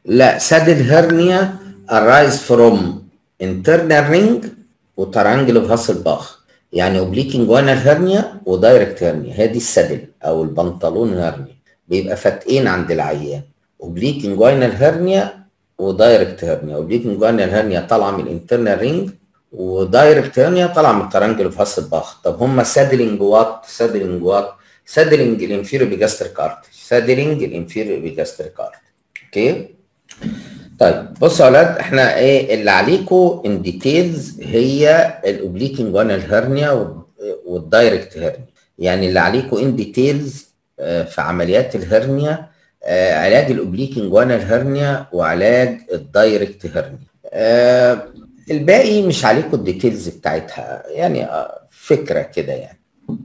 لا سادل هرنيا arise from internal ring وترانجل اوف هاسلباخ يعني اوبليك انجوانال هرنيا ودايركت هرنيا هي دي السادل او البنطلون هرنيا بيبقى فاتقين عند العيان اوبليك انجوانال هرنيا ودايركت هرنيا اوبليك انجوانال هرنيا طالعه من الانترنال رينج ودايركت هرنيا طالعه من الترانجل اوف هاسلباخ طب هم سادلنج وات سادلنج وات سادلنج الانفيريور بيجاستريك ارتري سادلنج الانفيريور بيجاستريك ارتري اوكي طيب بصوا يا اولاد احنا ايه اللي عليكم ان ديتيلز هي الاوبليك انجوانال هرنيا والدايركت هرنيا يعني اللي عليكم ان ديتيلز في عمليات الهرنيا علاج الاوبليك انجوانال هرنيا وعلاج الدايركت هرنيا الباقي مش عليكم الديتيلز بتاعتها يعني فكره كده يعني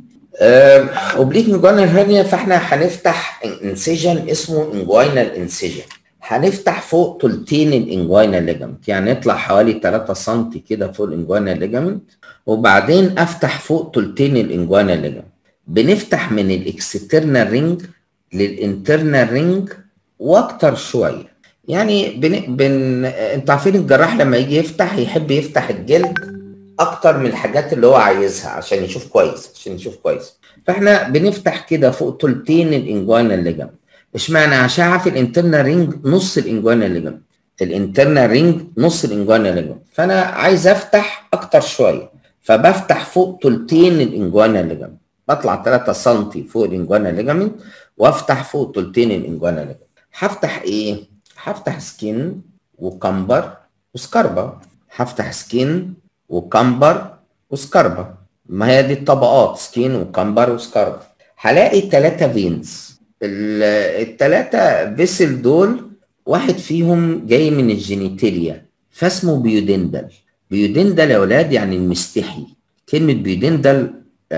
اوبليك انجوانال هرنيا فاحنا هنفتح انسيجن اسمه انجوينال انسيجن هنفتح فوق تلتين الانجوينال ليجامنت يعني نطلع حوالي 3 سم كده فوق الانجوينال ليجامنت وبعدين افتح فوق تلتين الانجوينال ليجامنت بنفتح من الاكسترنال رينج للانترنال رينج واكتر شويه يعني بن... بن... انتوا عارفين الجراح لما يجي يفتح يحب يفتح الجلد اكتر من الحاجات اللي هو عايزها عشان يشوف كويس عشان يشوف كويس فاحنا بنفتح كده فوق تلتين الانجوينال ليجامنت اشمعنى عشان عارف الانترنال رينج نص الانجوينال ليجامنت الانترنال رينج نص الانجوينال ليجامنت فانا عايز افتح اكتر شويه فبفتح فوق تلتين الانجوينال ليجامنت بطلع 3 سم فوق الانجوينال ليجامنت وافتح فوق تلتين الانجوينال ليجامنت هفتح ايه هفتح سكين وكمبر وسكربا هفتح سكين وكمبر وسكربا ما هي دي الطبقات سكين وكمبر وسكربا هلاقي ثلاثة فينز الثلاثة فيسل دول واحد فيهم جاي من الجينيتاليا فاسمه بيودندل بيودندل يا ولاد يعني المستحي كلمة بيودندل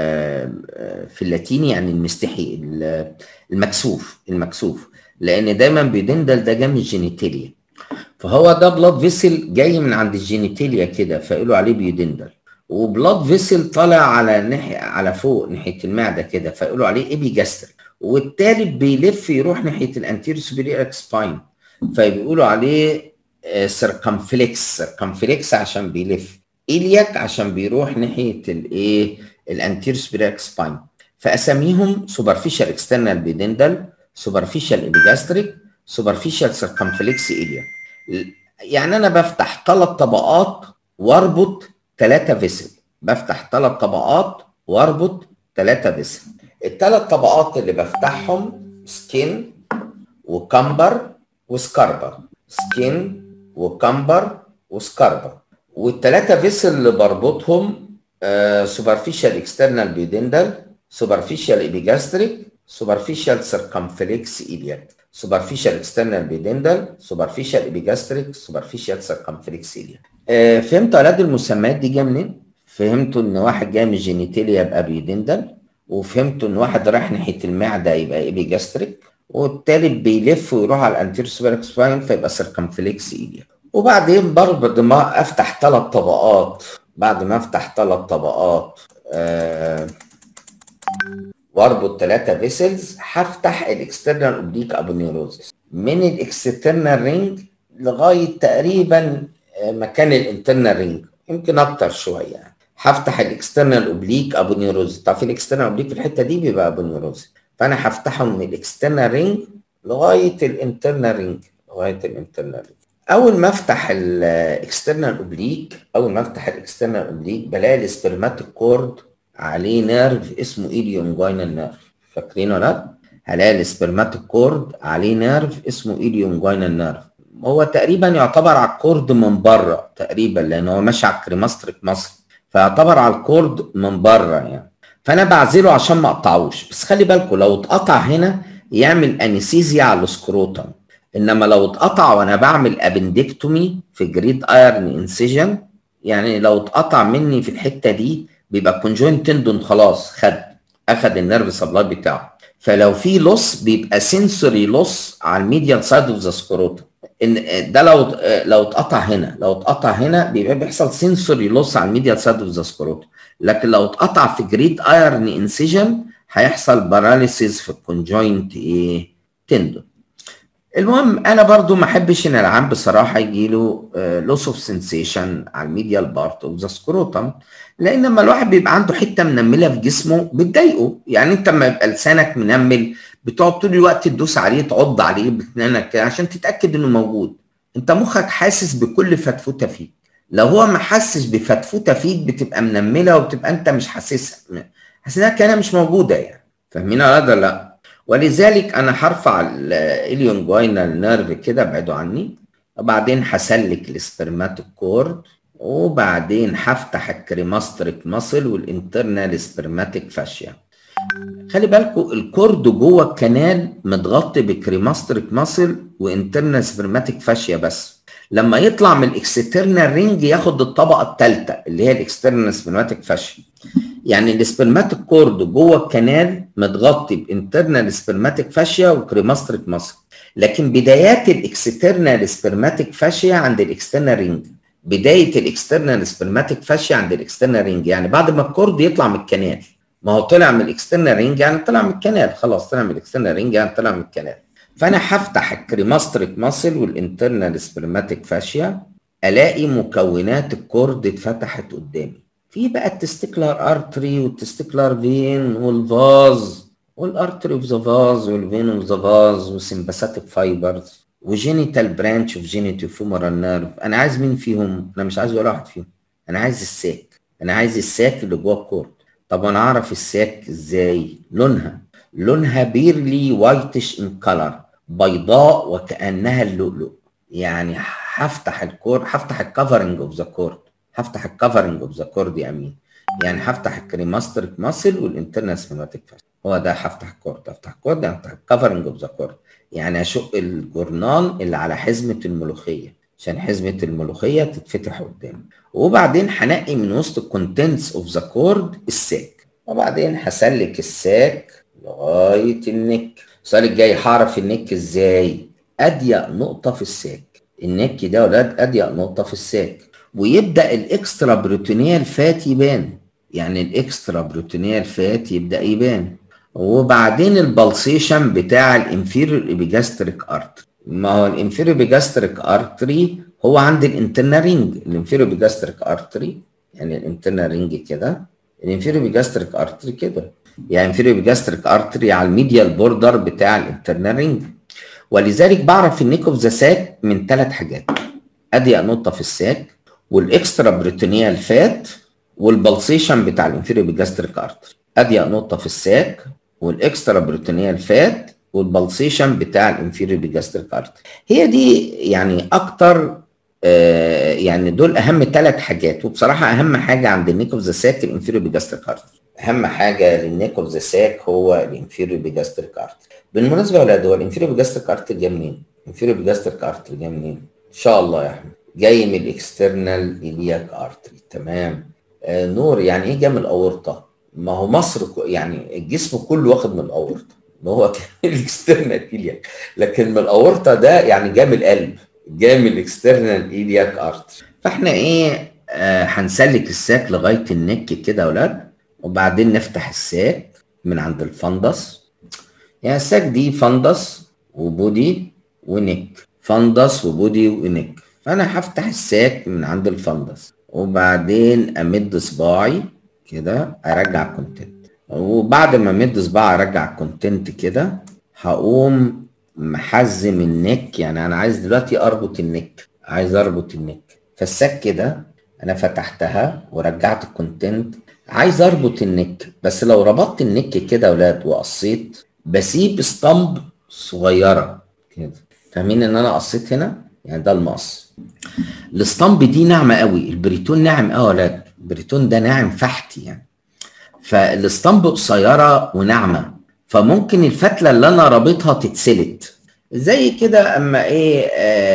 في اللاتيني يعني المستحي المكسوف المكسوف لان دايما بيودندل ده جاي من الجينيتاليا فهو ده بلاد فيسل جاي من عند الجينيتاليا كده فيقولوا عليه بيودندل وبلاد فيسل طالع على ناحيه على فوق ناحيه المعده كده فيقولوا عليه ايبي جاستر والتالت بيلف يروح ناحيه الانتير سوبيريور سباين فبيقولوا عليه سيركمفلكس سيركمفلكس عشان بيلف إلياك عشان بيروح ناحيه الايه الانتير سوبيريور سباين فاساميهم سوبرفيشال اكسترنال بيدندل سوبرفيشال ايبيجاستريك سوبرفيشال سيركمفلكس إلياك يعني انا بفتح ثلاث طبقات واربط ثلاثه فيسل بفتح ثلاث طبقات واربط ثلاثه فيسل الثلاث طبقات اللي بفتحهم سكين وكمبر وسكاربا سكين وكمبر وسكاربا والثلاثه فيسل اللي بربطهم سوبرفيشال اكسترنال بيودندل سوبرفيشال ايبيجاستريك سوبرفيشال سيركمفلكس إلياك سوبرفيشال اكسترنال بيدندل سوبرفيشال ايبيجاستريك سوبرفيشال سيركمفلكس إلياك آه فهمتوا اولاد المسميات دي جايه منين؟ فهمتوا ان واحد جاي من الجينيتاليا يبقى بيدندل وفهمتوا ان واحد رايح ناحيه المعده يبقى ايبيجاستريك والتالت بيلف ويروح على الانتير سوبركس سباين فيبقى سيركمفلكس إلياك وبعدين برضه ما افتح ثلاث طبقات بعد ما افتح ثلاث طبقات آه واربط ثلاثة فيسلز هفتح الاكسترنال اوبليك ابونيوروزس من الاكسترنال رينج لغايه تقريبا مكان الانترنال رينج يمكن اكتر شويه يعني هفتح الاكسترنال اوبليك ابونيوروزس تعرفين الاكسترنال اوبليك في الحته دي بيبقى ابونيوروزس فانا هفتحه من الاكسترنال رينج لغايه الانترنال رينج لغايه الانترنال رينج اول ما افتح الاكسترنال اوبليك اول ما افتح الاكسترنال اوبليك بلاقي السبرماتيك كورد عليه نيرف اسمه ايليونجوينال نيرف فاكرين ولا لا؟ هلاقي السبرماتيك كورد عليه نيرف اسمه ايليونجوينال نيرف هو تقريبا يعتبر على الكورد من بره تقريبا لان هو ماشي على الكريماستريك مصر فيعتبر على الكورد من بره يعني فانا بعزله عشان ما اقطعوش بس خلي بالكم لو اتقطع هنا يعمل انستيزيا على السكروتم انما لو اتقطع وانا بعمل ابندكتومي في جريد ايرن انسيجن يعني لو اتقطع مني في الحته دي بيبقى الكونجوين تندون خلاص خد اخد النيرف سبلاي بتاعه فلو في لوس بيبقى سنسوري لوس على الميديال سايد اوف ذا سكروتم ان ده لو لو اتقطع هنا لو اتقطع هنا بيبقى بيحصل سنسوري لوس على الميديال سايد اوف ذا سكروتم لكن لو اتقطع في جريد ايرن انسيجن هيحصل باراليسيس في الكونجوينت ايه تندون المهم انا برضو ما احبش ان العام بصراحه يجي له لوس اوف سنسيشن على الميديال بارت اوف ذا سكروتم لان لما الواحد بيبقى عنده حته منمله في جسمه بتضايقه يعني انت لما يبقى لسانك منمل بتقعد طول الوقت تدوس عليه تعض عليه بتنانك كده عشان تتاكد انه موجود انت مخك حاسس بكل فتفوته فيك لو هو ما حسش بفتفوته فيك بتبقى منمله وبتبقى انت مش حاسسها حاسسها كانها مش موجوده يعني فاهمين ولا لا ولذلك انا هرفع الاليونجوينال نيرف كده ابعده عني وبعدين هسلك السبرماتيك كورد وبعدين هفتح الكريماستريك ماسل والانترنال سبرماتيك فاشيا خلي بالكم الكورد جوه الكنال متغطي بكريماستريك ماسل وانترنال سبرماتيك فاشيا بس لما يطلع من الاكسترنال رينج ياخد الطبقه الثالثه اللي هي الاكسترنال سبرماتيك فاشيا يعني السبرماتيك كورد جوه الكنال متغطي بانترنال سبرماتيك فاشيا وكريماستريك ماسل لكن بدايات الاكسترنال سبرماتيك فاشيا عند الاكسترنال رينج بدايه الاكسترنال سبرماتيك فاشيا عند الاكسترنال رينج يعني بعد ما الكورد يطلع من الكنال ما هو طلع من الاكسترنال رينج يعني طلع من الكنال خلاص طلع من الاكسترنال رينج يعني طلع من الكنال فانا هفتح الكريماستريك ماسل والانترنال سبرماتيك فاشيا الاقي مكونات الكورد اتفتحت قدامي في بقى التستيكلر ارتري والتستيكلر فين والفاز والارتري اوف ذا فاز والفين اوف ذا فاز والسمباثيك فايبرز وجينيتال برانش اوف جينيتال فيمورال نيرف انا عايز مين فيهم انا مش عايز ولا واحد فيهم انا عايز الساك انا عايز الساك اللي جوه الكورد طب انا اعرف الساك ازاي لونها لونها بيرلي وايتش ان كلر بيضاء وكانها اللؤلؤ يعني هفتح الكور هفتح الكفرنج اوف ذا كورد هفتح الكفرنج اوف ذا كورد يا امين يعني هفتح الكريماستريك ماسل والانترنال سيماتيك فاسل هو ده هفتح الكورد هفتح الكورد هفتح الكفرنج اوف ذا كورد يعني اشق الجرنان اللي على حزمه الملوخيه عشان حزمه الملوخيه تتفتح قدامي وبعدين هنقي من وسط الكونتنتس اوف ذا كورد الساك وبعدين هسلك الساك لغايه النك السؤال الجاي هعرف النك ازاي اضيق نقطه في الساك النك ده يا ولاد اضيق نقطه في الساك ويبدا الاكسترا بروتينيال فات يبان يعني الاكسترا بروتينيال فات يبدا يبان وبعدين البلسيشن بتاع الانفيريور ايبيجاستريك ارتري ما هو الانفيريور ايبيجاستريك ارتري هو عند الانترنال رينج الانفيريور ايبيجاستريك ارتري يعني الانترنال رينج كده الانفيريور ايبيجاستريك ارتري كده يعني انفيريور ايبيجاستريك ارتري على الميديال بوردر بتاع الانترنال رينج ولذلك بعرف النيك اوف ذا ساك من ثلاث حاجات اضيق نقطه في الساك والاكسترا بريتونيال فات والبلسيشن بتاع الانفيريور ايبيجاستريك ارتري اضيق نقطه في الساك والاكسترا بريتونيال فات والبلسيشن بتاع الانفيريور بيجاستريك ارتري هي دي يعني اكتر آه يعني دول اهم ثلاث حاجات وبصراحه اهم حاجه عند النيك اوف ذا ساك الانفيريور بيجاستريك ارتري اهم حاجه للنيك اوف ذا ساك هو الانفيريور بيجاستريك ارتري بالمناسبه يا ولاد هو الانفيريور بيجاستريك ارتري جاي منين؟ الانفيريور بيجاستريك ارتري جاي منين؟ ان شاء الله يا احمد جاي من الاكسترنال الياك ارتري تمام آه نور يعني ايه جاي من الاورطه؟ ما هو مصر يعني الجسم كله واخد من الاورطه ما هو الاكسترنال ايلياك لكن من الاورطه ده يعني جاي من القلب جاي من الاكسترنال ايلياك ارتري فاحنا ايه آه هنسلك الساك لغايه النك كده يا اولاد وبعدين نفتح الساك من عند الفندس يعني الساك دي فندس وبودي ونك فندس وبودي ونك فانا هفتح الساك من عند الفندس وبعدين امد صباعي كده ارجع كونتنت وبعد ما امد صباعي ارجع كونتنت كده هقوم محزم النك يعني انا عايز دلوقتي اربط النك عايز اربط النك فالساك كده انا فتحتها ورجعت الكونتنت عايز اربط النك بس لو ربطت النك كده يا ولاد وقصيت بسيب اسطمب صغيره كده فاهمين ان انا قصيت هنا يعني ده المقص الاسطمب دي ناعمه قوي البريتون ناعم قوي يا ولاد البريتون ده ناعم فحتي يعني فالاسطمب قصيره وناعمه فممكن الفتله اللي انا رابطها تتسلت زي كده اما ايه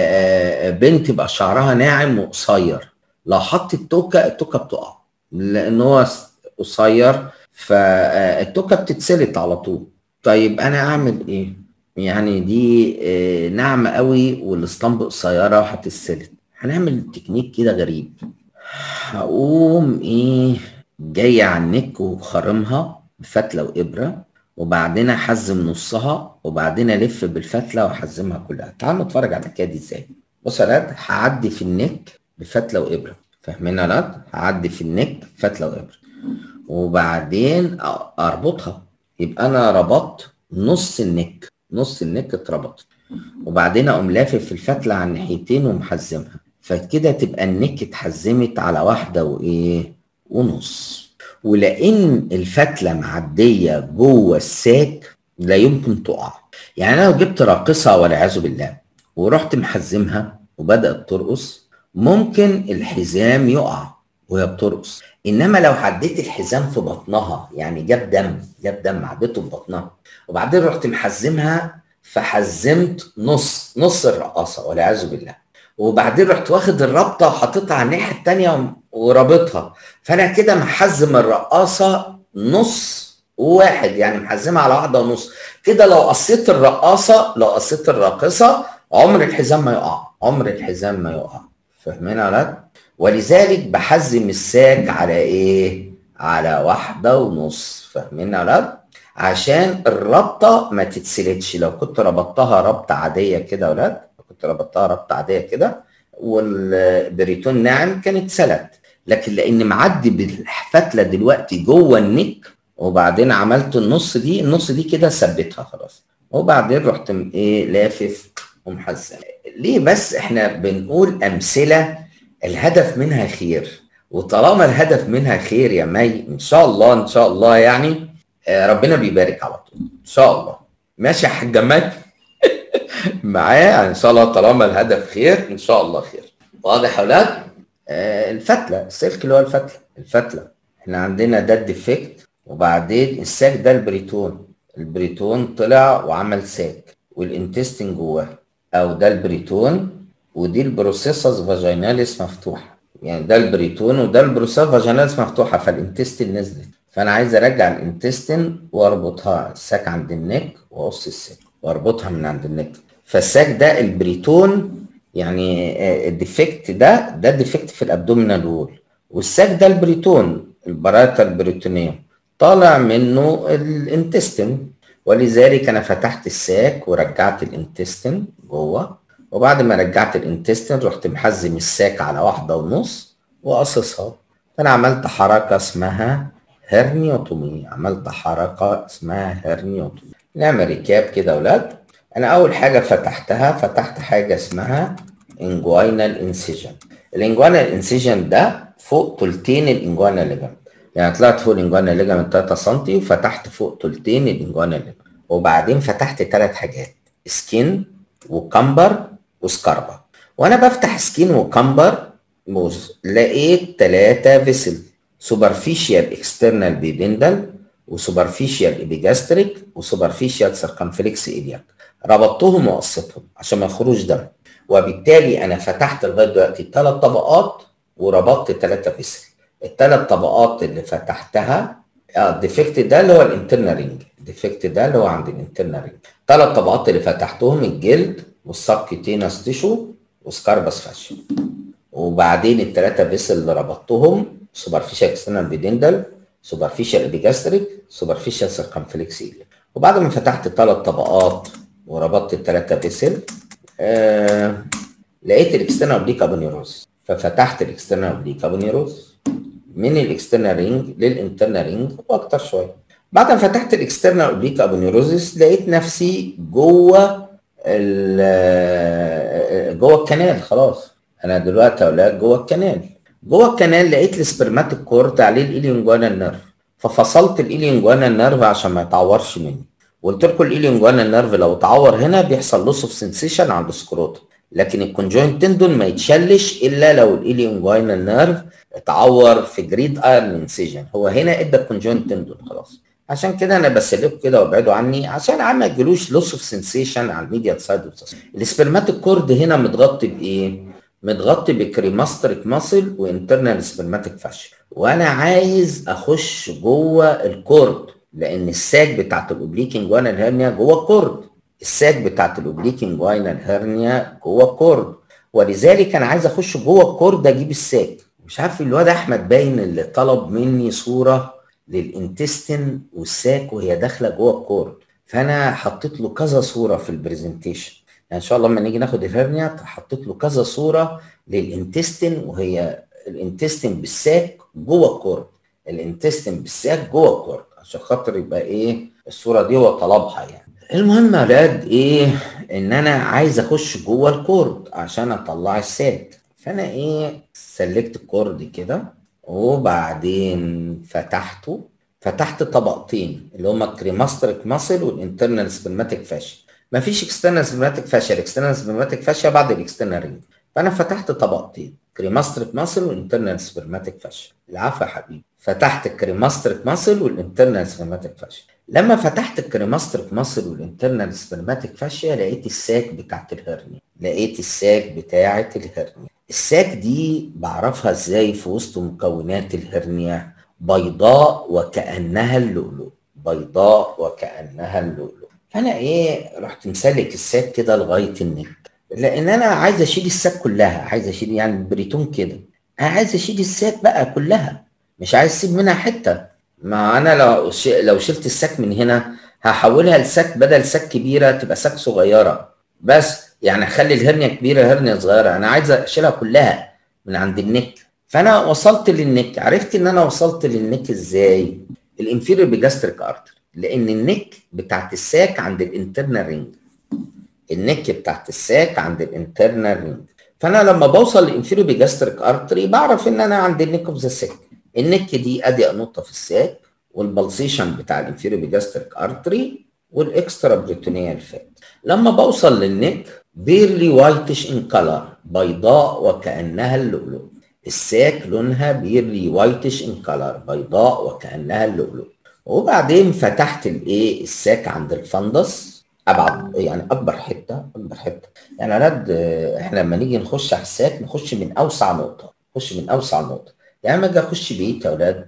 آه بنت يبقى شعرها ناعم وقصير لو حطت توكه التوكه بتقع لان هو قصير فالتوكه بتتسلت على طول طيب انا اعمل ايه يعني دي آه ناعمه قوي والاسطمب قصيره هتتسلت هنعمل تكنيك كده غريب هقوم ايه جاي على النك وخرمها بفتله وابره وبعدين احزم نصها وبعدين الف بالفتله واحزمها كلها تعالوا نتفرج على الحكايه دي ازاي بص يا ولاد هعدي في النك بفتله وابره فاهمين يا ولاد هعدي في النك فتله وابره وبعدين اربطها يبقى انا ربطت نص النك نص النك اتربط وبعدين اقوم لافف في الفتله على الناحيتين ومحزمها فكده تبقى النك اتحزمت على واحده وايه ونص ولان الفتله معديه جوه الساك لا يمكن تقع يعني انا لو جبت راقصه والعياذ بالله ورحت محزمها وبدات ترقص ممكن الحزام يقع وهي بترقص انما لو عديت الحزام في بطنها يعني جاب دم جاب دم عديته في بطنها وبعدين رحت محزمها فحزمت نص نص الرقاصه والعياذ بالله وبعدين رحت واخد الرابطه وحطيتها على الناحيه الثانيه ورابطها فانا كده محزم الرقاصه نص واحد يعني محزمها على واحده ونص كده لو قصيت الرقاصه لو قصيت الراقصه عمر الحزام ما يقع عمر الحزام ما يقع فاهمين يا ولاد ولذلك بحزم الساك على ايه على واحده ونص فاهمين يا ولاد عشان الرابطه ما تتسلتش لو كنت ربطتها ربطه عاديه كده يا ولاد كنت ربطتها ربطه عاديه كده والبريتون ناعم كانت سلت لكن لان معدي بالفتله دلوقتي جوه النك وبعدين عملت النص دي النص دي كده ثبتها خلاص وبعدين رحت ايه لافف ومحزن ليه بس احنا بنقول امثله الهدف منها خير وطالما الهدف منها خير يا مي ان شاء الله ان شاء الله يعني ربنا بيبارك على طول ان شاء الله ماشي يا حاجه مي معايا ان شاء الله طالما الهدف خير ان شاء الله خير واضح يا اولاد آه الفتله السلك اللي هو الفتله الفتله احنا عندنا ده الديفكت وبعدين الساك ده البريتون البريتون طلع وعمل ساك والانتستين جواه او ده البريتون ودي البروسيسس فاجيناليس مفتوحه يعني ده البريتون وده البروسيسس فاجيناليس مفتوحه فالانتستين نزلت فانا عايز ارجع الانتستين واربطها الساك عند النك واقص الساك واربطها من عند النك فالساك ده البريتون يعني الديفكت ده ده ديفكت في الابدومينال وول والساك ده البريتون البراتا البريتونيه طالع منه الانتستين ولذلك انا فتحت الساك ورجعت الانتستين جوه وبعد ما رجعت الانتستين رحت محزم الساك على واحده ونص وقصصها فانا عملت حركه اسمها هرنيوتومي عملت حركه اسمها هرنيوتومي نعمل ريكاب كده يا اولاد انا اول حاجه فتحتها فتحت حاجه اسمها انجوينال انسيجن الانجوينال انسيجن ده فوق تلتين الانجوينال ليجامنت يعني طلعت فوق الانجوينال ليجامنت 3 سم وفتحت فوق تلتين الانجوينال ليجامنت وبعدين فتحت ثلاث حاجات سكين وكمبر وسكاربا وانا بفتح سكين وكمبر لقيت ثلاثه فيسل سوبرفيشال اكسترنال بيبندل وسوبرفيشال ايبيجاستريك وسوبرفيشال سيركمفلكس ايلياك ربطتهم وقصتهم عشان ما يخرجش دم وبالتالي انا فتحت لغايه دلوقتي ثلاث طبقات وربطت ثلاثه فيسل الثلاث طبقات اللي فتحتها اه الديفكت ده اللي هو الانترنال رينج الديفكت ده اللي هو عند الانترنال رينج ثلاث طبقات اللي فتحتهم الجلد والسبكيتينس تيشو وسكاربس فاشيا وبعدين الثلاثه فيسل اللي ربطتهم سوبرفيشال اكسترنال بيدندل سوبرفيشال ابيجاستريك سوبرفيشال سيركمفلكس وبعد ما فتحت ثلاث طبقات وربطت الثلاثه فيسل آه لقيت الاكسترنال اوبليك ابونيروز ففتحت الاكسترنال اوبليك ابونيروز من الاكسترنال رينج للانترنال رينج واكتر شويه بعد ما فتحت الاكسترنال اوبليك ابونيروزس لقيت نفسي جوه جوه الكنال خلاص انا دلوقتي يا اولاد جوه الكنال جوه الكنال لقيت السبرماتيك كورد عليه الايليونجوانا نيرف ففصلت الايليونجوانا نيرف عشان ما يتعورش مني وقلت لكم الايليونجوانا نيرف لو اتعور هنا بيحصل لوس اوف سنسيشن عند السكروتم لكن الكونجوينت تندون ما يتشلش الا لو الايليونجوانا نيرف اتعور في جريد ايرن انسيجن هو هنا ادى الكونجوينت تندون خلاص عشان كده انا بسلكوا كده وابعدوا عني عشان عم ما يجيلوش لوس اوف سنسيشن على الميديا سايد السبرماتيك كورد هنا متغطي بايه؟ متغطي بكريماستريك ماسل وانترنال سبرماتيك فاشل وانا عايز اخش جوه الكورد لان الساك بتاعت الاوبليكنج واينال هيرنيا جوه الكورد الساك بتاعت الاوبليكنج واينال هيرنيا جوه الكورد ولذلك انا عايز اخش جوه الكورد اجيب الساك مش عارف الواد احمد باين اللي طلب مني صوره للانتستين والساك وهي داخله جوه الكورد فانا حطيت له كذا صوره في البرزنتيشن يعني ان شاء الله لما نيجي ناخد الهرنيا حطيت له كذا صوره للانتستين وهي الانتستين بالساك جوه الكورد الانتستين بالساك جوه الكورد عشان خاطر يبقى ايه الصوره دي هو طلبها يعني المهم يا ولاد ايه ان انا عايز اخش جوه الكورد عشان اطلع الساك فانا ايه سلكت الكورد كده وبعدين فتحته فتحت طبقتين اللي هما الكريماستريك ماسل والانترنال سبرماتيك فاشيا مفيش اكسترنال سبرماتيك فاشيا الاكسترنال سبرماتيك فاشيا بعد الاكسترنال رينج فانا فتحت طبقتين كريماستريك ماسل والانترنال سبرماتيك فاشيا العفو يا حبيبي فتحت الكريماستريك ماسل والانترنال سبرماتيك فاشيا لما فتحت الكريماستريك ماسل والانترنال سبرماتيك فاشيا لقيت الساك بتاعت الهرنيا لقيت الساك بتاعت الهرنيا الساك دي بعرفها ازاي في وسط مكونات الهرنيا بيضاء وكأنها اللؤلؤ بيضاء وكأنها اللؤلؤ فانا ايه رحت مسلك الساك كده لغايه النك لان انا عايز اشيل الساك كلها عايز اشيل يعني البريتون كده انا عايز اشيل الساك بقى كلها مش عايز اسيب منها حته ما انا لو ش... لو شلت الساك من هنا هحولها لساك بدل ساك كبيره تبقى ساك صغيره بس يعني اخلي الهرنيا كبيره هرنيا صغيره انا عايز اشيلها كلها من عند النك فانا وصلت للنك عرفت ان انا وصلت للنك ازاي الانفيريور بيجاستريك ارتر لان النك بتاعت الساك عند الانترنال رينج النك بتاعت الساك عند الانترنال رينج فانا لما بوصل للانفيريور بيجاستريك ارتري بعرف ان انا عند النك اوف ذا ساك النك دي ادي نقطه في الساك والبلسيشن بتاع الانفيريور بيجاستريك ارتري والاكسترا بريتونيال فات لما بوصل للنك بيرلي وايتش ان كلر بيضاء وكانها اللؤلؤ الساك لونها بيرلي وايتش ان كلر بيضاء وكانها اللؤلؤ وبعدين فتحت الايه الساك عند الفندس ابعد يعني اكبر حته اكبر حته يعني اولاد احنا لما نيجي نخش على الساك نخش من اوسع نقطه نخش من اوسع نقطه يعني لما اجي اخش بيت يا اولاد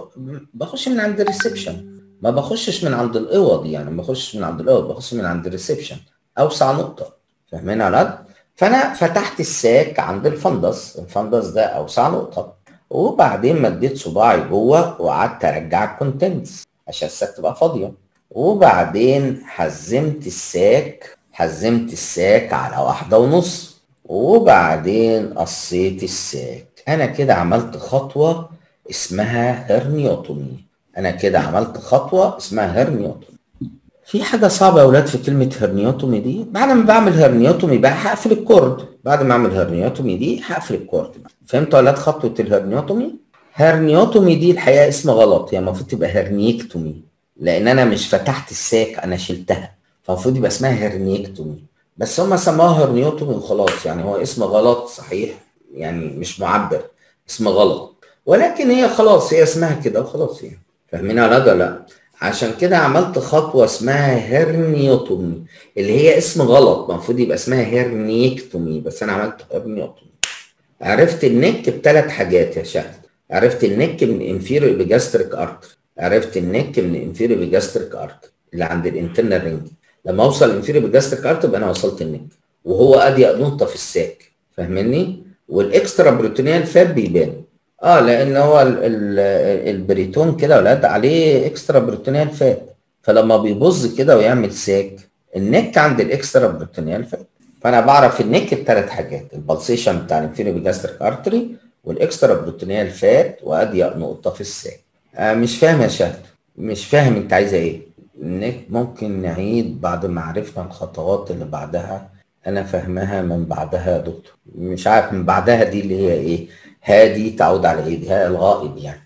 بخش من عند الريسبشن ما بخشش من عند الاوض يعني ما بخشش من عند الاوض بخش من عند الريسبشن اوسع نقطه فاهمين يا اولاد فانا فتحت الساك عند الفندس الفندس ده اوسع نقطه وبعدين مديت صباعي جوه وقعدت ارجع الكونتنتس عشان الساك تبقى فاضيه وبعدين حزمت الساك حزمت الساك على واحدة ونص وبعدين قصيت الساك انا كده عملت خطوة اسمها هرنيوتومي انا كده عملت خطوة اسمها هرنيوتومي في حاجة صعبة يا اولاد في كلمة هرنيوتومي دي بعد ما بعمل هرنيوتومي بقى هقفل الكورد بعد ما اعمل هرنيوتومي دي هقفل الكورد فهمتوا يا اولاد خطوة الهرنيوتومي هرنيوتومي دي الحقيقة اسم غلط هي المفروض تبقى هرنيكتومي لان انا مش فتحت الساك انا شلتها فالمفروض يبقى اسمها هرنيكتومي بس هم سموها هرنيوتومي وخلاص يعني هو اسم غلط صحيح يعني مش معبر اسم غلط ولكن هي خلاص هي اسمها كده وخلاص يعني فاهمين على ده لا عشان كده عملت خطوة اسمها هرنيوتومي اللي هي اسم غلط المفروض يبقى اسمها هرنيكتومي بس انا عملت هرنيوتومي عرفت النك بثلاث حاجات يا شهد عرفت النك من انفيريور بيجاستريك ارتر عرفت النك من الانفيريور بيجاستريك ارتر اللي عند الانترنال رينج لما اوصل الانفيريور بيجاستريك ارتر يبقى انا وصلت النك وهو اضيق نقطه في الساك فاهمني والاكسترا بريتونيال فات بيبان اه لان هو ال ال البريتون كده ولاد عليه اكسترا بريتونيال فات فلما بيبظ كده ويعمل ساك النك عند الاكسترا بريتونيال فات فانا بعرف النك بثلاث حاجات البلسيشن بتاع الانفيريور بيجاستريك ارتري والاكسترا بريتونيال فات واضيق نقطه في الساك آه مش فاهم يا شهد مش فاهم انت عايزه ايه انك ممكن نعيد بعد ما عرفنا الخطوات اللي بعدها انا فاهمها من بعدها يا دكتور مش عارف من بعدها دي اللي هي ايه هادي تعود على ايه ها الغائب يعني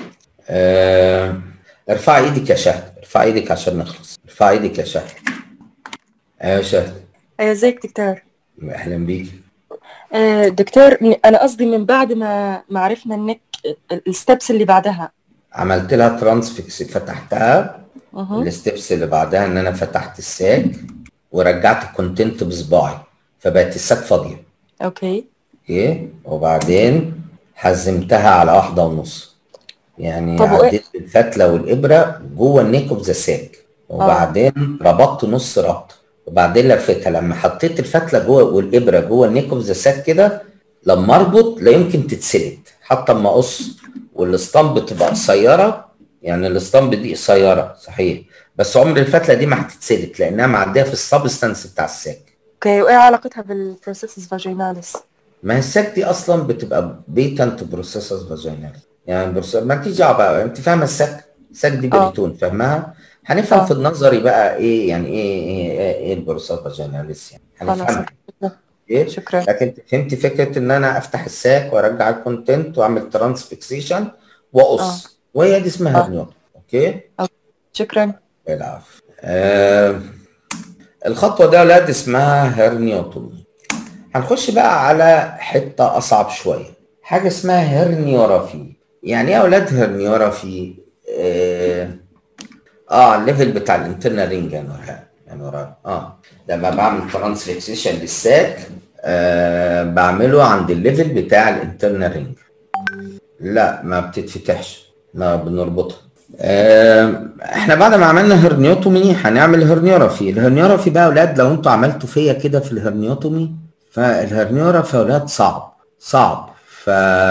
آه ارفع ايدك يا شهد ارفع ايدك عشان نخلص ارفع ايدك يا شهد ايوه يا شهد ايوه ازيك دكتور اهلا بيك آه دكتور انا قصدي من بعد ما ما عرفنا انك الستبس اللي بعدها عملت لها ترانسفيكس فتحتها أها. الستبس اللي بعدها ان انا فتحت الساك ورجعت الكونتنت بصباعي فبقت الساك فاضيه اوكي اوكي وبعدين حزمتها على واحده ونص يعني طب وإيه- عديت الفتله والابره جوه النيك اوف ذا ساك وبعدين ربطت نص ربط وبعدين لفتها لما حطيت الفتله جوه والابره جوه النيك اوف ذا ساك كده لما اربط لا يمكن تتسلت حتى اما اقص والاسطمب تبقى قصيره يعني الاسطمب دي قصيره صحيح بس عمر الفتله دي ما هتتسلك لانها معديه في السبستانس بتاع الساك اوكي وايه علاقتها بالبروسيسز فاجيناليس ما هي الساك دي اصلا بتبقى بيتنت بروسيسز فاجيناليس يعني بروس... ما انت دعوه بقى انت فاهمه الساك الساك دي آه. بريتون فاهمها هنفهم آه. في النظري بقى ايه يعني ايه ايه, إيه, إيه البروسيس فاجيناليس يعني خلاص هنفهمها شكرا ايه شكرا لكن انت فهمت فكره ان انا افتح الساك وارجع الكونتنت واعمل ترانس فيكسيشن واقص وهي دي اسمها آه. هرنيوت اوكي شكرا العفو آه الخطوه دي يا اولاد اسمها هرنيوتومي هنخش بقى على حته اصعب شويه حاجه اسمها هرنيورافي يعني ايه يا اولاد هرنيورافي اه, آه الليفل بتاع الانترنال رينج يا نورهان يا نورهان اه لما بعمل ترانسفيكسيشن للساك آه بعمله عند الليفل بتاع الانترنال رينج لا ما بتتفتحش ما بنربطها آه، احنا بعد ما عملنا هرنيوتومي هنعمل هرنيورافي الهرنيورافي بقى يا اولاد لو انتوا عملتوا فيا كده في الهرنيوتومي فالهرنيورافي يا اولاد صعب صعب ف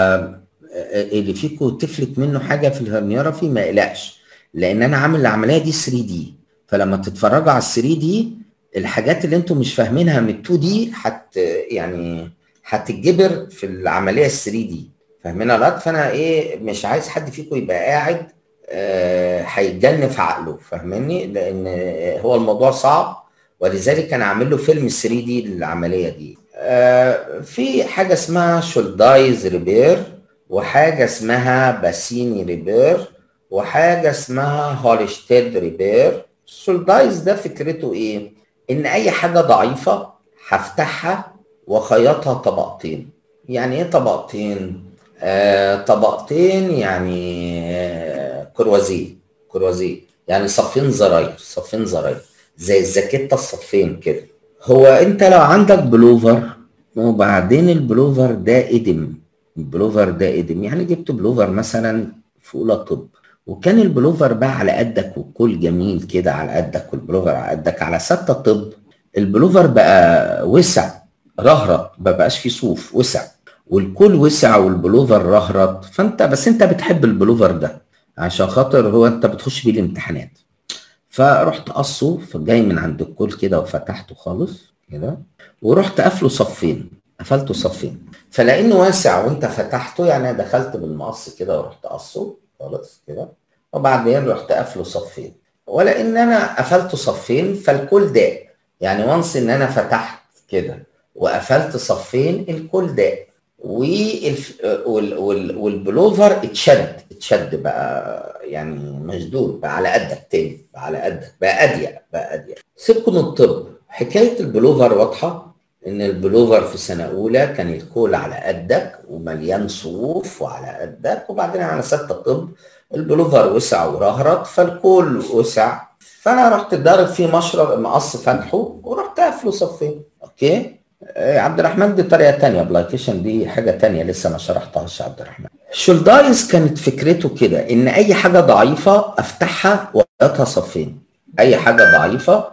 اللي فيكم تفلت منه حاجه في الهرنيورافي ما يقلقش لان انا عامل العمليه دي 3 دي فلما تتفرجوا على ال 3 دي الحاجات اللي انتم مش فاهمينها من ال 2 دي هت يعني هتتجبر في العمليه ال 3 دي فاهمين يا ولاد فانا ايه مش عايز حد فيكم يبقى قاعد آه، هيتجن في عقله فاهمني لان هو الموضوع صعب ولذلك انا عامل له فيلم 3 دي للعمليه دي آه، في حاجه اسمها شولدايز ريبير وحاجه اسمها باسيني ريبير وحاجه اسمها هولشتيد ريبير الشولدايز ده فكرته ايه ان اي حاجه ضعيفه هفتحها واخيطها طبقتين يعني ايه طبقتين آه طبقتين يعني آه كروازيه كروازيه يعني صفين زراير صفين زراير زي الزاكيتة الصفين كده هو انت لو عندك بلوفر وبعدين البلوفر ده ادم البلوفر ده ادم يعني جبت بلوفر مثلا في اولى طب وكان البلوفر بقى على قدك والكل جميل كده على قدك والبلوفر على قدك على ستة طب البلوفر بقى وسع رهرط ما بقاش فيه صوف وسع والكل وسع والبلوفر رهرط فانت بس انت بتحب البلوفر ده عشان خاطر هو انت بتخش بيه الامتحانات فرحت قصه فجاي من عند الكل كده وفتحته خالص كده ورحت قافله صفين قفلته صفين فلانه واسع وانت فتحته يعني أنا دخلت بالمقص كده ورحت قصه خالص كده وبعدين رحت قافله صفين ولان انا قفلته صفين فالكل ضاق يعني وانس ان انا فتحت كده وقفلت صفين الكل ضاق والف... وال... وال... والبلوفر اتشد اتشد بقى يعني مشدود بقى على قدك تاني بقى على قدك بقى اضيق بقى اضيق سيبكم من الطب حكايه البلوفر واضحه ان البلوفر في سنه اولى كان الكول على قدك ومليان صوف وعلى قدك وبعدين على سته طب البلوفر وسع ورهرط فالكول وسع فانا رحت ضارب فيه مشرط مقص فتحه ورحت قافله صفين اوكي آه، عبد الرحمن دي طريقه تانية ابلكيشن دي حاجه تانية لسه ما شرحتهاش يا عبد الرحمن شولدايز كانت فكرته كده ان اي حاجه ضعيفه افتحها واخيطها صفين اي حاجه ضعيفه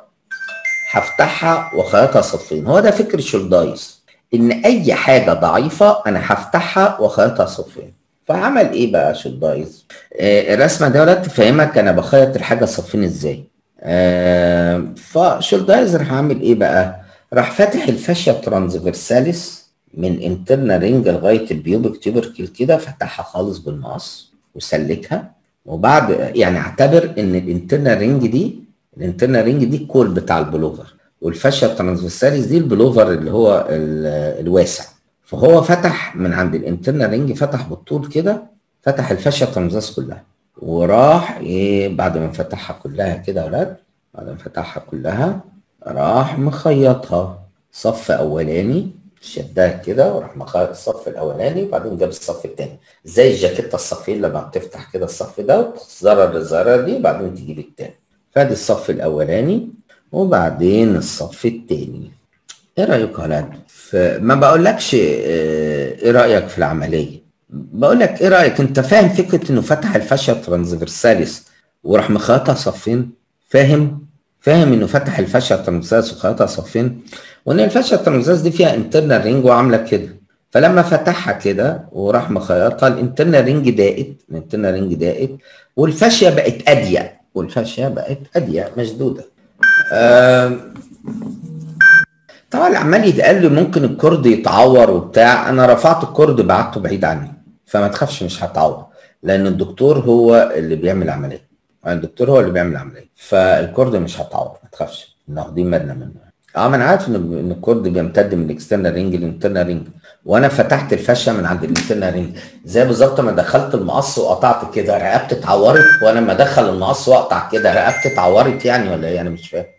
هفتحها واخيطها صفين هو ده فكر شولدايز ان اي حاجه ضعيفه انا هفتحها واخيطها صفين فعمل ايه بقى شولدايز آه الرسمه دي ولا تفهمك انا بخيط الحاجه صفين ازاي آه فشولدايز راح عامل ايه بقى راح فاتح الفاشيا ترانسفيرساليس من انترنال رينج لغايه البيوبك تيوبركل كده فتحها خالص بالمقص وسلكها وبعد يعني اعتبر ان الانترنال رينج دي الانترنال رينج دي الكول بتاع البلوفر والفاشيا ترانسفيرساليس دي البلوفر اللي هو ال- الواسع فهو فتح من عند الانترنال رينج فتح بالطول كده فتح الفاشيا ترانسفيرس كلها وراح ايه بعد ما فتحها كلها كده يا ولاد بعد ما فتحها كلها راح مخيطها صف اولاني شدها كده وراح مخيط الصف الاولاني وبعدين جاب الصف الثاني زي الجاكيته الصفين لما بتفتح كده الصف ده زرر الزرار دي وبعدين تجيب الثاني فادي الصف الاولاني وبعدين الصف الثاني ايه رايك يا ولاد ف- ما بقولكش اه، ايه رايك في العمليه بقول لك ايه رايك انت فاهم فكره انه فتح الفاشيا ترانسفيرساليس وراح مخيطها صفين فاهم فاهم انه فتح الفاشيا ترانسفيرساليس وخيطها صفين وان الفاشيا ترانسفيرساليس دي فيها انترنال رينج وعامله كده فلما فتحها كده وراح مخيطها الانترنال رينج ضاقت الانترنال رينج ضاقت والفاشيه بقت اضيق والفاشيه بقت اضيق مشدوده آم، طبعا عمال يتقال لي ممكن الكورد يتعور وبتاع انا رفعت الكورد بعدته بعيد عني فما تخافش مش هتعور لان الدكتور هو اللي بيعمل عمليه الدكتور هو اللي بيعمل عمليه فالكورد مش هتعور ما تخافش احنا واخدين بالنا منه اه ما انا عارف ان ان الكورد بيمتد من الاكسترنال رينج للانترنال رينج وانا فتحت الفشه من عند الانترنال رينج زي بالظبط ما دخلت المقص وقطعت كده رقبتي اتعورت وانا لما ادخل المقص واقطع كده رقبتي اتعورت يعني ولا ايه انا مش فاهم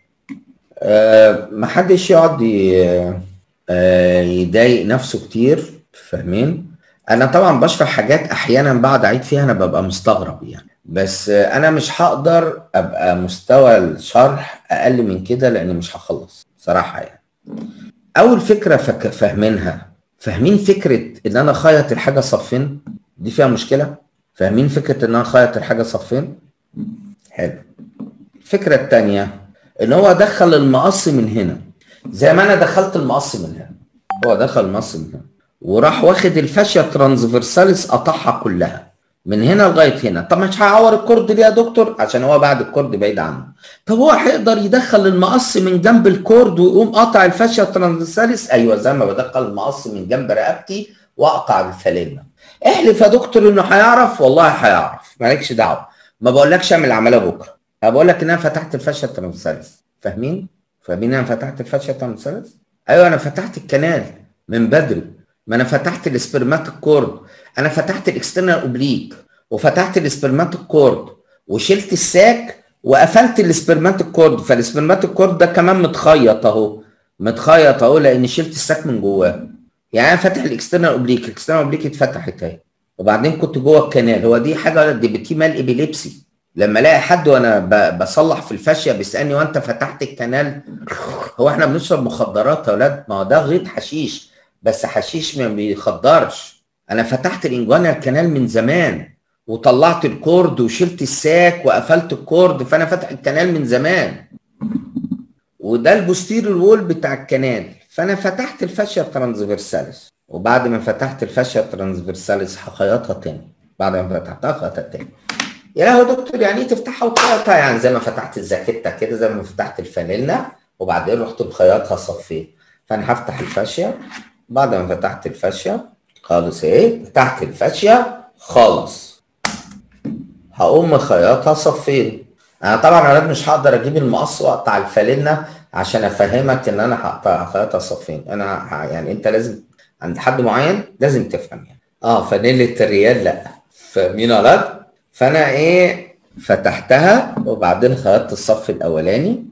آه ما حدش يقعد ي- آه يضايق نفسه كتير فاهمين انا طبعا بشرح حاجات احيانا بعد اعيد فيها انا ببقى مستغرب يعني بس آه انا مش هقدر ابقى مستوى الشرح اقل من كده لان مش هخلص صراحه يعني اول فكره فك... فاهمينها فاهمين فكره ان انا اخيط الحاجه صفين دي فيها مشكله فاهمين فكره ان انا اخيط الحاجه صفين حلو الفكره الثانيه ان هو دخل المقص من هنا زي ما انا دخلت المقص من هنا هو دخل المقص من هنا وراح واخد الفاشيا ترانسفيرساليس قطعها كلها من هنا لغايه هنا طب مش هيعور الكورد ليه يا دكتور عشان هو بعد الكورد بعيد عنه طب هو هيقدر يدخل المقص من جنب الكورد ويقوم قاطع الفاشيا ترانسفيرساليس ايوه زي ما بدخل المقص من جنب رقبتي واقطع الفالينا احلف يا دكتور انه هيعرف والله هيعرف مالكش دعوه ما بقولكش اعمل العمليه بكره انا بقول لك ان انا فتحت الفاشيا ترانسفيرساليس فاهمين فاهمين انا فتحت الفاشيا ترانسفيرساليس ايوه انا فتحت الكنال من بدري ما انا فتحت السبرماتيك كورد انا فتحت الاكسترنال اوبليك وفتحت السبرماتيك كورد وشلت الساك وقفلت السبرماتيك كورد فالسبرماتيك كورد ده كمان متخيط اهو متخيط اهو لان شلت الساك من جواه يعني انا فاتح الاكسترنال اوبليك الاكسترنال اوبليك اتفتحت اهي وبعدين كنت جوه الكنال هو دي حاجه دي بتيمال ابيليبسي لما الاقي حد وانا ب- بصلح في الفاشيه بيسالني وانت فتحت الكنال هو احنا بنشرب مخدرات يا اولاد ما هو ده غيط حشيش بس حشيش ما بيخدرش انا فتحت الانجوانا الكنال من زمان وطلعت الكورد وشلت الساك وقفلت الكورد فانا فاتح الكنال من زمان وده البوستيريور وول بتاع الكنال فانا فتحت الفاشيا ترانسفيرساليس وبعد ما فتحت الفاشيا ترانسفيرساليس هخيطها تاني بعد ما فتحتها خيطها تاني يا لهوي يا دكتور يعني ايه تفتحها وتخيطها يعني زي ما فتحت الزاكيته كده زي ما فتحت الفانيلا وبعدين رحت مخيطها صفين فانا هفتح الفاشيه بعد ما فتحت الفاشيه خالص ايه فتحت الفاشيه خالص هقوم مخيطها صفين انا طبعا يا ولاد مش هقدر اجيب المقص واقطع الفانيلا عشان افهمك ان انا هقطع هخيطها صفين انا ه- يعني انت لازم عند حد معين لازم تفهم يعني اه فانيلة الريال لا فاهمين يا ولاد فانا ايه فتحتها وبعدين خيطت الصف الاولاني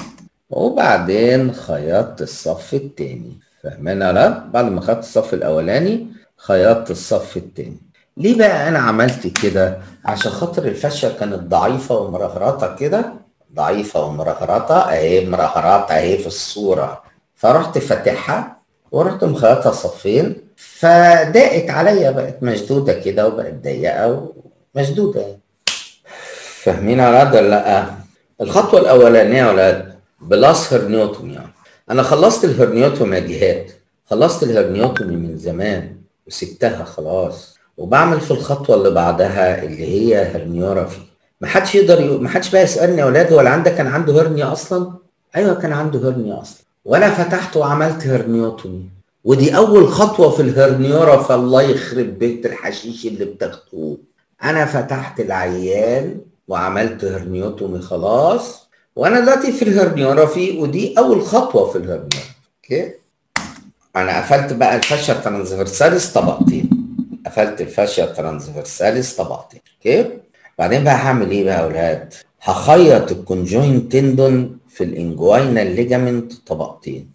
وبعدين خيطت الصف التاني فاهمين يا ولاد بعد ما خيطت الصف الاولاني خيطت الصف التاني ليه بقى انا عملت كده عشان خاطر الفاشيه كانت ضعيفه ومرهرطه كده ضعيفه ومرهرطه اهي مرهرطه اهي في الصوره فرحت فاتحها ورحت مخيطها صفين فضاقت عليا بقت مشدوده كده وبقت ضيقه ومشدوده يعني فاهمين يا ولاد ولا لا؟ الخطوه الاولانيه يا ولاد بلاس هرنيوتومي يعني انا خلصت الهرنيوتومي يا جهاد خلصت الهرنيوتومي من زمان وسبتها خلاص وبعمل في الخطوه اللي بعدها اللي هي هرنيورافي ما حدش يقدر يقول ما حدش بقى يسالني يا اولاد ولا عندك كان عنده هرنيا اصلا ايوه كان عنده هرنيا اصلا وانا فتحت وعملت هرنيوتومي ودي اول خطوه في الهرنيورا الله يخرب بيت الحشيش اللي بتاخدوه انا فتحت العيان وعملت هرنيوتومي خلاص وانا دلوقتي في الهرنيورافي ودي اول خطوه في الهرنيورا اوكي انا قفلت بقى الفاشيا ترانسفيرساليس طبقتين قفلت الفاشيا ترانسفيرساليس طبقتين اوكي بعدين بقى هعمل ايه بقى يا اولاد هخيط الكونجوين تندون في الانجوينال ليجامنت طبقتين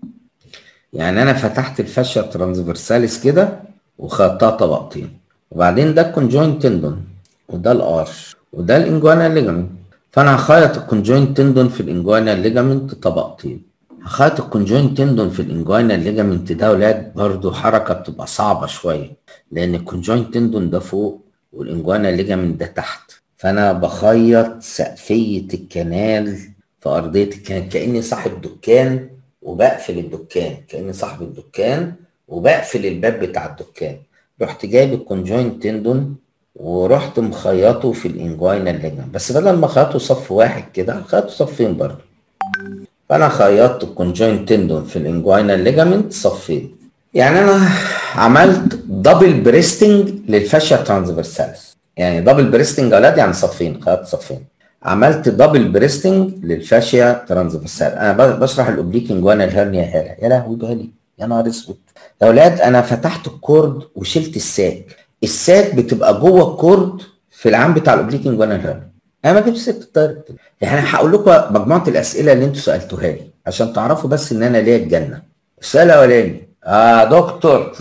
يعني انا فتحت الفاشيا ترانسفيرساليس كده وخدتها طبقتين وبعدين ده الكونجوين تندون وده الارش وده الانجوينال ليجامنت فانا هخيط الكونجوين تندون في الانجوينال ليجامنت طبقتين هخيط الكونجوين تندون في الانجوينال ليجامنت ده ولاد برضو حركه بتبقى صعبه شويه لان الكونجوين تندون ده فوق والانجوينال ليجامنت ده تحت فانا بخيط سقفيه الكنال في ارضيه الكنال كاني صاحب دكان وبقفل الدكان كاني صاحب الدكان وبقفل الباب بتاع الدكان رحت جايب الكونجوينت تندون ورحت مخيطه في الانجوينال ليجمنت بس بدل ما خيطه صف واحد كده خيطه صفين برضه فانا خيطت الكونجوينت تندون في الانجوينال ليجمنت صفين يعني انا عملت دبل بريستنج للفاشيا ترانسفيرساليس يعني دبل بريستنج اولاد يعني صفين خيطت صفين عملت دبل بريستنج للفاشيا ترانسفيرسال انا بشرح الاوبليك انجوينال هيرنيا هاله يا لهوي بالي يا نهار اسود يا اولاد انا فتحت الكورد وشلت الساك الساك بتبقى جوه الكورد في العام بتاع الاوبليك انجوينال هيرنيا انا ما جبتش سيره الدايركت يعني هقول لكم مجموعه الاسئله اللي انتوا سالتوها لي عشان تعرفوا بس ان انا ليا الجنه السؤال الاولاني اه دكتور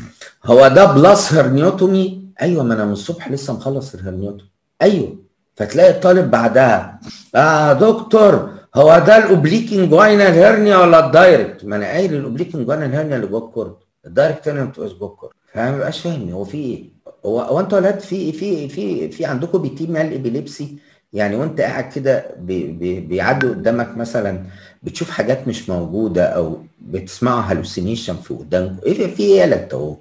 هو ده بلس هرنيوتومي ايوه ما انا من الصبح لسه مخلص الهرنيوتومي ايوه فتلاقي الطالب بعدها اه دكتور هو ده الاوبليك انجوينال هيرنيا ولا الدايركت ما انا قايل الاوبليك انجوينال هيرنيا اللي جوه الكورد الدايركت هيرنيا ما بتبقاش جوه الكورد فما بيبقاش فاهم هو في ايه هو هو انتوا ولاد في في في في عندكم بيتيم مال ابيليبسي يعني وانت قاعد كده بي بي بيعدي قدامك مثلا بتشوف حاجات مش موجوده او بتسمعوا هلوسينيشن في قدامكم ايه في ايه يا اهو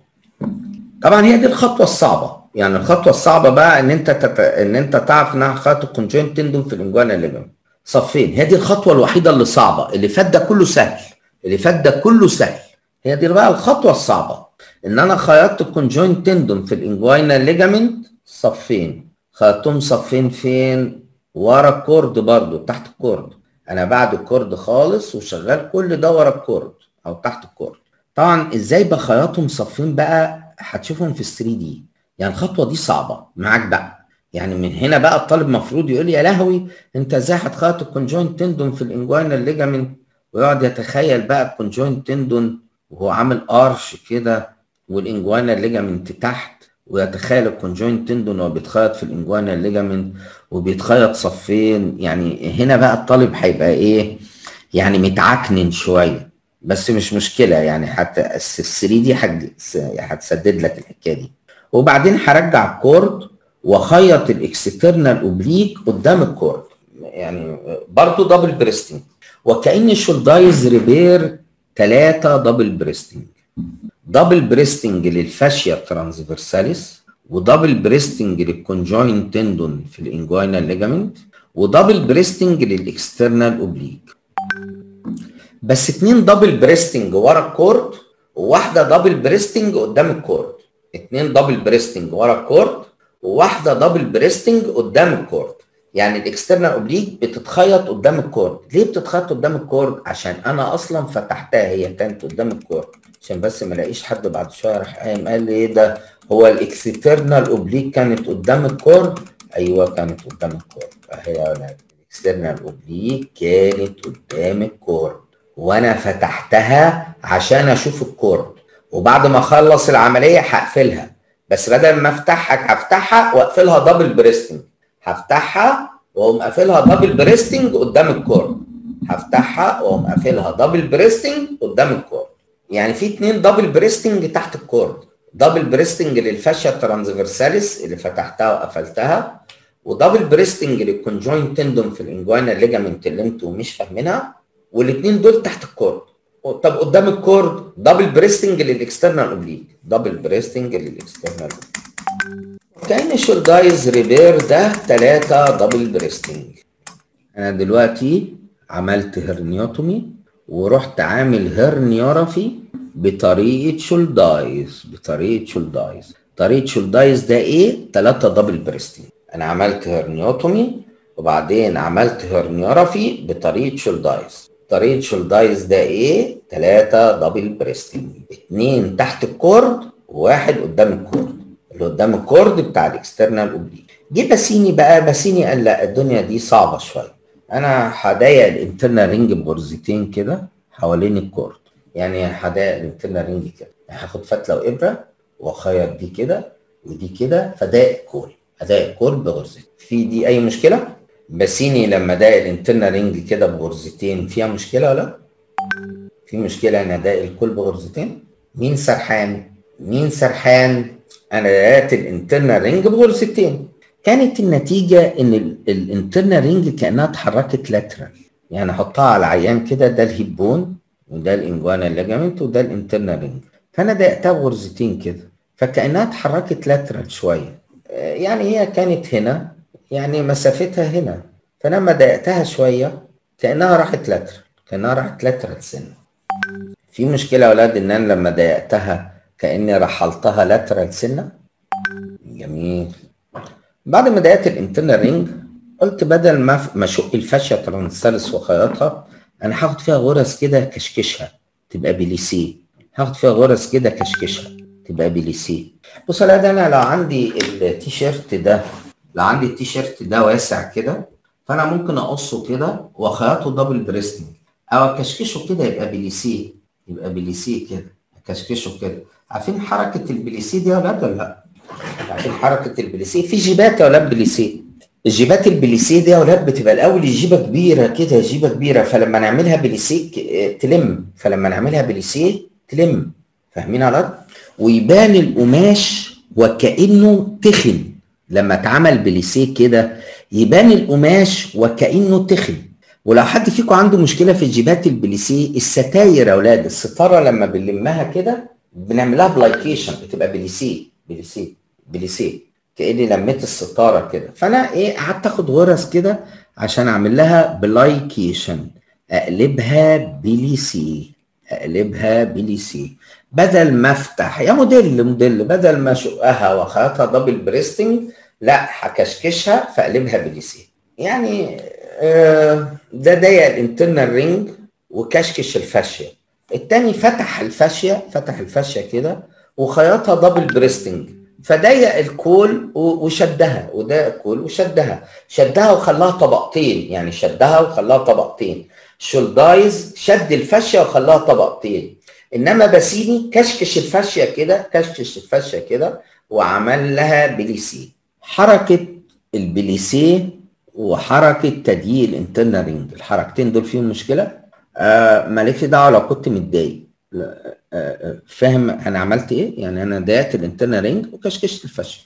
طبعا هي دي الخطوه الصعبه يعني الخطوه الصعبه بقى ان انت تت... ان انت تعرف انها خط الكونجوينت تندون في الانجوانا ليجمنت صفين هي دي الخطوه الوحيده اللي صعبه اللي فات ده كله سهل اللي فات ده كله سهل هي دي بقى الخطوه الصعبه ان انا خيطت الكونجوينت تندون في الانجوانا ليجمنت صفين خيطتهم صفين فين ورا الكورد برضو تحت الكورد انا بعد الكورد خالص وشغال كل ده ورا الكورد او تحت الكورد طبعا ازاي بخيطهم صفين بقى هتشوفهم في 3 دي يعني الخطوه دي صعبه معاك بقى يعني من هنا بقى الطالب المفروض يقول يا لهوي انت ازاي هتخيط الكونجوينت تندون في الانجوينال ليجامنت ويقعد يتخيل بقى الكونجوينت تندون وهو عامل ارش كده والانجوينال ليجامنت تحت ويتخيل الكونجوينت تندون وهو بيتخيط في الانجوينال ليجامنت وبيتخيط صفين يعني هنا بقى الطالب هيبقى ايه يعني متعكنن شويه بس مش مشكله يعني حتى ال 3 دي هتسدد لك الحكايه دي وبعدين هرجع الكورد واخيط الاكسترنال اوبليك قدام الكورد يعني برضه دبل بريستنج وكاني شولدايز ريبير ثلاثه دبل بريستنج دبل بريستنج للفاشيا ترانسفيرساليس ودبل بريستنج للكونجوين تندون في الانجوينال ليجامنت ودبل بريستنج للاكسترنال اوبليك بس اتنين دبل بريستنج ورا الكورد وواحده دبل بريستنج قدام الكورد اتنين دبل بريستنج ورا الكورد وواحده دبل بريستنج قدام الكورد يعني الاكسترنال اوبليك بتتخيط قدام الكورد ليه بتتخيط قدام الكورد عشان انا اصلا فتحتها هي كانت قدام الكورد عشان بس ما الاقيش حد بعد شويه راح قايم قال لي ايه ده هو الاكسترنال اوبليك كانت قدام الكورد ايوه كانت قدام الكورد اهي يا ولاد الاكسترنال اوبليك كانت قدام الكورد وانا فتحتها عشان اشوف الكورد وبعد ما اخلص العمليه هقفلها بس بدل ما افتحها هفتحها واقفلها دبل بريستنج هفتحها واقوم قافلها دبل بريستنج قدام الكورد هفتحها واقوم قافلها دبل بريستنج قدام الكورد يعني في اتنين دبل بريستنج تحت الكورد دبل بريستنج للفاشيا ترانسفيرساليس اللي فتحتها وقفلتها ودبل بريستنج للكونجوين تندون في الانجوينال ليجامنت اللي انتوا مش فاهمينها والاثنين دول تحت الكورد طب قدام الكورد دبل بريستنج للاكسترنال اوبليك دبل بريستنج للاكسترنال كان الشولدايز ريبير ده ثلاثة دبل بريستنج انا دلوقتي عملت هرنيوتومي ورحت عامل هرنيورافي بطريقة شولدايز بطريقة شولدايز طريقة شولدايز ده ايه؟ ثلاثة دبل بريستنج انا عملت هرنيوتومي وبعدين عملت هرنيورافي بطريقة شولدايز طريقة شولدايز ده ايه؟ ثلاثة دبل بريستنج اتنين تحت الكورد وواحد قدام الكورد اللي قدام الكورد بتاع الاكسترنال اوبليك جه باسيني بقى باسيني قال لا الدنيا دي صعبة شوية انا هضيق الانترنال رينج بغرزتين كده حوالين الكورد يعني هضيق الانترنال رينج كده هاخد فتلة وابرة واخيط دي كده ودي كده فضايق الكول هضايق الكول بغرزتين في دي اي مشكلة؟ باسيني لما ضايق الانترنال رينج كده بغرزتين فيها مشكله ولا في مشكله ان ضايق الكل بغرزتين مين سرحان مين سرحان انا ضايقت الانترنال رينج بغرزتين كانت النتيجه ان الانترنال رينج كانها اتحركت لاترال يعني احطها على العيان كده ده الهيب بون وده الانجوانا ليجامنت وده الانترنال رينج فانا ضايقتها بغرزتين كده فكانها اتحركت لاترال شويه آه، يعني هي كانت هنا يعني مسافتها هنا فانا لما ضايقتها شويه كانها راحت لاترال كانها راحت لاترال سنه في مشكله يا اولاد ان انا لما ضايقتها كاني رحلتها لاترال سنه جميل بعد ما ضايقت الانترنال رينج قلت بدل ما ما اشق الفاشيه ترانسالس وخياطها انا هاخد فيها غرز كده كشكشها تبقى بليسيه هاخد فيها غرز كده كشكشها تبقى بليسيه بص يا ده انا لو عندي التيشيرت ده لو عندي التيشيرت ده واسع كده فانا ممكن اقصه كده واخيطه دبل بريستنج او اكشكشه كده يبقى بليسيه يبقى بليسيه كده اكشكشه كده عارفين حركه البليسيه دي يا ولاد ولا لا؟ عارفين حركه البليسيه في جيبات يا ولاد بليسيه الجيبات البليسيه دي يا ولاد بتبقى الاول الجيبه كبيره كده جيبه كبيره فلما نعملها بليسيه ك- تلم فلما نعملها بليسيه تلم فاهمين يا ولاد؟ ويبان القماش وكانه تخن لما اتعمل بليسيه كده يبان القماش وكانه تخن ولو حد فيكم عنده مشكله في الجيبات البليسيه الستاير يا اولاد الستاره لما بنلمها كده بنعملها بلايكيشن بتبقى بليسيه بليسيه بليسيه كاني لميت الستاره كده فانا ايه قعدت اخد غرز كده عشان اعمل لها بلايكيشن اقلبها بليسيه اقلبها بليسيه بدل ما افتح يا موديل موديل بدل ما اشقها واخيطها دبل بريستنج لا هكشكشها فاقلبها بليسيه يعني آه، ده ضيق الانترنال رينج وكشكش الفاشيه التاني فتح الفاشيه فتح الفاشيه كده وخيطها دبل بريستنج فضيق الكول و- وشدها وضيق الكول وشدها شدها وخلاها طبقتين يعني شدها وخلاها طبقتين شولدايز شد الفاشيه وخلاها طبقتين انما باسيني كشكش الفاشيه كده كشكش الفاشيه كده وعمل لها بليسيه حركه البليسيه وحركه تضييق الانترنال رينج الحركتين دول فيهم مشكله آه مالكش دعوه لو كنت متضايق لا، آه، آه، فاهم انا عملت ايه يعني انا ضايقت الانترنال رينج وكشكشت الفشل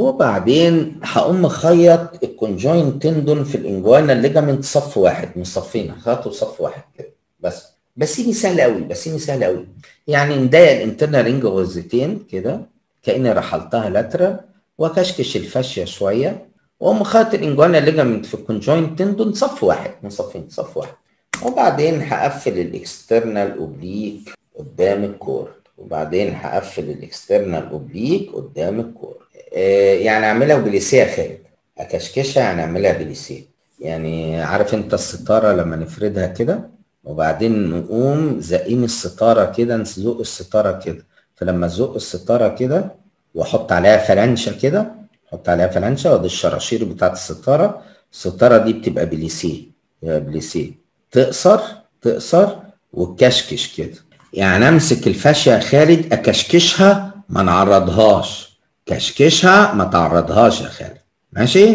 وبعدين هقوم مخيط الكونجوين تندون في الانجوانا ليجامنت صف واحد مش صفين هخيطه صف واحد كده بس بسيني سهل قوي بسيني سهل قوي يعني نضايق الانترنال رينج غرزتين كده كاني رحلتها لاترال وكشكش الفاشيه شويه واقوم خيط الانجوانا ليجامنت في الكونجوين تندون صف واحد من صفين صف واحد وبعدين هقفل الاكسترنال اوبليك قدام الكور وبعدين هقفل الاكسترنال اوبليك قدام الكور آه يعني اعملها بليسيه يا خالد اكشكشها يعني اعملها بليسيه يعني عارف انت الستاره لما نفردها كده وبعدين نقوم زقين الستاره كده نزق الستاره كده فلما ازق الستاره كده واحط عليها فلانشه كده احط عليها فلانشه وادي الشراشير بتاعت الستاره الستاره دي بتبقى بليسيه يبقى بليسيه تقصر تقصر وتكشكش كده يعني امسك الفاشيه يا خالد اكشكشها ما نعرضهاش كشكشها ما تعرضهاش يا خالد ماشي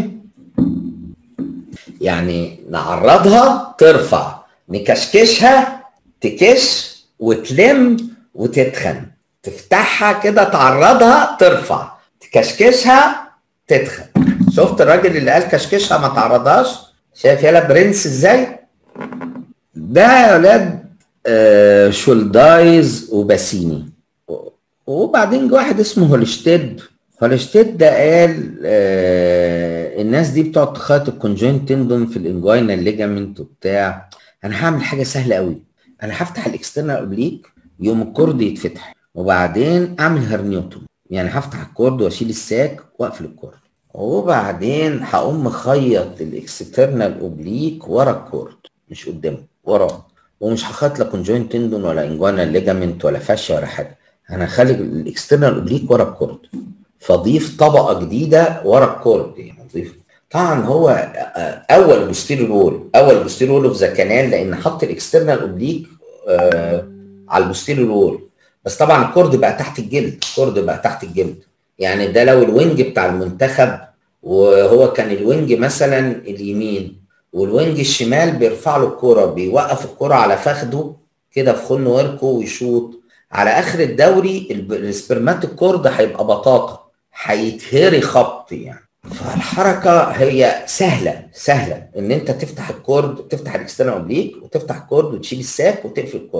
يعني نعرضها ترفع نكشكشها تكش وتلم وتتخن تفتحها كده تعرضها ترفع تكشكشها تتخن شفت الراجل اللي قال كشكشها ما تعرضهاش شايف يالا برنس ازاي ده يا ولاد آه شولدايز وباسيني وبعدين جه واحد اسمه هولشتيد هولشتيد ده قال آه الناس دي بتقعد تخيط الكونجوين تندون في الانجوينال ليجامنت وبتاع انا هعمل حاجه سهله قوي انا هفتح الاكسترنال اوبليك يوم الكورد يتفتح وبعدين اعمل هرنيوتوم يعني هفتح الكورد واشيل الساك واقفل الكورد وبعدين هقوم مخيط الاكسترنال اوبليك ورا الكورد مش قدامه وراه ومش هخيط لا كونجوين تندون ولا انجوانا ليجامنت ولا فاشيا ولا حاجه انا هخلي الاكسترنال اوبليك ورا الكورد فاضيف طبقه جديده ورا الكورد يعني اضيف طبعا هو اول بوستيريور وول اول بوستيريور وول اوف ذا كانال لان حط الاكسترنال اوبليك آه على البوستيريور وول بس طبعا الكورد بقى تحت الجلد الكورد بقى تحت الجلد يعني ده لو الوينج بتاع المنتخب وهو كان الوينج مثلا اليمين والوينج الشمال بيرفع له الكوره بيوقف الكوره على فخده كده في خن وركه ويشوط على اخر الدوري السبرماتيك كورد هيبقى بطاطا هيتهري خبط يعني فالحركه هي سهله سهله ان انت تفتح الكورد تفتح الاكسترنال اوبليك وتفتح الكورد وتشيل الساك وتقفل الكورد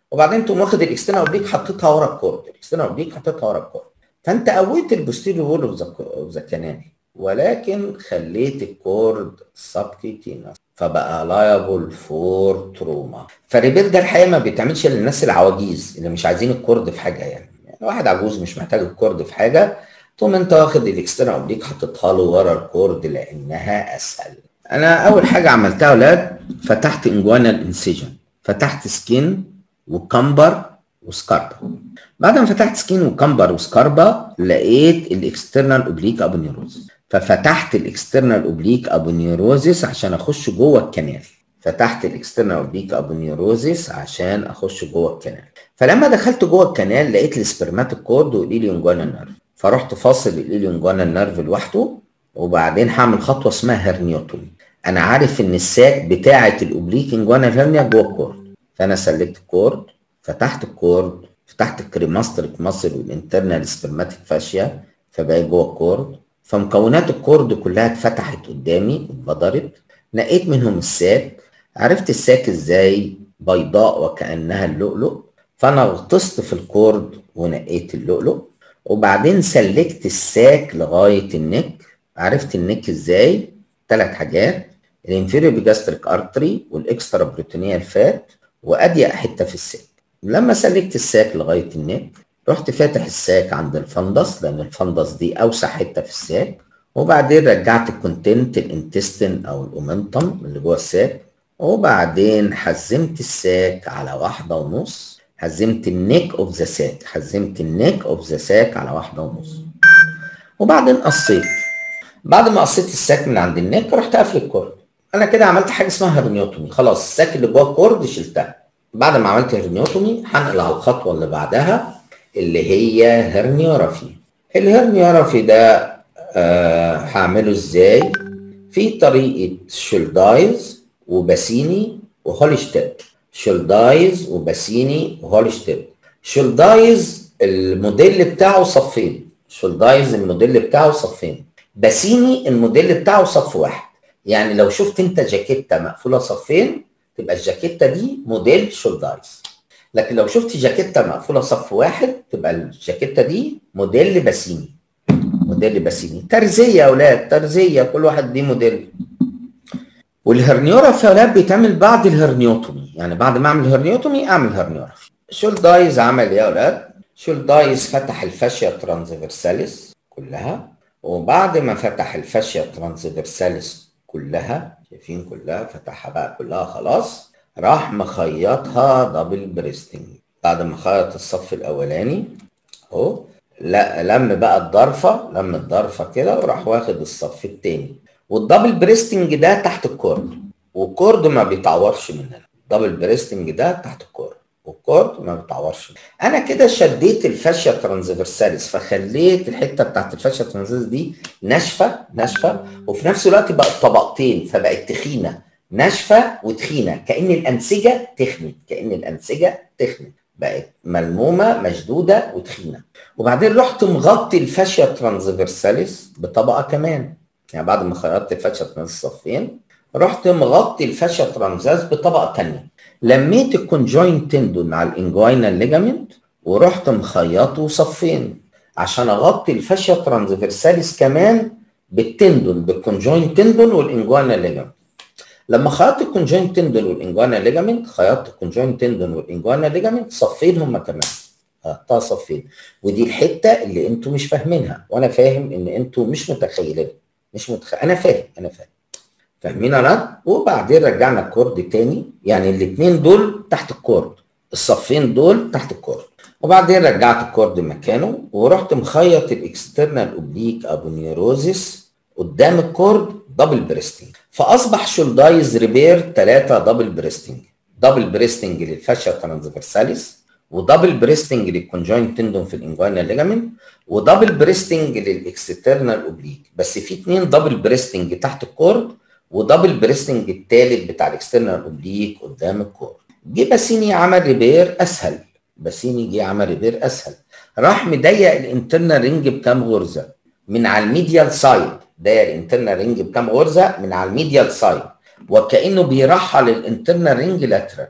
وبعدين تقوم واخد الاكسترنال اوبليك حطيتها ورا الكورد الاكسترنال اوبليك حطيتها ورا الكورد فانت قويت البوستيريور وول اوف ذا كانال ولكن خليت الكورد سبكيتينس فبقى لايبل فور تروما فالريبير ده الحقيقه ما بيتعملش للناس العواجيز اللي مش عايزين الكورد في حاجه يعني, يعني واحد عجوز مش محتاج الكورد في حاجه تقوم انت واخد الاكسترنال اوبليك حطيتها له ورا الكورد لانها اسهل انا اول حاجه عملتها يا اولاد فتحت انجوانال انسيجن فتحت سكين وكمبر وسكاربا بعد ما فتحت سكين وكمبر وسكاربا لقيت الاكسترنال اوبليك ابونيروزس ففتحت الاكسترنال اوبليك ابونيروزس عشان اخش جوه الكنال فتحت الاكسترنال اوبليك ابونيروزس عشان اخش جوه الكنال فلما دخلت جوه الكنال لقيت السبرماتيك كورد والإليونجوانا نيرف فرحت فاصل الإليونجوانا نيرف لوحده وبعدين هعمل خطوه اسمها هرنيوتومي انا عارف ان الساك بتاعه الاوبليك انجوانا هرنيا جوه الكورد فانا سلكت الكورد فتحت الكورد فتحت الكريماستريك ماسل والانترنال سبرماتيك فاشيا فبقى جوه الكورد فمكونات الكورد كلها اتفتحت قدامي اتبدرت نقيت منهم الساك عرفت الساك ازاي بيضاء وكانها اللؤلؤ فانا غطست في الكورد ونقيت اللؤلؤ وبعدين سلكت الساك لغايه النك عرفت النك ازاي ثلاث حاجات الانفيريور بيجاستريك ارتري والاكسترا بروتينيال فات واضيق حته في الساك لما سلكت الساك لغايه النك رحت فاتح الساك عند الفندس لان الفندس دي اوسع حته في الساك وبعدين رجعت الكونتنت الانتستين او الاومنتم اللي جوه الساك وبعدين حزمت الساك على واحده ونص حزمت النيك اوف ذا ساك حزمت النيك اوف ذا ساك على واحده ونص وبعدين قصيت بعد ما قصيت الساك من عند النيك رحت قافل الكورد انا كده عملت حاجه اسمها هرنيوتومي خلاص الساك اللي جوه الكورد شلتها بعد ما عملت هرنيوتومي هنقل على الخطوه اللي بعدها اللي هي هرنيورافي الهرنيورافي ده آه هعمله ازاي في طريقه شولدايز وباسيني وهولشتيد شولدايز وباسيني وهولشتيد شولدايز الموديل بتاعه صفين شولدايز الموديل بتاعه صفين باسيني الموديل بتاعه صف واحد يعني لو شفت انت جاكيته مقفوله صفين تبقى الجاكيته دي موديل شولدايز لكن لو شفت جاكيته مقفوله صف واحد تبقى الجاكيته دي موديل باسيني موديل باسيني ترزيه يا اولاد ترزيه كل واحد ليه موديل والهرنيورا يا اولاد بيتعمل بعد الهرنيوتومي يعني بعد ما اعمل هرنيوتومي اعمل هرنيورافي شولدايز عمل ايه يا اولاد شولدايز فتح الفاشيا ترانزفيرساليس كلها وبعد ما فتح الفاشيا ترانسفيرساليس كلها شايفين كلها فتحها بقى كلها خلاص راح مخيطها دبل بريستنج بعد ما خيط الصف الاولاني اهو لا لم بقى الضرفه لم الضرفه كده وراح واخد الصف التاني والدبل بريستنج ده تحت الكورد والكورد ما بيتعورش مننا الدبل بريستنج ده تحت الكورد والكورد ما بيتعورش انا كده شديت الفاشيا ترانسفيرساليس فخليت الحته بتاعت الفاشيا ترانسفيرساليس دي ناشفه ناشفه وفي نفس الوقت بقت طبقتين فبقت تخينه ناشفه وتخينه كان الانسجه تخنت كان الانسجه تخنت بقت ملمومه مشدوده وتخينه وبعدين رحت مغطي الفاشيا ترانسفيرساليس بطبقه كمان يعني بعد ما خيطت الفاشيا ترانسفيرساليس صفين رحت مغطي الفاشيا ترانسفيرساليس بطبقه ثانيه لميت الكونجوين تندون على الانجوينال ليجامنت ورحت مخيطه صفين عشان اغطي الفاشيا ترانسفيرساليس كمان بالتندون بالكونجوين تندون والانجوينال ليجامنت لما خيطت الكونجوين تندون والانجوينال ليجامنت خيطت الكونجوين تندون والانجوينال ليجامنت صفين هما كمان خيطتها صفين ودي الحته اللي انتوا مش فاهمينها وانا فاهم ان انتوا مش متخيلين مش متخيل انا فاهم انا فاهم فاهمين انا وبعدين رجعنا الكورد تاني يعني الاثنين دول تحت الكورد الصفين دول تحت الكورد وبعدين رجعت الكورد مكانه ورحت مخيط الاكسترنال اوبليك ابونيروزيس قدام الكورد دبل بريستنج فاصبح شولدايز ريبير 3 دبل بريستنج دبل بريستنج للفاشيا ترانسفيرساليس ودبل بريستنج للكونجوين تندون في الانجوينال ليجامنت ودبل بريستنج للاكسترنال اوبليك بس في اثنين دبل بريستنج تحت الكورد ودبل بريستنج الثالث بتاع الاكسترنال اوبليك قدام الكور جه باسيني عمل ريبير اسهل باسيني جه عمل ريبير اسهل راح مضيق الانترنال رينج بكام غرزه من على الميديال سايد ضيق الانترنال رينج بكام غرزه من على الميديال سايد وكانه بيرحل الانترنال رينج لاترال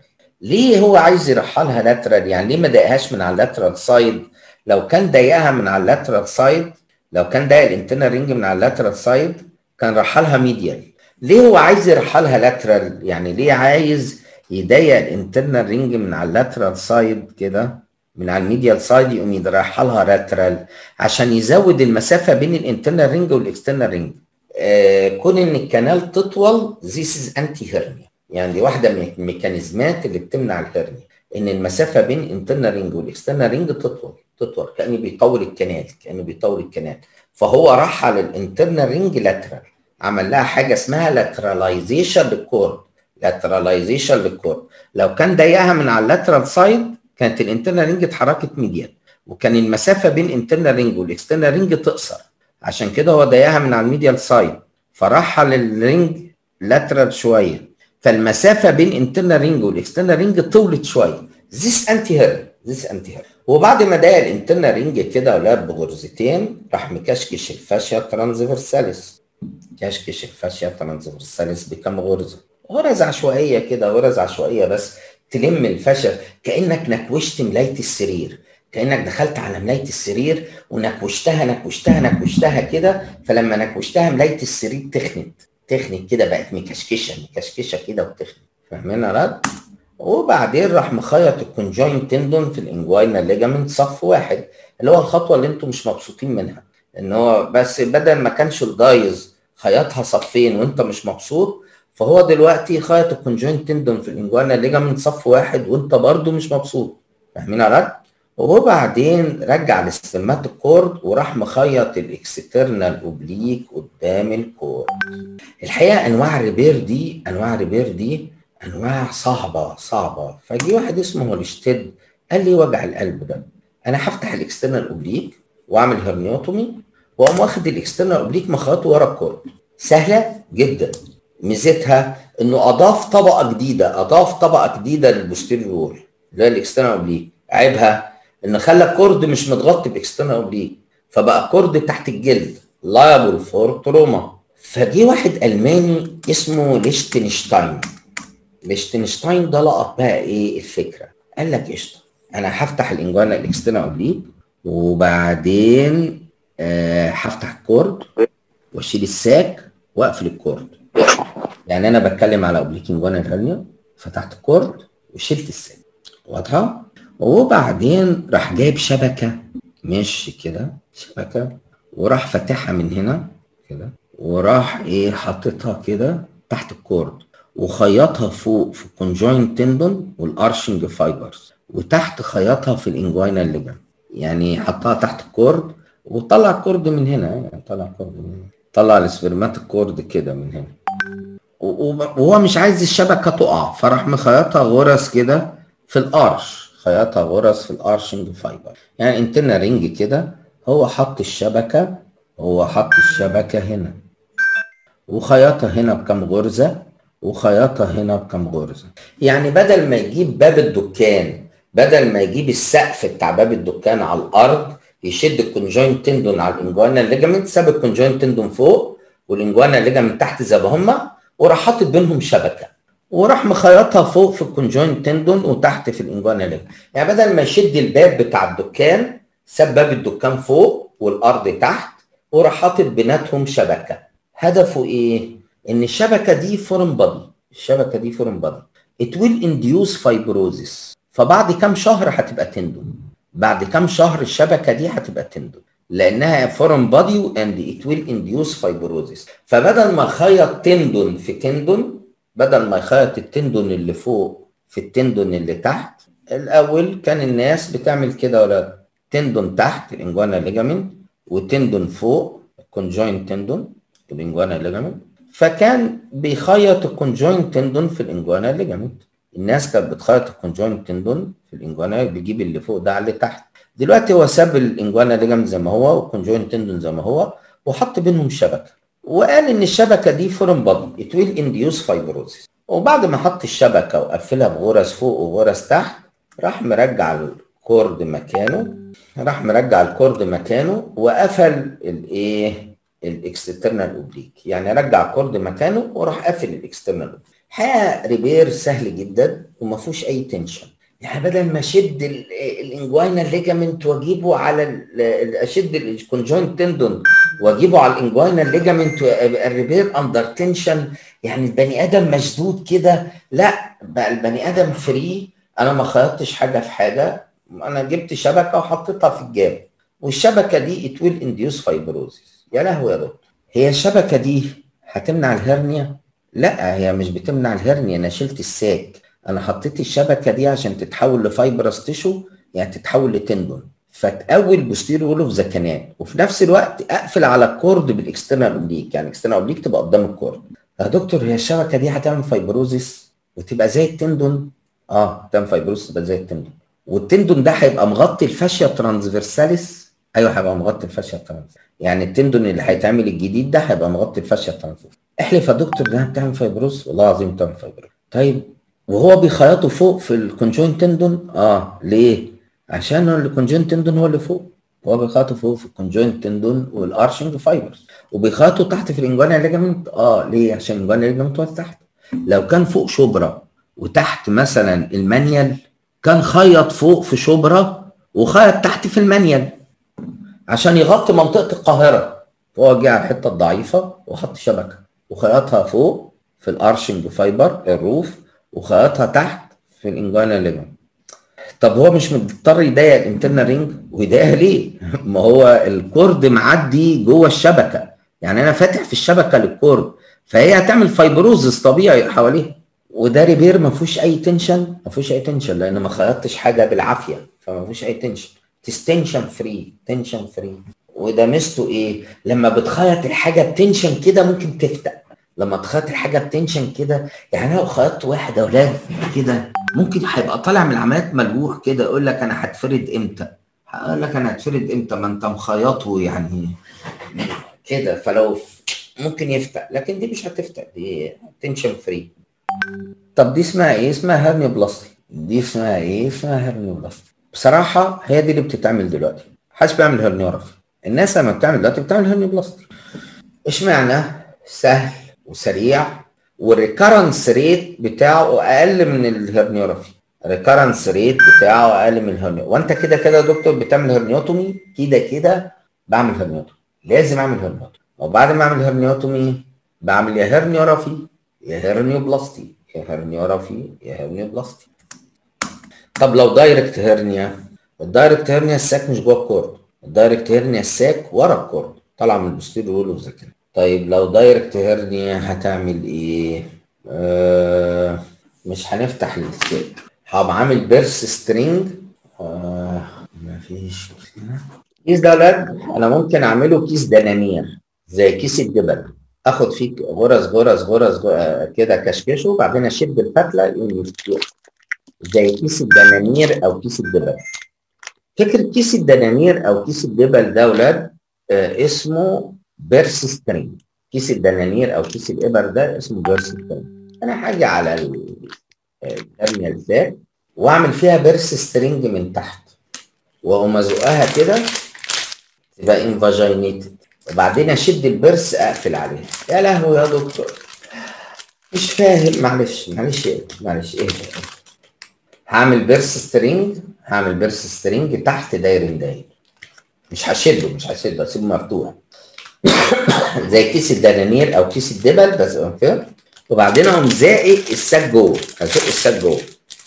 ليه هو عايز يرحلها لاترال يعني ليه ما ضايقهاش من على اللاترال سايد لو كان ضايقها من على اللاترال سايد لو كان ضايق الانترنال رينج من على اللاترال سايد كان رحلها ميديال ليه هو عايز يرحلها لاترال يعني ليه عايز يضيق الانترنال رينج من على اللاترال سايد كده من على الميديال سايد يقوم يرحلها لاترال عشان يزود المسافه بين الانترنال رينج والاكسترنال رينج آه كون ان الكنال تطول ذيس از انتي هيرنيا يعني دي واحده من الميكانيزمات اللي بتمنع الهرنيا ان المسافه بين الانترنال رينج والاكسترنال رينج تطول تطول كانه بيطول الكنال كانه بيطول الكنال فهو رحل الانترنال رينج لاترال عمل لها حاجه اسمها لاتراليزيشن للكورد لاتراليزيشن للكورد لو كان ضيقها من على اللاترال سايد كانت الانترنال رينج اتحركت ميديال وكان المسافه بين الانترنال رينج والاكسترنال رينج تقصر عشان كده هو ضيقها من على الميديال سايد فرحل الرينج لاترال شويه فالمسافه بين انترنال رينج والاكسترنال رينج طولت شويه ذيس انتي هيرن ذيس انتي هيرن وبعد ما ضايق الانترنال رينج كده ولعب بغرزتين راح مكشكش الفاشيا ترانزفيرساليس كشكش الفاشيا ترانزفيرساليس بكام غرزه غرز عشوائيه كده غرز عشوائيه بس تلم الفاشيا كانك نكوشت ملايه السرير كانك دخلت على ملايه السرير ونكوشتها نكوشتها نكوشتها كده فلما نكوشتها ملايه السرير تخنت تخنت كده بقت مكشكشه مكشكشه كده وتخنت فاهمين يا رد؟ وبعدين راح مخيط الكونجوين تندون في الانجوينال ليجامنت صف واحد اللي هو الخطوه اللي انتم مش مبسوطين منها ان هو بس بدل ما كانش الجايز خيطها صفين وانت مش مبسوط فهو دلوقتي خيط الكونجوين تندون في الانجوينال ليجامنت صف واحد وانت برضو مش مبسوط فاهمين يا رد؟ وبعدين رجع الاستلمات الكورد وراح مخيط الاكسترنال اوبليك قدام الكورد الحقيقه انواع الريبير دي انواع الريبير دي انواع صعبه صعبه فجي واحد اسمه هولشتيد قال لي وجع القلب ده انا هفتح الاكسترنال اوبليك واعمل هرنيوتومي واقوم واخد الاكسترنال اوبليك مخيطه ورا الكورد سهله جدا ميزتها انه اضاف طبقه جديده اضاف طبقه جديده للبوستيريور وول اللي هي الاكسترنال اوبليك عيبها ان خلى الكورد مش متغطي باكسترنال اوبليك فبقى كورد تحت الجلد لايبل فور تروما فجي واحد الماني اسمه ليشتنشتاين ليشتنشتاين ده لقط بقى ايه الفكره قال لك قشطه انا هفتح الانجوانا الاكسترنال اوبليك وبعدين آه هفتح الكورد واشيل الساك واقفل الكورد يعني انا بتكلم على اوبليك انجوانا الهرنيا فتحت الكورد وشلت الساك واضحه وبعدين راح جايب شبكة مش كده شبكة وراح فاتحها من هنا كده وراح ايه حاططها كده تحت الكورد وخيطها فوق في الكونجوين تندون والارشنج فايبرز وتحت خيطها في الانجوينال ليجن يعني حطها تحت الكورد وطلع الكورد من هنا يعني طلع الكورد من هنا طلع السبرمات الكورد كده من هنا وهو مش عايز الشبكة تقع فراح مخيطها غرز كده في الارش خياطة غرز في الارشنج فايبر يعني انتنا رينج كده هو حط الشبكة هو حط الشبكة هنا وخياطة هنا بكم غرزة وخياطة هنا بكم غرزة يعني بدل ما يجيب باب الدكان بدل ما يجيب السقف بتاع باب الدكان على الارض يشد الكونجوين تندون على الانجوانا ليجامنت ساب الكونجوين تندون فوق والانجوانا ليجامنت تحت زي ما هما وراح حاطط بينهم شبكه وراح مخيطها فوق في الكونجوين تندون وتحت في الانجوانا ليجن يعني بدل ما يشد الباب بتاع الدكان ساب باب الدكان فوق والارض تحت وراح حاطط بيناتهم شبكه هدفه ايه ان الشبكه دي فورم بادي الشبكه دي فورم بادي it will induce fibrosis فبعد كام شهر هتبقى تندون بعد كام شهر الشبكه دي هتبقى تندون لانها فورم بادي اند it will induce fibrosis فبدل ما خيط تندون في تندون بدل ما يخيط التندون اللي فوق في التندون اللي تحت الاول كان الناس بتعمل كده ولا تندون تحت الانجوانا ليجامنت وتندون فوق الكونجوين تندون الانجوانا ليجامنت فكان بيخيط الكونجوين تندون في الانجوانا ليجامنت الناس كانت بتخيط الكونجوين تندون في الانجوانا بيجيب اللي فوق ده على اللي تحت دلوقتي هو ساب الانجوانا ليجامنت زي ما هو والكونجوين تندون زي ما هو وحط بينهم شبكه وقال ان الشبكه دي فورم بادي ات ويل انديوس فايبروزيس وبعد ما حط الشبكه وقفلها بغرز فوق وغرز تحت راح مرجع الكورد مكانه راح مرجع الكورد مكانه وقفل الايه الاكسترنال اوبليك يعني رجع الكورد مكانه وراح قافل الاكسترنال اوبليك الحقيقه ريبير سهل جدا وما فيهوش اي تنشن يعني بدل ما اشد الانجوينال ليجامنت واجيبه على ال- اشد الكونجوينت تندون واجيبه على الانجوينال ليجامنت الريبير اندر تنشن يعني البني ادم مشدود كده لا بقى البني ادم فري انا ما خيطتش حاجه في حاجه انا جبت شبكه وحطيتها في الجاب والشبكه دي ات ويل انديوس فايبروزيس يا لهوي يا دكتور هي الشبكه دي هتمنع الهرنيا لا هي مش بتمنع الهرنيا انا شلت الساك انا حطيت الشبكه دي عشان تتحول لفايبرس تيشو يعني تتحول لتندون فتقوي البوستيريور وول اوف ذا كانال وفي نفس الوقت اقفل على الكورد بالاكسترنال اوبليك يعني الاكسترنال اوبليك تبقى قدام الكورد يا دكتور هي الشبكه دي هتعمل فايبروزيس وتبقى زي التندون اه تعمل فايبروزيس تبقى زي التندون والتندون ده هيبقى مغطي الفاشيا ترانسفيرساليس ايوه هيبقى مغطي الفاشيا ترانسفيرساليس يعني التندون اللي هيتعمل الجديد ده هيبقى مغطي الفاشيا ترانسفيرساليس احلف يا دكتور ده بتعمل فايبروز والله العظيم بتعمل فايبروز طيب وهو بيخيطه فوق في الكونجوين تندون اه ليه عشان الكونجوين تندون هو اللي فوق هو بيخيطه فوق في الكونجوين تندون والارشنج فايبرز وبيخيطه تحت في الانجوانا ليجامنت اه ليه عشان الانجوانا ليجامنت هو تحت لو كان فوق شبرا وتحت مثلا المانيال كان خيط فوق في شبرا وخيط تحت في المانيال عشان يغطي منطقه القاهره هو جه على الحته الضعيفه وحط شبكه وخيطها فوق في الارشنج فايبر الروف وخيطها تحت في الانجوانا ليجمنت طب هو مش مضطر يضايق الانترنال رينج ويضايقها ليه؟ ما هو الكورد معدي جوه الشبكه يعني انا فاتح في الشبكه للكورد فهي هتعمل فايبروزس طبيعي حواليها وده ريبير ما فيهوش اي تنشن ما فيهوش اي تنشن لان ما خيطتش حاجه بالعافيه فما فيهوش اي تنشن تستنشن فري تنشن فري وده ميزته ايه؟ لما بتخيط الحاجه بتنشن كده ممكن تفتق لما تخيط الحاجه بتنشن كده يعني انا لو خيطت واحد يا اولاد كده ممكن هيبقى طالع من العمليات ملبوح كده يقول لك انا هتفرد امتى؟ هقول لك انا هتفرد امتى ما انت مخيطه يعني كده فلو ممكن يفتح لكن دي مش هتفتح دي تنشن فري طب دي اسمها ايه؟ اسمها هرني بلاستي دي اسمها ايه؟ اسمها هرني بلاستي بصراحه هي دي اللي بتتعمل دلوقتي محدش بيعمل هرنيورافي الناس لما بتعمل دلوقتي بتعمل هرني بلاستي اشمعنى؟ سهل وسريع والريكرنس ريت بتاعه اقل من الهرنيورافي الريكرنس ريت بتاعه اقل من الهرنيو وانت كده كده يا دكتور بتعمل هرنيوتومي كده كده بعمل هرنيوتومي لازم اعمل هرنيوتومي وبعد ما اعمل هرنيوتومي بعمل يا هرنيورافي يا هرنيوبلاستي يا هرنيورافي يا هرنيوبلاستي طب لو دايركت هرنيا الدايركت هرنيا الساك مش جوه الكورد الدايركت هرنيا الساك ورا الكورد طالعه من البوستيريور وول اوف ذا طيب لو دايركت هرنيا هتعمل ايه؟ آه مش هنفتح الساك هبقى عامل بيرس سترينج آه مفيش مشكلة كيس ده ولاد انا ممكن اعمله كيس دنانير زي كيس الجبل اخد فيه غرز غرز غرز, غرز كده كشكشه وبعدين اشد الفتله يقوم يفتح زي كيس الدنانير او كيس الجبل فكره كيس الدنانير او كيس الجبل ده ولاد آه اسمه بيرس سترينج كيس الدنانير او كيس الابر ده اسمه بيرس سترينج انا هاجي على الهرنيا الذات واعمل فيها بيرس سترينج من تحت واقوم ازقها كده تبقى انفاجينيتد وبعدين اشد البرس اقفل عليها يا لهوي يا دكتور مش فاهم معلش معلش ايه معلش ايه هعمل بيرس سترينج هعمل بيرس سترينج تحت داير داير مش هشده مش هشده هسيبه مفتوح زي كيس الدنانير او كيس الدبل بس كده وبعدين اقوم زائق الساك جوه هزق الساك جوه